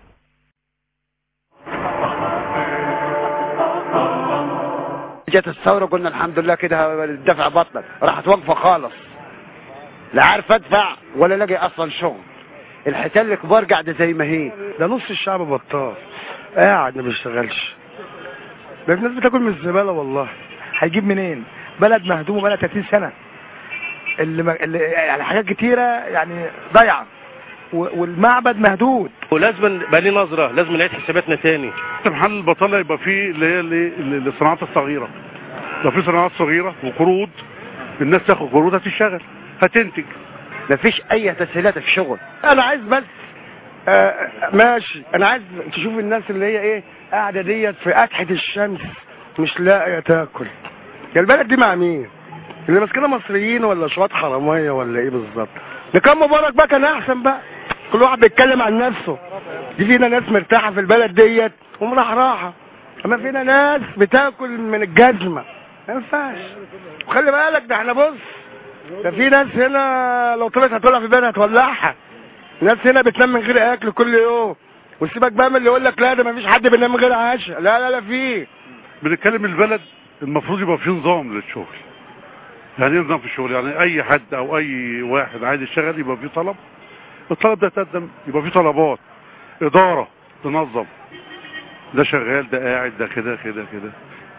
جت الثورة قلنا الحمد لله كده الدفع بطلت راحت واقفة خالص لا عارف ادفع ولا لاقي اصلا شغل الحيتان الكبار قاعدة زي ما هي ده نص الشعب بطال قاعد ما بيشتغلش ده الناس بتاكل من الزباله والله هيجيب منين بلد مهدومه بقى 30 سنه اللي, ما... اللي يعني حاجات كتيره يعني ضايعه و- والمعبد مهدود ولازم بقى ليه نظره لازم نعيد حساباتنا تاني محل البطاله يبقى فيه اللي هي اللي- اللي- الصناعات الصغيره لو في صناعات صغيره وقروض الناس تاخد قروض هتشتغل هتنتج مفيش اي تسهيلات في شغل انا عايز بس آه ماشي انا عايز تشوف الناس اللي هي ايه قاعده ديت في اكحه الشمس مش لاقيه تاكل يا البلد دي مع مين اللي ماسكينها مصريين ولا شويه حراميه ولا ايه بالظبط ده كان مبارك بقى كان احسن بقى كل واحد بيتكلم عن نفسه دي فينا ناس مرتاحه في البلد ديت ومرحراحه اما فينا ناس بتاكل من الجزمه ما ينفعش وخلي بالك ده احنا بص ده في ناس هنا لو طلعت هتولع في البلد هتولعها ناس هنا بتنام من غير اكل كل يوم وسيبك بقى من اللي يقول لك لا ده مفيش حد بينام من غير عشاء لا لا لا في بنتكلم البلد المفروض يبقى فيه نظام للشغل يعني ايه نظام في الشغل يعني اي حد او اي واحد عايز يشتغل يبقى فيه طلب الطلب ده يتقدم يبقى فيه طلبات اداره تنظم ده شغال ده قاعد ده كده كده كده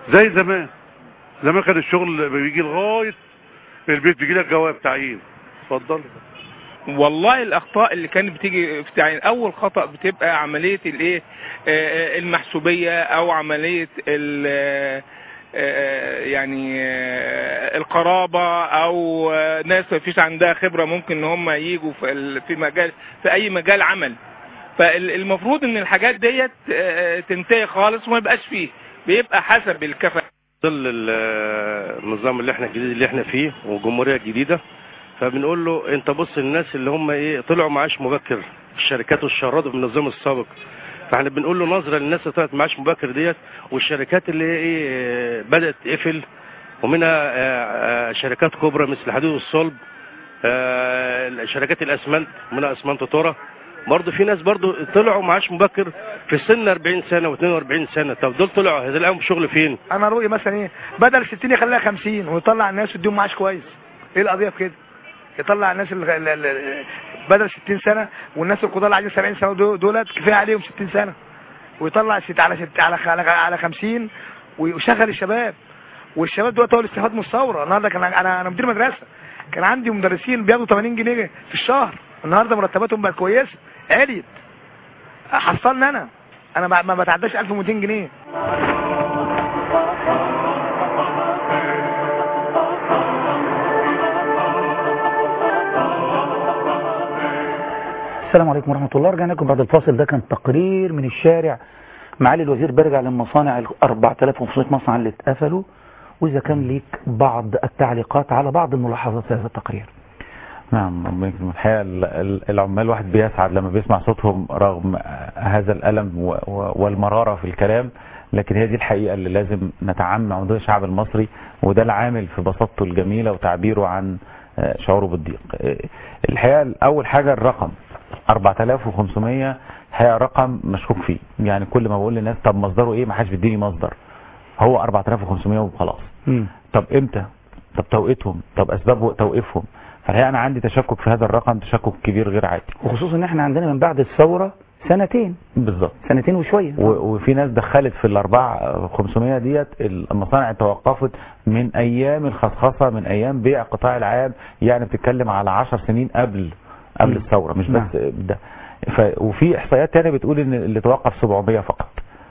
زي زمان زمان كان الشغل بيجي لغايه البيت بيجي لك جواب تعيين اتفضل والله الاخطاء اللي كانت بتيجي في تعيين اول خطا بتبقى عمليه الايه آه، آه، المحسوبيه او عمليه ال آه، آه، يعني آه، القرابه او آه، ناس ما فيش عندها خبره ممكن ان هم يجوا في ال- في مجال في اي مجال عمل فالمفروض ان الحاجات ديت آه، تنتهي خالص وما يبقاش فيه بيبقى حسب الكفاءه ظل ال- النظام اللي احنا الجديد اللي احنا فيه والجمهوريه الجديده فبنقول له انت بص الناس اللي هم ايه طلعوا معاش مبكر الشركات والشرادة في النظام السابق فاحنا بنقول له نظره للناس اللي طلعت معاش مبكر ديت والشركات اللي هي ايه اه، بدات تقفل ومنها اه، اه، شركات كبرى مثل الحديد والصلب اه، شركات الاسمنت منها اسمنت تورا برضه في ناس برضه طلعوا معاش مبكر في سن 40 سنه و42 سنه طب دول طلعوا هتلاقيهم شغل فين؟ انا رؤية مثلا ايه بدل 60 يخليها 50 ويطلع الناس ويديهم معاش كويس ايه القضيه في كده يطلع الناس اللي اللي- اللي- بدل 60 سنه والناس القضاه اللي عايزين 70 سنه دول- دولت كفايه عليهم 60 سنه ويطلع ست على ست على على, على 50 ويشغل الشباب والشباب دول هو الاستفاد من الثوره النهارده كان انا انا مدير مدرسه كان عندي مدرسين بياخدوا 80 جنيه في الشهر النهارده مرتباتهم بقت كويسه عليت حصلني انا انا ما ما بتعداش 1200 جنيه السلام عليكم ورحمة الله رجعنا لكم بعد الفاصل ده كان تقرير من الشارع معالي الوزير برجع للمصانع ال 4500 مصنع اللي اتقفلوا وإذا كان ليك بعض التعليقات على بعض الملاحظات في هذا التقرير نعم ربنا يكرمك. الحقيقة ال- ال- العمال واحد بيسعد لما بيسمع صوتهم رغم هذا الألم و- و- والمرارة في الكلام لكن هي دي الحقيقة اللي لازم نتعامل مع الشعب المصري وده العامل في بساطته الجميلة وتعبيره عن آه، شعوره بالضيق آه، الحقيقة أول حاجة الرقم 4500 الحقيقة رقم مشكوك فيه يعني كل ما بقول للناس طب مصدره ايه ما حدش بيديني مصدر هو 4500 وخلاص طب امتى طب توقيتهم طب اسباب توقيفهم فالحقيقة انا عندي تشكك في هذا الرقم تشكك كبير غير عادي وخصوصا ان احنا عندنا من بعد الثورة سنتين بالظبط سنتين وشوية و- وفي ناس دخلت في الاربع 500 ديت المصانع توقفت من ايام الخصخصه من ايام بيع القطاع العام يعني بتتكلم على 10 سنين قبل قبل مم. الثوره مش نعم. بس ده ف وفي احصائيات تانية بتقول ان اللي توقف 700 فقط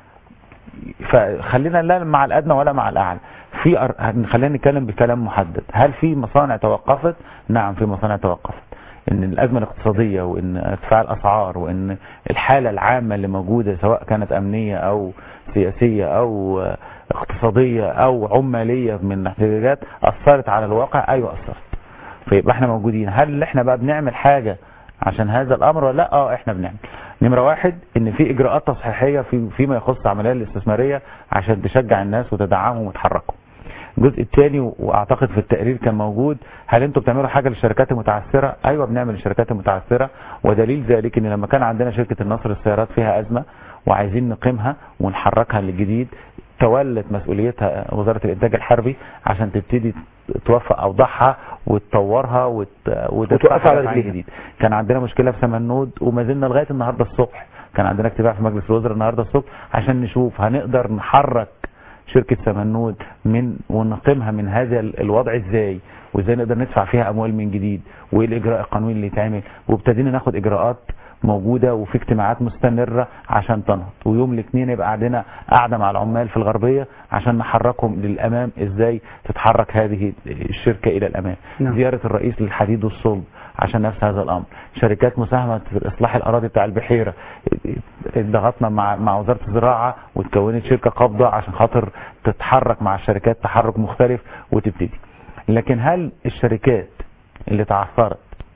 فخلينا لا مع الادنى ولا مع الاعلى في أر... خلينا نتكلم بكلام محدد هل في مصانع توقفت نعم في مصانع توقفت ان الازمه الاقتصاديه وان ارتفاع الاسعار وان الحاله العامه اللي موجوده سواء كانت امنيه او سياسيه او اقتصاديه او عماليه من احتجاجات اثرت على الواقع ايوه اثرت فيبقى احنا موجودين هل احنا بقى بنعمل حاجه عشان هذا الامر ولا لا اه احنا بنعمل نمره واحد ان في اجراءات تصحيحيه في فيما يخص العمليه الاستثماريه عشان تشجع الناس وتدعمهم وتحركهم الجزء الثاني واعتقد في التقرير كان موجود هل انتم بتعملوا حاجه للشركات المتعثره ايوه بنعمل للشركات المتعثره ودليل ذلك ان لما كان عندنا شركه النصر للسيارات فيها ازمه وعايزين نقيمها ونحركها للجديد تولت مسؤوليتها وزاره الانتاج الحربي عشان تبتدي توفق اوضاعها وتطورها وت... وتوقف على حاجة رجليها. جديد كان عندنا مشكله في سمنود وما زلنا لغايه النهارده الصبح كان عندنا اجتماع في مجلس الوزراء النهارده الصبح عشان نشوف هنقدر نحرك شركة سمنود من ونقيمها من هذا ال- الوضع ازاي وازاي نقدر ندفع فيها اموال من جديد وايه الاجراء القانوني اللي يتعمل وابتدينا ناخد اجراءات موجودة وفي اجتماعات مستمرة عشان تنهض ويوم الاثنين يبقى عندنا قاعدة مع العمال في الغربية عشان نحركهم للامام ازاي تتحرك هذه الشركة الى الامام نعم. زيارة الرئيس للحديد والصلب عشان نفس هذا الامر شركات مساهمة في اصلاح الاراضي بتاع البحيرة ضغطنا مع مع وزارة الزراعة وتكونت شركة قابضة عشان خاطر تتحرك مع الشركات تحرك مختلف وتبتدي لكن هل الشركات اللي تعثرت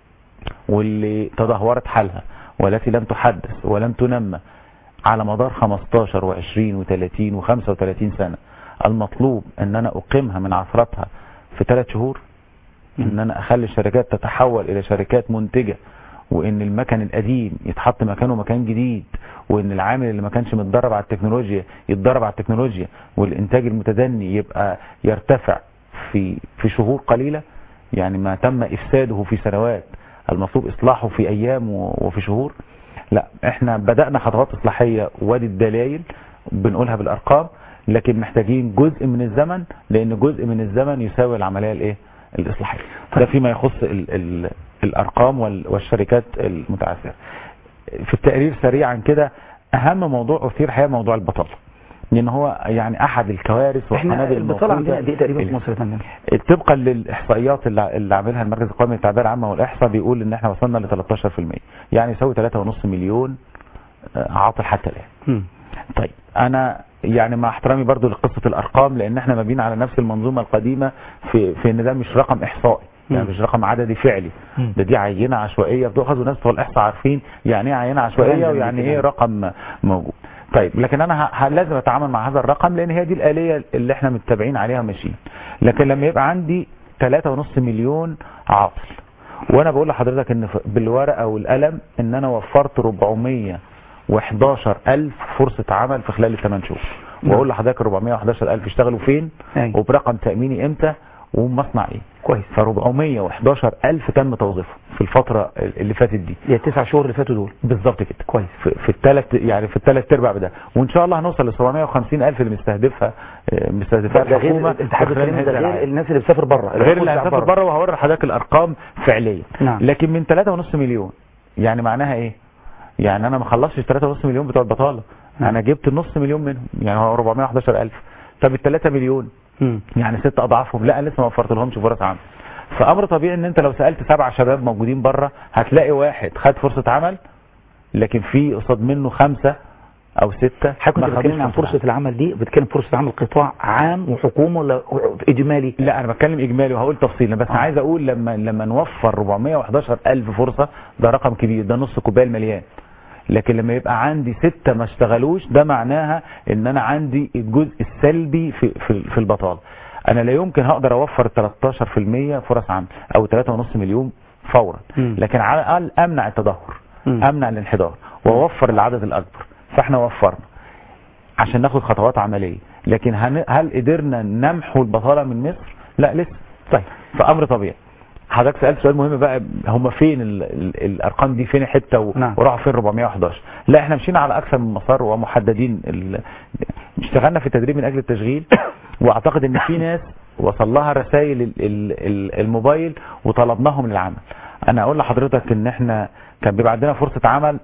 واللي تدهورت حالها والتي لم تحدث ولم تنمى على مدار 15 و20 و30 و35 سنة المطلوب ان انا اقيمها من عثرتها في ثلاث شهور ان انا اخلي الشركات تتحول الى شركات منتجة وان المكن القديم يتحط مكانه مكان جديد وان العامل اللي ما كانش متدرب على التكنولوجيا يتدرب على التكنولوجيا والانتاج المتدني يبقى يرتفع في في شهور قليلة يعني ما تم افساده في سنوات المطلوب اصلاحه في ايام و- وفي شهور لا احنا بدأنا خطوات اصلاحية وادي الدلائل بنقولها بالارقام لكن محتاجين جزء من الزمن لان جزء من الزمن يساوي العمليه الايه الاصلاحيه ده فيما يخص ال ال الارقام وال- والشركات المتعثره في التقرير سريعا كده اهم موضوع اثير حقيقه موضوع البطاله لان هو يعني احد الكوارث احنا والقنابل البطاله عندنا الموجودة قد ايه تقريبا في اللي- مصر يا فندم طبقا للاحصائيات اللي اللي عاملها المركز القومي للتعبئه العامه والاحصاء بيقول ان احنا وصلنا ل 13% يعني يساوي 3.5 مليون آه، عاطل حتى الان مم. طيب انا يعني مع احترامي برضو لقصه الارقام لان احنا مبين على نفس المنظومه القديمه في في ان ده مش رقم احصائي يعني مم. مش رقم عددي فعلي مم. ده دي عينه عشوائيه بتؤخذ وناس بتوع الاحصاء عارفين يعني ايه عينه عشوائيه راندم ويعني كده. ايه رقم موجود طيب لكن انا ه- ه- لازم اتعامل مع هذا الرقم لان هي دي الاليه اللي احنا متبعين عليها ماشيين لكن لما يبقى عندي 3.5 مليون عاطل وانا بقول لحضرتك ان ف- بالورقه والقلم ان انا وفرت 411 الف فرصه عمل في خلال الثمان شهور واقول لحضرتك 411 الف اشتغلوا فين أيوة. وبرقم تاميني امتى ومصنع ايه كويس ف 411 الف تم توظيفهم في الفتره اللي فاتت دي هي التسع شهور اللي فاتوا دول بالظبط كده كويس في, في الثلاث يعني في الثلاث ارباع ده وان شاء الله هنوصل ل 750 الف اللي مستهدفها آه، مستهدفها ده غير الحكومه الاتحاد خلال الكلمي ده هذا غير العام. الناس اللي بتسافر بره غير اللي هتسافر بره وهوري لحضرتك الارقام فعليه نعم. لكن من 3.5 مليون يعني معناها ايه يعني انا ما خلصتش 3.5 مليون بتوع البطاله نعم. انا جبت نص مليون منهم يعني هو 411 الف طب ال 3 مليون مم. يعني ست اضعافهم لا أنا لسه ما وفرت لهمش فرص عمل فامر طبيعي ان انت لو سالت سبع شباب موجودين بره هتلاقي واحد خد فرصه عمل لكن في قصاد منه خمسه او سته حضرتك ما كنت خدوش بتتكلم عن فرصه العمل دي بتتكلم فرصه عمل قطاع عام وحكومه ولا اجمالي لا انا بتكلم اجمالي وهقول تفصيلا بس آه. انا عايز اقول لما لما نوفر 411 الف فرصه ده رقم كبير ده نص كوبايه المليان لكن لما يبقى عندي ستة ما اشتغلوش ده معناها ان انا عندي الجزء السلبي في في, في البطاله انا لا يمكن هقدر اوفر 13% فرص عمل او 3.5 مليون فورا مم. لكن على الاقل امنع التدهور مم. امنع الانحدار واوفر العدد الاكبر فاحنا وفرنا عشان ناخد خطوات عمليه لكن هن... هل قدرنا نمحو البطاله من مصر لا لسه طيب فامر طبيعي حضرتك سالت سؤال مهم بقى هم فين ال... ال... الارقام دي فين حته و... نعم. وراحوا فين 411 لا احنا مشينا على اكثر من مسار ومحددين ال... اشتغلنا في التدريب من اجل التشغيل واعتقد ان في ناس وصل لها رسائل ال... ال... ال- الموبايل وطلبناهم للعمل انا اقول لحضرتك ان احنا كان بيبقى عندنا فرصه عمل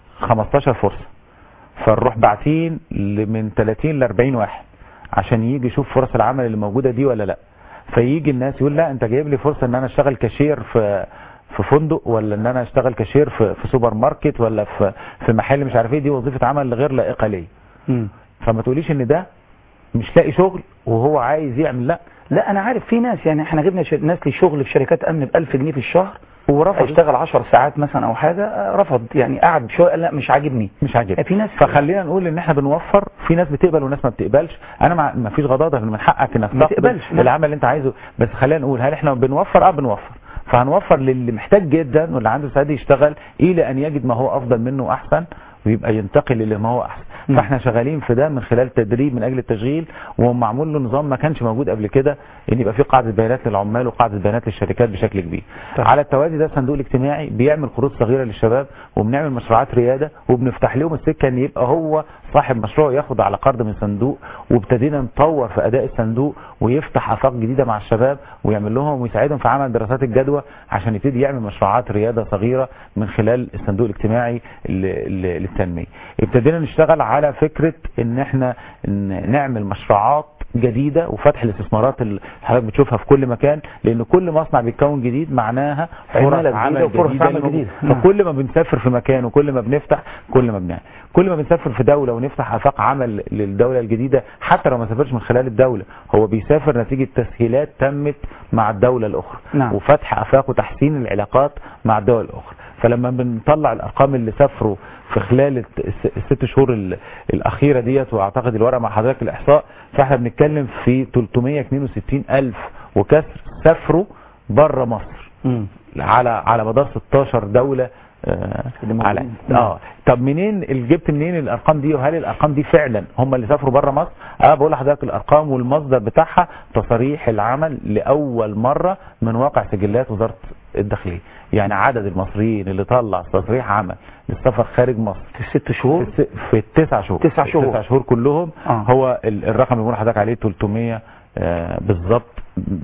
15 فرصه فنروح باعتين ل- من 30 ل 40 واحد عشان يجي يشوف فرص العمل اللي موجوده دي ولا لا فيجي الناس يقول لا انت جايب لي فرصه ان انا اشتغل كاشير في في فندق ولا ان انا اشتغل كاشير في في سوبر ماركت ولا في في محل مش عارف ايه دي وظيفه عمل غير لائقه ليا مم. فما تقوليش ان ده مش لاقي شغل وهو عايز يعمل لا لا انا عارف في ناس يعني احنا جبنا ش- ناس لشغل في شركات امن ب 1000 جنيه في الشهر ورفض هيشتغل 10 ساعات مثلا او حاجه آه، رفض يعني قعد شويه قال لا مش عاجبني مش عاجبني في ناس فخلينا نقول ان احنا بنوفر في ناس بتقبل وناس ما بتقبلش انا مع ما فيش غضاضه من حقك انك ما تقبل تقبلش، لا. العمل اللي انت عايزه بس خلينا نقول هل احنا بنوفر اه بنوفر فهنوفر للي محتاج جدا واللي عنده استعداد يشتغل الى ان يجد ما هو افضل منه واحسن ويبقى ينتقل الى ما هو احسن مم. فاحنا شغالين في ده من خلال تدريب من اجل التشغيل ومعمول له نظام ما كانش موجود قبل كده ان يبقى في قاعده بيانات للعمال وقاعده بيانات للشركات بشكل كبير طيب. على التوازي ده الصندوق الاجتماعي بيعمل قروض صغيره للشباب وبنعمل مشروعات رياده وبنفتح لهم السكه ان يبقى هو صاحب مشروع ياخد على قرض من صندوق وابتدينا نطور في اداء الصندوق ويفتح افاق جديده مع الشباب ويعمل لهم ويساعدهم في عمل دراسات الجدوى عشان يبتدي يعمل مشروعات رياده صغيره من خلال الصندوق الاجتماعي ل- ل- للتنميه ابتدينا نشتغل على فكره ان احنا ن- نعمل مشروعات جديده وفتح الاستثمارات اللي حضرتك بتشوفها في كل مكان لان كل مصنع بيتكون جديد معناها فرص عمالة جديدة عمل وفرص جديده عمل للموجود. جديدة. نعم. فكل ما بنسافر في مكان وكل ما بنفتح كل ما بنعمل كل ما بنسافر في دوله ونفتح افاق عمل للدوله الجديده حتى لو ما سافرش من خلال الدوله هو بيسافر نتيجه تسهيلات تمت مع الدوله الاخرى نعم. وفتح افاق وتحسين العلاقات مع الدول الاخرى فلما بنطلع الارقام اللي سافروا في خلال الت- الس- الست شهور ال- الاخيره ديت واعتقد الورقه مع حضرتك الاحصاء فاحنا بنتكلم في 362 الف وكسر سافروا بره مصر مم. على على مدار 16 دولة آه اللي على موجودين. اه طب منين ال- جبت منين الارقام دي وهل الارقام دي فعلا هم اللي سافروا بره مصر انا بقول لحضرتك الارقام والمصدر بتاعها تصاريح العمل لاول مره من واقع سجلات وزاره الداخليه يعني عدد المصريين اللي طلع تصريح عمل للسفر خارج مصر في الست شهور في, الس- في التسع شهور تسع شهور. التسع شهور كلهم آه. هو ال- الرقم اللي بقول لحضرتك عليه 300 آه، بالظبط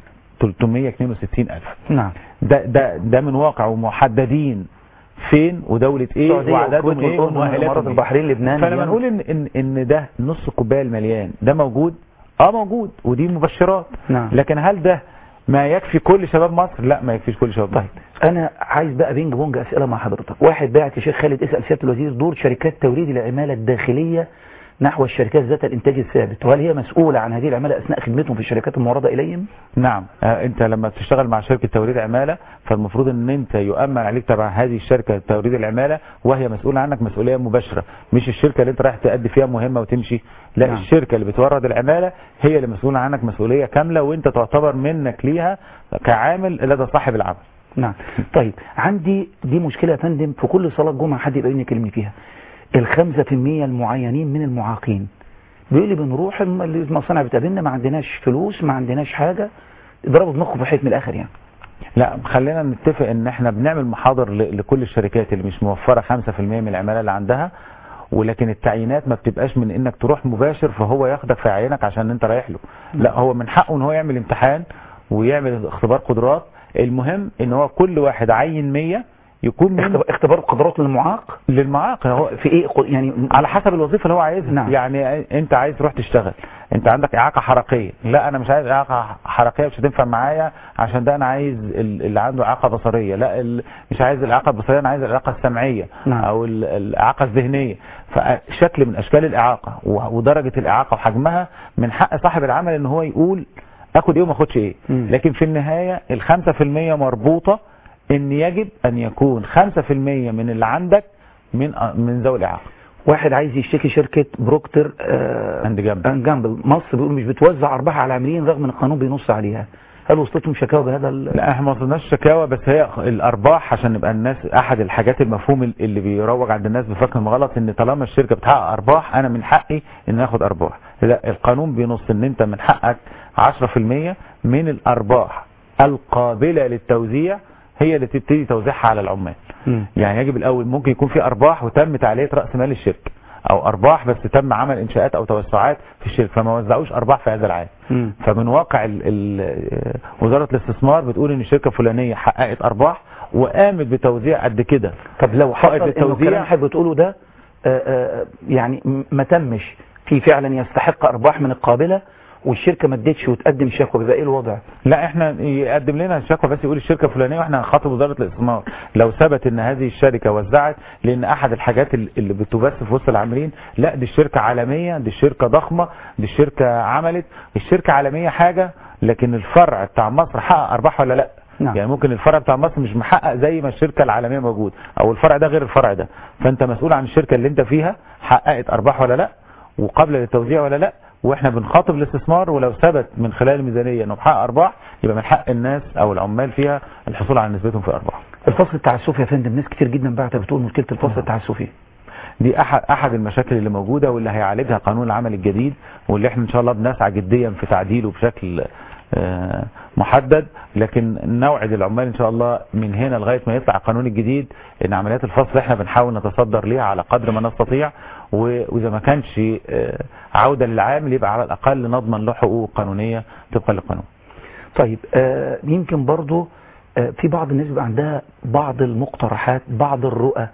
362 الف نعم ده ده ده من واقع ومحددين فين ودولة ايه السعودية وعددهم والكويت ايه والأردن والإمارات ومؤهلاتهم البحرين لبنان فلما اليمن. نقول ان ان ان ده نص كوبايه المليان ده موجود اه موجود ودي مبشرات نعم. لكن هل ده ما يكفي كل شباب مصر لا ما يكفيش كل شباب مصر انا عايز بقى بينج بونج اسئله مع حضرتك واحد باعت يا شيخ خالد اسال سياده الوزير دور شركات توريد العماله الداخليه نحو الشركات ذات الانتاج الثابت وهل هي مسؤوله عن هذه العماله اثناء خدمتهم في الشركات الموردة اليهم نعم آه، انت لما بتشتغل مع شركه توريد عماله فالمفروض ان انت يؤمن عليك تبع هذه الشركه توريد العماله وهي مسؤوله عنك مسؤوليه مباشره مش الشركه اللي انت رايح تأدي فيها مهمه وتمشي لا نعم. نعم. الشركه اللي بتورد العماله هي اللي مسؤوله عنك مسؤوليه كامله وانت تعتبر منك ليها كعامل لدى صاحب العمل نعم طيب عندي دي مشكله يا فندم في كل صلاه جمعه حد يبقى يكلمني فيها الخمسة في المية المعينين من المعاقين بيقول لي بنروح الم- المصانع بتقابلنا ما عندناش فلوس ما عندناش حاجه ضربوا دماغهم في حيط من الاخر يعني لا خلينا نتفق ان احنا بنعمل محاضر ل- لكل الشركات اللي مش موفره 5% من العماله اللي عندها ولكن التعيينات ما بتبقاش من انك تروح مباشر فهو ياخدك في عينك عشان انت رايح له لا هو من حقه ان هو يعمل امتحان ويعمل اختبار قدرات المهم ان هو كل واحد عين 100 يكون من اختبار- اختبار قدرات للمعاق للمعاق هو في ايه قل- يعني على حسب الوظيفه اللي هو عايزها نعم. يعني انت عايز تروح تشتغل انت عندك اعاقه حركيه لا انا مش عايز اعاقه حركيه مش هتنفع معايا عشان ده انا عايز ال- اللي عنده اعاقه بصريه لا ال- مش عايز الاعاقه البصريه انا عايز الاعاقه السمعيه نعم. او ال- الاعاقه الذهنيه فشكل من اشكال الاعاقه و- ودرجه الاعاقه وحجمها من حق صاحب العمل ان هو يقول اخد ايه وما اخدش ايه مم. لكن في النهايه الخمسة في المية مربوطه ان يجب ان يكون خمسة في المية من اللي عندك من من ذوي الاعاقه واحد عايز يشتكي شركة بروكتر آه اند جنب اند جامبل مصر بيقول مش بتوزع ارباح على العاملين رغم ان القانون بينص عليها هل وصلتهم شكاوى بهذا ال... لا احنا ما وصلناش شكاوى بس هي الارباح عشان نبقى الناس احد الحاجات المفهوم اللي بيروج عند الناس بفهم غلط ان طالما الشركه بتحقق ارباح انا من حقي ان اخد ارباح لا القانون بينص ان انت من حقك 10% من الارباح القابله للتوزيع هي اللي تبتدي توزيعها على العمال مم. يعني يجب الاول ممكن يكون في ارباح وتم تعليه راس مال الشركه او ارباح بس تم عمل انشاءات او توسعات في الشركه فما وزعوش ارباح في هذا العام مم. فمن واقع ال ال وزاره الاستثمار بتقول ان الشركه الفلانيه حققت ارباح وقامت بتوزيع قد كده طب لو حصل فائض انه الكلام التوزيع اللي حضرتك بتقوله ده آه، آه، يعني م- ما تمش في فعلا يستحق ارباح من القابله والشركه ما ادتش وتقدم شكوى بيبقى ايه الوضع؟ لا احنا يقدم لنا الشكوى بس يقول الشركه الفلانيه واحنا هنخاطب وزاره الاستثمار لو ثبت ان هذه الشركه وزعت لان احد الحاجات ال- اللي بتبث في وسط العاملين لا دي الشركه عالميه دي الشركه ضخمه دي الشركه عملت الشركه عالميه حاجه لكن الفرع بتاع مصر حقق ارباح ولا لا نعم. يعني ممكن الفرع بتاع مصر مش محقق زي ما الشركه العالميه موجود او الفرع ده غير الفرع ده فانت مسؤول عن الشركه اللي انت فيها حققت ارباح ولا لا وقابله للتوزيع ولا لا واحنا بنخاطب الاستثمار ولو ثبت من خلال الميزانيه انه محقق ارباح يبقى من حق الناس او العمال فيها الحصول على نسبتهم في الارباح الفصل التعسفي يا فندم ناس كتير جدا بعتها بتقول مشكله الفصل التعسفي دي احد احد المشاكل اللي موجوده واللي هيعالجها قانون العمل الجديد واللي احنا ان شاء الله بنسعى جديا في تعديله بشكل آه، محدد لكن نوعد العمال ان شاء الله من هنا لغايه ما يطلع القانون الجديد ان عمليات الفصل احنا بنحاول نتصدر ليها على قدر ما نستطيع و- واذا ما كانش آه، عوده للعامل يبقى على الاقل نضمن له حقوق قانونيه طبقا للقانون طيب آه يمكن برضو آه في بعض الناس بيبقى عندها بعض المقترحات بعض الرؤى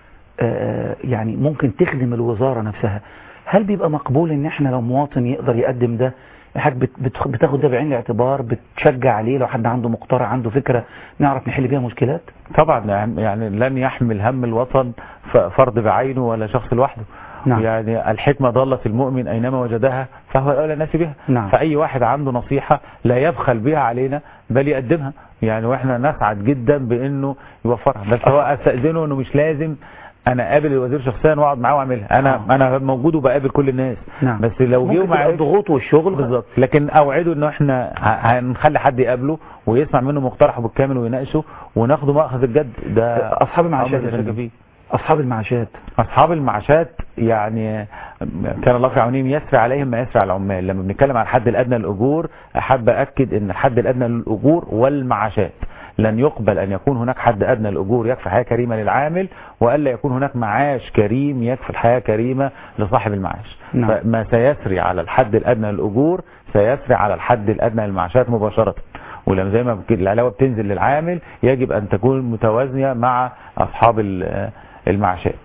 آه يعني ممكن تخدم الوزارة نفسها هل بيبقى مقبول ان احنا لو مواطن يقدر يقدم ده حضرتك بت- بت- بتاخد ده بعين الاعتبار بتشجع عليه لو حد عنده مقترح عنده فكرة نعرف نحل بيها مشكلات طبعا يعني لن يحمل هم الوطن ف- فرد بعينه ولا شخص لوحده نعم. يعني الحكمة ضلت المؤمن أينما وجدها فهو أولى الناس بها نعم. فأي واحد عنده نصيحة لا يبخل بها علينا بل يقدمها يعني وإحنا نسعد جدا بأنه يوفرها بس هو أستأذنه أنه مش لازم انا قابل الوزير شخصيا واقعد معاه واعملها انا آه. انا موجود وبقابل كل الناس نعم. بس لو ممكن جه تبقى معاه الضغوط والشغل بالظبط لكن اوعده انه احنا ه- هنخلي حد يقابله ويسمع منه مقترحه بالكامل ويناقشه وناخده مأخذ الجد ده اصحاب المعاشات أمر يا لا شك فندم. فيه. اصحاب المعاشات اصحاب المعاشات يعني كان الله في عونهم يسري عليهم ما يسري على العمال لما بنتكلم عن الحد الادنى للاجور احب اكد ان الحد الادنى للاجور والمعاشات لن يقبل ان يكون هناك حد ادنى للاجور يكفي حياه كريمه للعامل والا يكون هناك معاش كريم يكفي الحياه كريمه لصاحب المعاش نعم. فما سيسري على الحد الادنى للاجور سيسري على الحد الادنى للمعاشات مباشره ولما زي ما بك- العلاوه بتنزل للعامل يجب ان تكون متوازيه مع اصحاب ال- المعاشات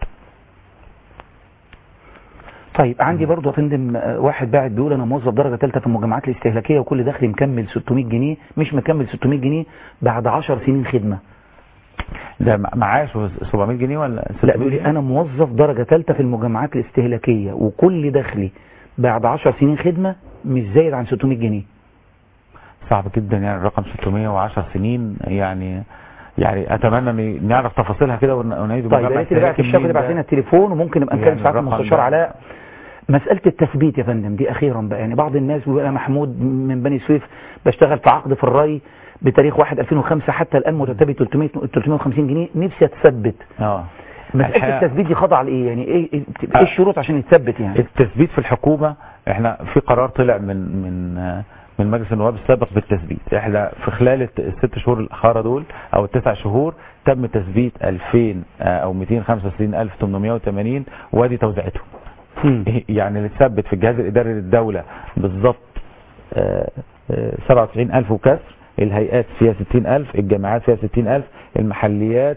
طيب عندي برضه يا فندم آه، واحد باعت بيقول انا موظف درجه ثالثه في المجمعات الاستهلاكيه وكل دخلي مكمل 600 جنيه مش مكمل 600 جنيه بعد 10 سنين خدمه ده مع- معاش 700 جنيه ولا لا بيقول لي انا موظف درجه ثالثه في المجمعات الاستهلاكيه وكل دخلي بعد 10 سنين خدمه مش زايد عن 600 جنيه صعب جدا يعني الرقم 610 سنين يعني يعني اتمنى ان نعرف تفاصيلها كده ون- ونعيد طيب يا ريت اللي بعت الشكوى يبعت لنا التليفون وممكن نبقى نتكلم يعني ساعات الرقم المستشار ده- علاء مسألة التثبيت يا فندم دي أخيرا بقى يعني بعض الناس بيقول أنا محمود من بني سويف بشتغل في عقد في الري بتاريخ 1 2005 حتى الآن مرتبي 300 350 جنيه نفسي أتثبت اه مسألة الحقيقة- التثبيت دي خاضعة لإيه يعني إيه إيه إيه الشروط عشان يتثبت يعني التثبيت في الحكومة احنا في قرار طلع من من من مجلس النواب السابق بالتثبيت احنا في خلال الت- الست شهور الاخيره دول او التسع شهور تم تثبيت 2000 آه، او 265880 وادي توزيعتهم يعني اللي اتثبت في الجهاز الاداري للدوله بالظبط آه، آه، 97000 وكسر الهيئات فيها 60000 الجامعات فيها 60000 المحليات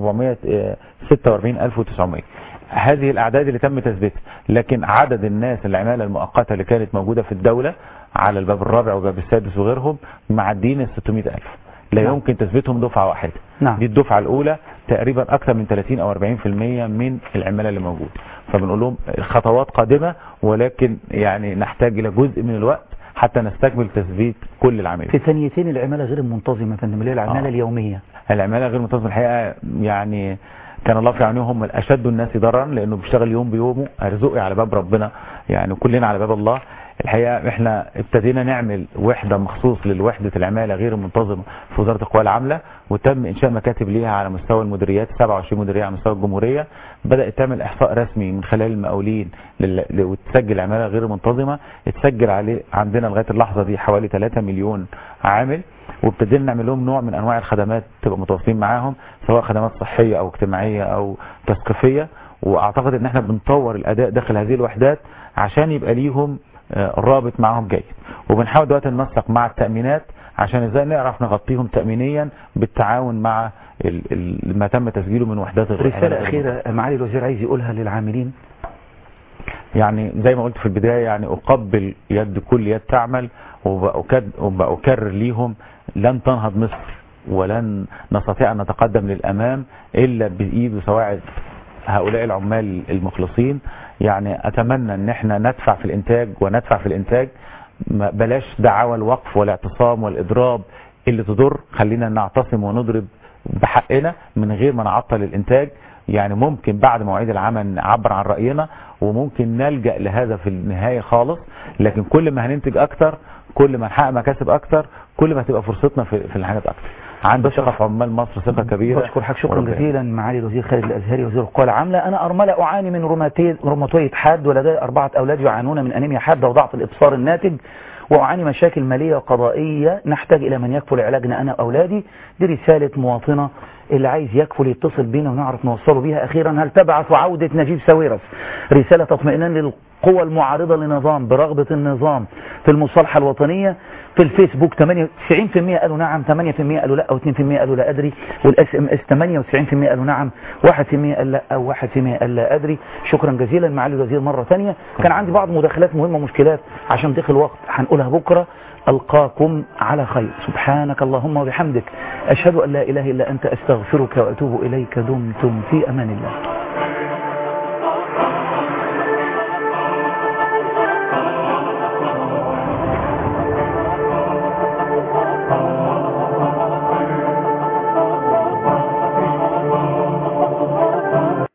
446900 هذه الاعداد اللي تم تثبيتها لكن عدد الناس العماله المؤقته اللي كانت موجوده في الدوله على الباب الرابع والباب السادس وغيرهم معديين ال 600000 لا نعم. يمكن تثبيتهم دفعه واحده نعم. دي الدفعه الاولى تقريبا اكثر من 30 او 40% من العماله اللي موجوده فبنقول لهم خطوات قادمه ولكن يعني نحتاج الى جزء من الوقت حتى نستكمل تثبيت كل العاملين في ثانيتين العمالة غير المنتظمة يا فندم اللي هي العمالة آه. اليومية العماله غير منتظمه الحقيقه يعني كان الله في عونهم هم اشد الناس ضررا لانه بيشتغل يوم بيومه ارزقي على باب ربنا يعني كلنا على باب الله الحقيقه احنا ابتدينا نعمل وحده مخصوص للوحده العماله غير المنتظمه في وزاره القوى العامله وتم انشاء مكاتب ليها على مستوى المديريات 27 مديريه على مستوى الجمهوريه بدات تعمل احصاء رسمي من خلال المقاولين لل- ل- وتسجل عماله غير منتظمه اتسجل عليه عندنا لغايه اللحظه دي حوالي 3 مليون عامل وابتدينا نعمل لهم نوع من انواع الخدمات تبقى متواصلين معاهم سواء خدمات صحيه او اجتماعيه او تثقيفيه واعتقد ان احنا بنطور الاداء داخل هذه الوحدات عشان يبقى ليهم آه، رابط معاهم جيد وبنحاول دلوقتي ننسق مع التامينات عشان ازاي نعرف نغطيهم تامينيا بالتعاون مع ال- ال- ما تم تسجيله من وحدات الغ- رسالة أخيرة معالي الوزير عايز يقولها للعاملين يعني زي ما قلت في البداية يعني أقبل يد كل يد تعمل وبأكد- وبأكرر ليهم لن تنهض مصر ولن نستطيع أن نتقدم للأمام إلا بإيد وسواعد هؤلاء العمال المخلصين يعني أتمنى أن احنا ندفع في الإنتاج وندفع في الإنتاج ما- بلاش دعاوى الوقف والاعتصام والإضراب اللي تضر خلينا نعتصم ونضرب بحقنا من غير ما نعطل الإنتاج يعني ممكن بعد مواعيد العمل نعبر عن رأينا وممكن نلجأ لهذا في النهاية خالص لكن كل ما هننتج أكتر كل ما نحقق مكاسب أكتر كل ما هتبقى فرصتنا في, في الحاجات أكتر عندي ثقة في عمال مصر ثقة كبيرة بشكر حضرتك شكرا وربنا جزيلا معالي الوزير خالد الازهري وزير القوى العامله انا ارمله اعاني من روماتيد روماتويد حاد ولدي اربعه اولاد يعانون من انيميا حاده وضعف الابصار الناتج واعاني مشاكل ماليه وقضائيه نحتاج الى من يكفل علاجنا انا واولادي دي رساله مواطنه اللي عايز يكفل يتصل بينا ونعرف نوصله بيها اخيرا هل تبعث عوده نجيب ساويرس رساله اطمئنان للقوى المعارضه للنظام برغبه النظام في المصالحه الوطنيه في الفيسبوك 98% قالوا نعم 8% قالوا لا او 2% قالوا لا ادري والاس ام اس 98% قالوا نعم 1% قال لا او 1% قال لا ادري شكرا جزيلا معالي الوزير مره ثانيه كان عندي بعض مداخلات مهمه ومشكلات عشان ضيق الوقت هنقولها بكره القاكم على خير سبحانك اللهم وبحمدك اشهد ان لا اله الا انت استغفرك واتوب اليك دمتم في امان الله